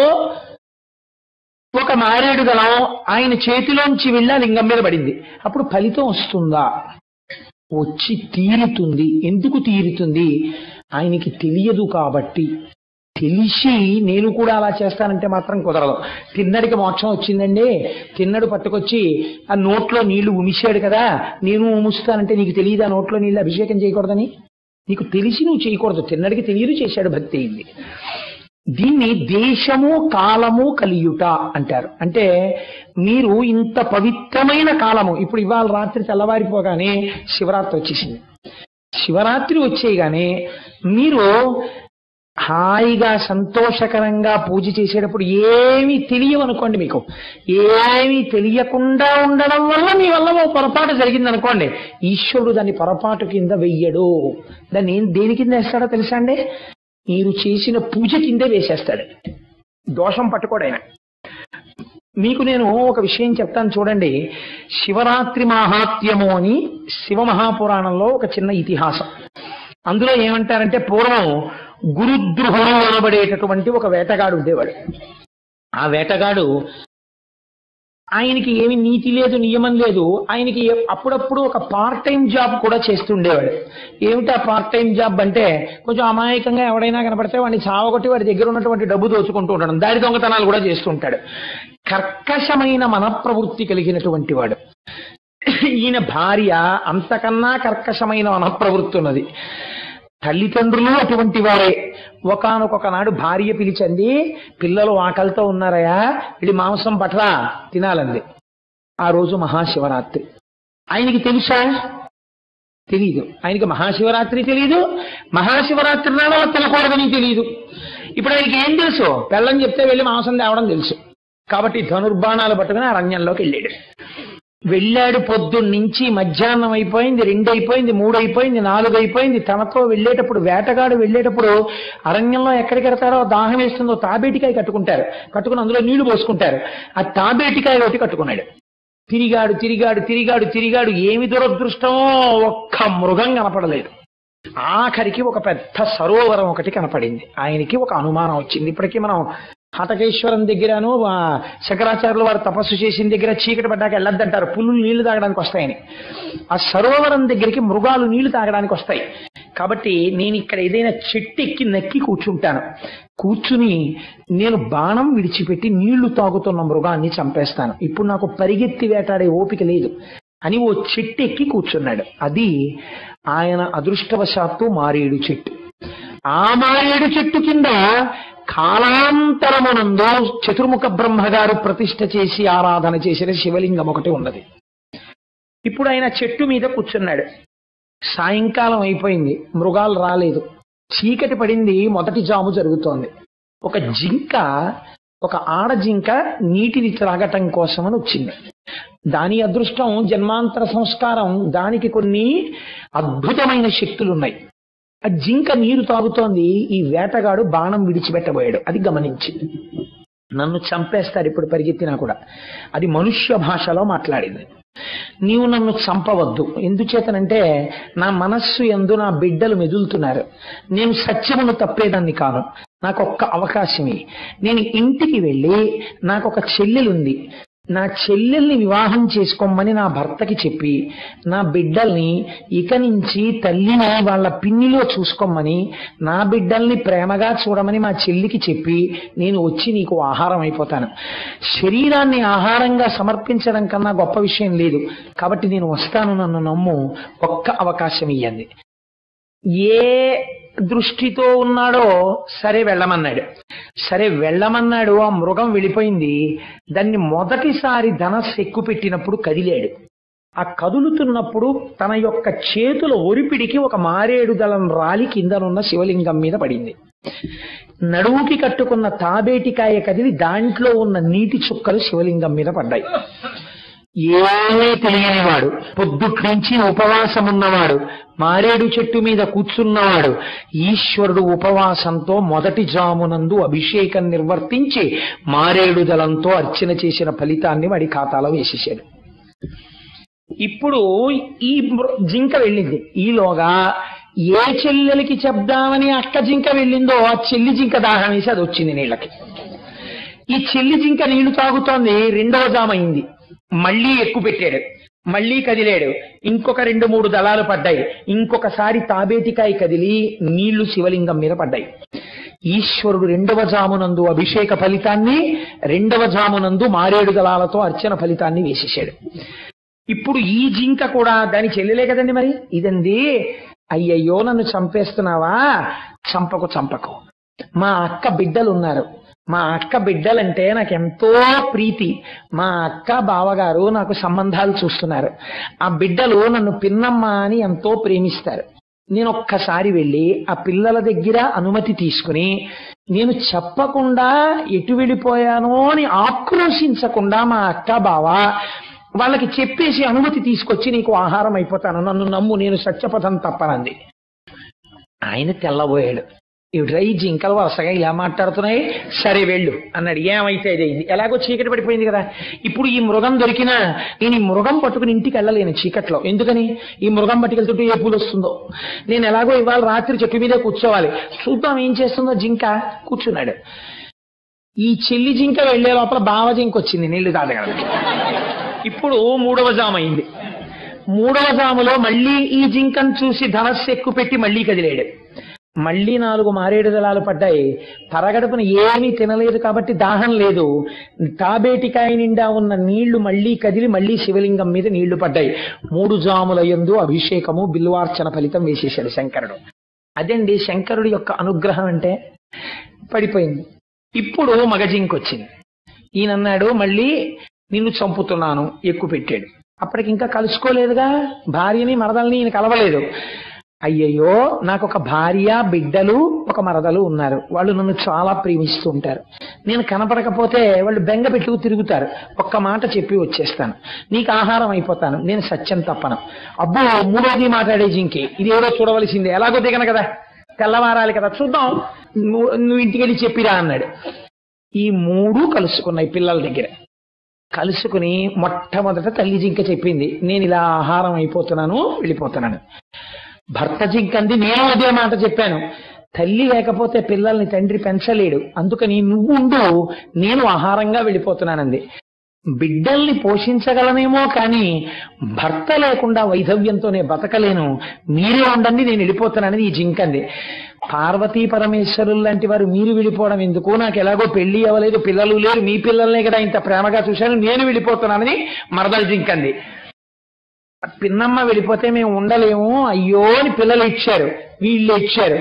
ఒక మారేడు దళం ఆయన చేతిలోంచి వెళ్ళి ఆ లింగం మీద పడింది అప్పుడు ఫలితం వస్తుందా వచ్చి తీరుతుంది ఎందుకు తీరుతుంది ఆయనకి తెలియదు కాబట్టి తెలిసి నేను కూడా అలా చేస్తానంటే మాత్రం కుదరదు తిన్నడికి మోక్షం వచ్చిందండి తిన్నడు పట్టుకొచ్చి ఆ నోట్లో నీళ్లు ఉమిశాడు కదా నేను ఉముస్తానంటే నీకు తెలియదు ఆ నోట్లో నీళ్ళు అభిషేకం చేయకూడదని నీకు తెలిసి నువ్వు చేయకూడదు తిన్నడికి తెలియదు చేశాడు భక్తి అయింది దీన్ని దేశము కాలము కలియుట అంటారు అంటే మీరు ఇంత పవిత్రమైన కాలము ఇప్పుడు ఇవాళ రాత్రి తెల్లవారిపోగానే శివరాత్రి వచ్చేసింది శివరాత్రి వచ్చేయగానే మీరు హాయిగా సంతోషకరంగా పూజ చేసేటప్పుడు ఏమీ తెలియవనుకోండి మీకు ఏమీ తెలియకుండా ఉండడం వల్ల మీ వల్ల ఓ పొరపాటు జరిగింది అనుకోండి ఈశ్వరుడు దాన్ని పొరపాటు కింద వెయ్యడు దాన్ని ఏం దేని కింద వేస్తాడో తెలుసా అండి మీరు చేసిన పూజ కిందే వేసేస్తాడు దోషం పట్టుకోడు ఆయన మీకు నేను ఒక విషయం చెప్తాను చూడండి శివరాత్రి మహాత్మ్యము అని శివ మహాపురాణంలో ఒక చిన్న ఇతిహాసం అందులో ఏమంటారంటే పూర్వం గురుద్రుహుడు అనబడేటటువంటి ఒక వేటగాడు ఉండేవాడు ఆ వేటగాడు ఆయనకి ఏమి నీతి లేదు నియమం లేదు ఆయనకి ఏ- అప్పుడప్పుడు ఒక పార్ట్ టైం జాబ్ కూడా చేస్తుండేవాడు ఏమిటా పార్ట్ టైం జాబ్ అంటే కొంచెం అమాయకంగా ఎవడైనా కనపడితే వాడిని చావగొట్టి వాడి దగ్గర ఉన్నటువంటి డబ్బు దోచుకుంటూ ఉంటాడు దాడి దొంగతనాలు కూడా చేస్తుంటాడు కర్కశమైన మనప్రవృత్తి కలిగినటువంటి వాడు ఈయన భార్య అంతకన్నా కర్కశమైన మనప్రవృత్తి ఉన్నది తల్లిదండ్రులు అటువంటి వారే ఒకనొక నాడు భార్య పిలిచింది పిల్లలు ఆకలితో ఉన్నారయా ఇది మాంసం పట్ల తినాలంది ఆ రోజు మహాశివరాత్రి ఆయనకి తెలుసా తెలీదు ఆయనకి మహాశివరాత్రి తెలీదు మహాశివరాత్రి నాడు అలా తినకూడదని తెలియదు ఇప్పుడు ఆయనకి ఏం తెలుసు పెళ్ళని చెప్తే వెళ్ళి మాంసం తేవడం తెలుసు కాబట్టి ధనుర్బాణాలు పట్టుకుని అరణ్యంలోకి వెళ్ళాడు వెళ్ళాడు పొద్దున్నుంచి మధ్యాహ్నం అయిపోయింది రెండు అయిపోయింది మూడు అయిపోయింది నాలుగు అయిపోయింది తనతో వెళ్ళేటప్పుడు వేటగాడు వెళ్ళేటప్పుడు అరణ్యంలో ఎక్కడికి వెళ్తారో దాహం వేస్తుందో తాబేటికాయ కట్టుకుంటారు కట్టుకుని అందులో నీళ్లు పోసుకుంటారు ఆ తాబేటికాయ ఒకటి కట్టుకున్నాడు తిరిగాడు తిరిగాడు తిరిగాడు తిరిగాడు ఏమి దురదృష్టమో ఒక్క మృగం కనపడలేదు ఆఖరికి ఒక పెద్ద సరోవరం ఒకటి కనపడింది ఆయనకి ఒక అనుమానం వచ్చింది ఇప్పటికీ మనం హతకేశ్వరం దగ్గరను ఆ, శంకరాచార్యులు వారు తపస్సు చేసిన దగ్గర చీకటి పడ్డాక వెళ్ళొద్దంటారు పులులు నీళ్లు తాగడానికి వస్తాయని ఆ సరోవరం దగ్గరికి మృగాలు నీళ్లు తాగడానికి వస్తాయి కాబట్టి నేను ఇక్కడ ఏదైనా చెట్టు ఎక్కి నక్కి కూర్చుంటాను కూర్చుని నేను బాణం విడిచిపెట్టి నీళ్లు తాగుతున్న మృగాన్ని చంపేస్తాను ఇప్పుడు నాకు పరిగెత్తి వేటాడే ఓపిక లేదు అని ఓ చెట్టు ఎక్కి కూర్చున్నాడు అది ఆయన అదృష్టవశాత్తు మారేడు చెట్టు ఆ మారేడు చెట్టు కింద కాలాంతరమునందు చతుర్ముఖ బ్రహ్మగారు ప్రతిష్ఠ చేసి ఆరాధన చేసిన శివలింగం ఒకటి ఉన్నది ఇప్పుడు ఆయన చెట్టు మీద కూర్చున్నాడు సాయంకాలం అయిపోయింది మృగాలు రాలేదు చీకటి పడింది మొదటి జాము జరుగుతోంది ఒక జింక ఒక ఆడ జింక నీటిని త్రాగటం కోసమని వచ్చింది దాని అదృష్టం జన్మాంతర సంస్కారం దానికి కొన్ని అద్భుతమైన శక్తులు ఉన్నాయి ఆ జింక నీరు తాగుతోంది ఈ వేటగాడు బాణం విడిచిపెట్టబోయాడు అది గమనించింది నన్ను చంపేస్తారు ఇప్పుడు పరిగెత్తినా కూడా అది మనుష్య భాషలో మాట్లాడింది నీవు నన్ను చంపవద్దు ఎందుచేతనంటే నా మనస్సు ఎందు నా బిడ్డలు మెదులుతున్నారు నేను సత్యమును తప్పేదాన్ని కాను నాకు ఒక్క అవకాశమే నేను ఇంటికి వెళ్ళి నాకు ఒక చెల్లెలుంది నా చెల్లెల్ని వివాహం చేసుకోమని నా భర్తకి చెప్పి నా బిడ్డల్ని ఇక నుంచి తల్లిని వాళ్ళ పిన్నిలో చూసుకోమని నా బిడ్డల్ని ప్రేమగా చూడమని మా చెల్లికి చెప్పి నేను వచ్చి నీకు ఆహారం అయిపోతాను శరీరాన్ని ఆహారంగా సమర్పించడం కన్నా గొప్ప విషయం లేదు కాబట్టి నేను వస్తాను నన్ను నమ్ము ఒక్క అవకాశం ఇయ్యండి ఏ దృష్టితో ఉన్నాడో సరే వెళ్ళమన్నాడు సరే వెళ్ళమన్నాడు ఆ మృగం వెళ్ళిపోయింది దాన్ని మొదటిసారి ధనస్సు ఎక్కువ పెట్టినప్పుడు కదిలాడు ఆ కదులుతున్నప్పుడు తన యొక్క చేతుల ఒరిపిడికి ఒక మారేడు దళం రాలి కిందనున్న శివలింగం మీద పడింది నడువుకి కట్టుకున్న తాబేటికాయ కదిలి దాంట్లో ఉన్న నీటి చుక్కలు శివలింగం మీద పడ్డాయి ఏమీ తెలియనివాడు పొద్దుటి నుంచి ఉపవాసం ఉన్నవాడు మారేడు చెట్టు మీద కూర్చున్నవాడు ఈశ్వరుడు ఉపవాసంతో మొదటి జామునందు అభిషేకం నిర్వర్తించి మారేడు దళంతో అర్చన చేసిన ఫలితాన్ని వాడి ఖాతాలో వేసేసాడు ఇప్పుడు ఈ మృ- జింక వెళ్ళింది ఈలోగా ఏ చెల్లెలకి చెప్దామని అక్క జింక వెళ్ళిందో ఆ చెల్లి జింక దాహం వేసి అది వచ్చింది నీళ్ళకి ఈ చెల్లి జింక నీళ్లు తాగుతోంది రెండవ జామ అయింది మళ్ళీ ఎక్కువ పెట్టాడు మళ్ళీ కదిలాడు ఇంకొక రెండు మూడు దళాలు పడ్డాయి ఇంకొకసారి తాబేటికాయ కదిలి నీళ్లు శివలింగం మీద పడ్డాయి ఈశ్వరుడు రెండవ జామునందు అభిషేక ఫలితాన్ని రెండవ జామునందు మారేడు దళాలతో అర్చన ఫలితాన్ని వేసేసాడు ఇప్పుడు ఈ జింక కూడా దాని చెల్లెలే కదండి మరి ఇదండి అయ్యయ్యో నన్ను చంపేస్తున్నావా చంపకు చంపకు మా అక్క బిడ్డలు ఉన్నారు మా అక్క బిడ్డలంటే నాకు ఎంతో ప్రీతి మా అక్క బావగారు నాకు సంబంధాలు చూస్తున్నారు ఆ బిడ్డలు నన్ను పిన్నమ్మ అని ఎంతో ప్రేమిస్తారు నేను ఒక్కసారి వెళ్ళి ఆ పిల్లల దగ్గర అనుమతి తీసుకుని నేను చెప్పకుండా ఎటు వెళ్ళిపోయానో అని ఆక్రోశించకుండా మా అక్క బావ వాళ్ళకి చెప్పేసి అనుమతి తీసుకొచ్చి నీకు ఆహారం అయిపోతాను నన్ను నమ్ము నేను సత్యపథం తప్పనంది ఆయన తెల్లబోయాడు ఇవిడ్రా ఈ జింకలు వరుసగా ఇలా మాట్లాడుతున్నాయి సరే వెళ్ళు అన్నాడు ఏమైతే అది అయింది ఎలాగో చీకటి పడిపోయింది కదా ఇప్పుడు ఈ మృగం దొరికినా నేను ఈ మృగం పట్టుకుని ఇంటికి వెళ్ళలేను చీకట్లో ఎందుకని ఈ మృగం పట్టుకెళ్తుంటే ఏ పూలు వస్తుందో నేను ఎలాగో ఇవాళ రాత్రి చెట్టు మీదే కూర్చోవాలి చూద్దాం ఏం చేస్తుందో జింక కూర్చున్నాడు ఈ చెల్లి జింక వెళ్లే లోపల బావ జింక వచ్చింది నీళ్లు తాగడానికి ఇప్పుడు మూడవ జాము అయింది మూడవ జాములో మళ్ళీ ఈ జింకను చూసి ధనస్సు ఎక్కువ పెట్టి మళ్ళీ కదిలేడు మళ్ళీ నాలుగు మారేడు దళాలు పడ్డాయి పరగడుపున ఏమీ తినలేదు కాబట్టి దాహం లేదు తాబేటికాయ నిండా ఉన్న నీళ్లు మళ్ళీ కదిలి మళ్ళీ శివలింగం మీద నీళ్లు పడ్డాయి మూడు జాముల యందు అభిషేకము బిల్వార్చన ఫలితం వేసేశాడు శంకరుడు అదండి శంకరుడి యొక్క అనుగ్రహం అంటే పడిపోయింది ఇప్పుడు మగజింకొచ్చింది ఈయనన్నాడు మళ్ళీ నిన్ను చంపుతున్నాను ఎక్కువ పెట్టాడు అప్పటికి ఇంకా కలుసుకోలేదుగా భార్యని మరదల్ని ఈయన కలవలేదు అయ్యయ్యో నాకు ఒక భార్య బిడ్డలు ఒక మరదలు ఉన్నారు వాళ్ళు నన్ను చాలా ప్రేమిస్తూ ఉంటారు నేను కనపడకపోతే వాళ్ళు బెంగ పెట్టుకు తిరుగుతారు ఒక్క మాట చెప్పి వచ్చేస్తాను నీకు ఆహారం అయిపోతాను నేను సత్యం తప్పను అబ్బో మూడోది మాట్లాడే జింకి ఇది ఎవరో చూడవలసిందే ఎలాగో దిగను కదా తెల్లవారాలి కదా చూద్దాం నువ్వు నువ్వు ఇంటికి వెళ్ళి చెప్పిరా అన్నాడు ఈ మూడు కలుసుకున్నాయి పిల్లల దగ్గర కలుసుకుని మొట్టమొదట తల్లి జింక చెప్పింది నేను ఇలా ఆహారం అయిపోతున్నాను వెళ్ళిపోతున్నాను భర్త జింకంది నేను అదే మాట చెప్పాను తల్లి లేకపోతే పిల్లల్ని తండ్రి పెంచలేడు అందుకని నువ్వు ఉండు నేను ఆహారంగా వెళ్ళిపోతున్నానంది బిడ్డల్ని పోషించగలనేమో కానీ భర్త లేకుండా వైధవ్యంతోనే బతకలేను మీరే ఉండండి నేను వెళ్ళిపోతున్నానని ఈ జింకంది పార్వతీ పరమేశ్వరులు లాంటి వారు మీరు వెళ్ళిపోవడం ఎందుకు నాకు ఎలాగో పెళ్లి అవ్వలేదు పిల్లలు లేరు మీ పిల్లల్నే కదా ఇంత ప్రేమగా చూశాను నేను వెళ్ళిపోతున్నానని మరదలు జింకంది పిన్నమ్మ వెళ్ళిపోతే మేము ఉండలేము అయ్యో అని పిల్లలు ఇచ్చారు వీళ్ళు ఇచ్చారు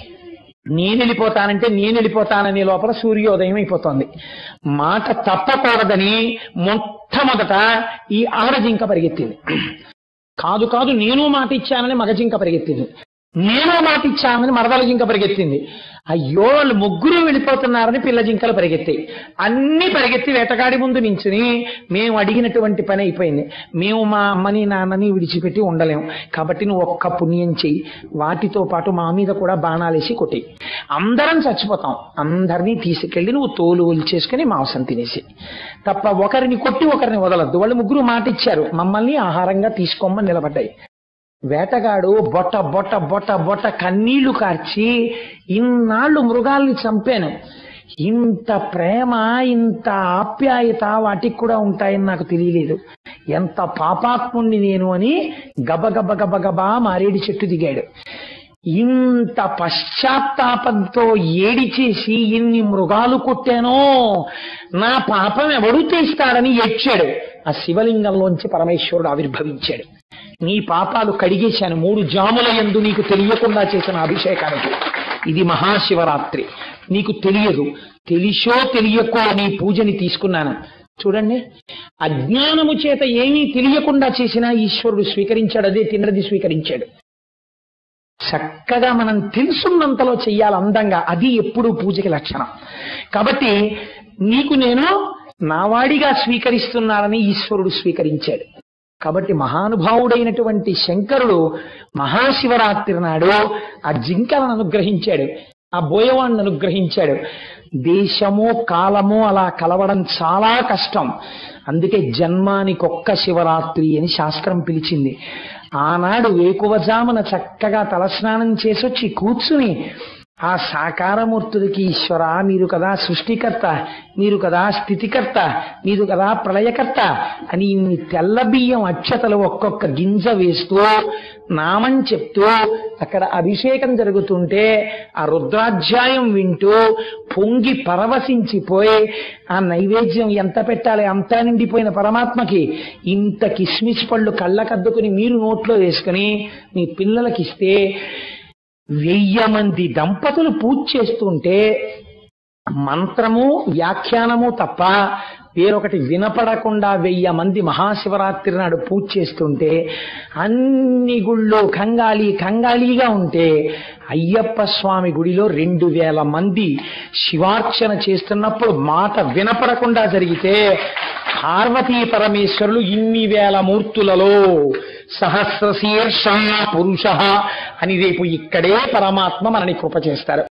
నేను వెళ్ళిపోతానంటే నేను వెళ్ళిపోతాననే లోపల సూర్యోదయం అయిపోతుంది మాట తప్పకూడదని మొట్టమొదట ఈ ఆడజింక పరిగెత్తింది కాదు కాదు నేను మాట ఇచ్చానని మగజింక పరిగెత్తింది నేను మాట ఇచ్చానని మరదల జింక పరిగెత్తింది అయ్యో వాళ్ళు ముగ్గురు వెళ్ళిపోతున్నారని పిల్ల జింకలు పరిగెత్తాయి అన్ని పరిగెత్తి వేటగాడి ముందు నించుని మేము అడిగినటువంటి పని అయిపోయింది మేము మా అమ్మని నాన్నని విడిచిపెట్టి ఉండలేం కాబట్టి నువ్వు ఒక్క పుణ్యం చెయ్యి వాటితో పాటు మా మీద కూడా బాణాలేసి కొట్టేయి అందరం చచ్చిపోతాం అందరినీ తీసుకెళ్లి నువ్వు తోలు చేసుకుని మాంసం తినేసి తప్ప ఒకరిని కొట్టి ఒకరిని వదలద్దు వాళ్ళు ముగ్గురు మాట ఇచ్చారు మమ్మల్ని ఆహారంగా తీసుకోమని నిలబడ్డాయి వేటగాడు బొట్ట బొట్ట బొట్ట బొట్ట కన్నీళ్లు కార్చి ఇన్నాళ్ళు మృగాల్ని చంపాను ఇంత ప్రేమ ఇంత ఆప్యాయత వాటికి కూడా ఉంటాయని నాకు తెలియలేదు ఎంత పాపాత్ముణ్ణి నేను అని గబగబ గబగబా మారేడు చెట్టు దిగాడు ఇంత పశ్చాత్తాపంతో ఏడి చేసి ఇన్ని మృగాలు కొట్టానో నా పాపం ఎవడు తీస్తాడని ఏడ్చాడు ఆ శివలింగంలోంచి పరమేశ్వరుడు ఆవిర్భవించాడు నీ పాపాలు కడిగేశాను మూడు జాముల యందు నీకు తెలియకుండా చేసిన అభిషేకానికి ఇది మహాశివరాత్రి నీకు తెలియదు తెలిసో తెలియకో నీ పూజని తీసుకున్నాను చూడండి అజ్ఞానము చేత ఏమీ తెలియకుండా చేసినా ఈశ్వరుడు స్వీకరించాడు అదే తిన్నది స్వీకరించాడు చక్కగా మనం తెలుసున్నంతలో చెయ్యాలి అందంగా అది ఎప్పుడు పూజకి లక్షణం కాబట్టి నీకు నేను నావాడిగా స్వీకరిస్తున్నానని ఈశ్వరుడు స్వీకరించాడు కాబట్టి మహానుభావుడైనటువంటి శంకరుడు మహాశివరాత్రి నాడు ఆ జింకలను అనుగ్రహించాడు ఆ బోయవాణ్ణి అనుగ్రహించాడు దేశము కాలము అలా కలవడం చాలా కష్టం అందుకే జన్మానికొక్క శివరాత్రి అని శాస్త్రం పిలిచింది ఆనాడు వేకువజామున చక్కగా తలస్నానం చేసొచ్చి కూర్చుని ఆ సాకారమూర్తులకి ఈశ్వర మీరు కదా సృష్టికర్త మీరు కదా స్థితికర్త మీరు కదా ప్రళయకర్త అని ఇన్ని తెల్ల బియ్యం అక్షతలు ఒక్కొక్క గింజ వేస్తూ నామం చెప్తూ అక్కడ అభిషేకం జరుగుతుంటే ఆ రుద్రాధ్యాయం వింటూ పొంగి పరవశించిపోయి ఆ నైవేద్యం ఎంత పెట్టాలి అంతా నిండిపోయిన పరమాత్మకి ఇంత కిస్మిస్ పళ్ళు కళ్ళకద్దుకుని మీరు నోట్లో వేసుకుని మీ పిల్లలకిస్తే వెయ్యి మంది దంపతులు పూజ చేస్తుంటే మంత్రము వ్యాఖ్యానము తప్ప వేరొకటి వినపడకుండా వెయ్యి మంది మహాశివరాత్రి నాడు పూజ చేస్తుంటే అన్ని గుళ్ళు కంగాళి కంగాళీగా ఉంటే అయ్యప్ప స్వామి గుడిలో రెండు వేల మంది శివార్చన చేస్తున్నప్పుడు మాట వినపడకుండా జరిగితే పార్వతీ పరమేశ్వరులు ఇన్ని వేల మూర్తులలో సహస్ర శీర్ష పురుష అని రేపు ఇక్కడే పరమాత్మ మనని కృప చేస్తారు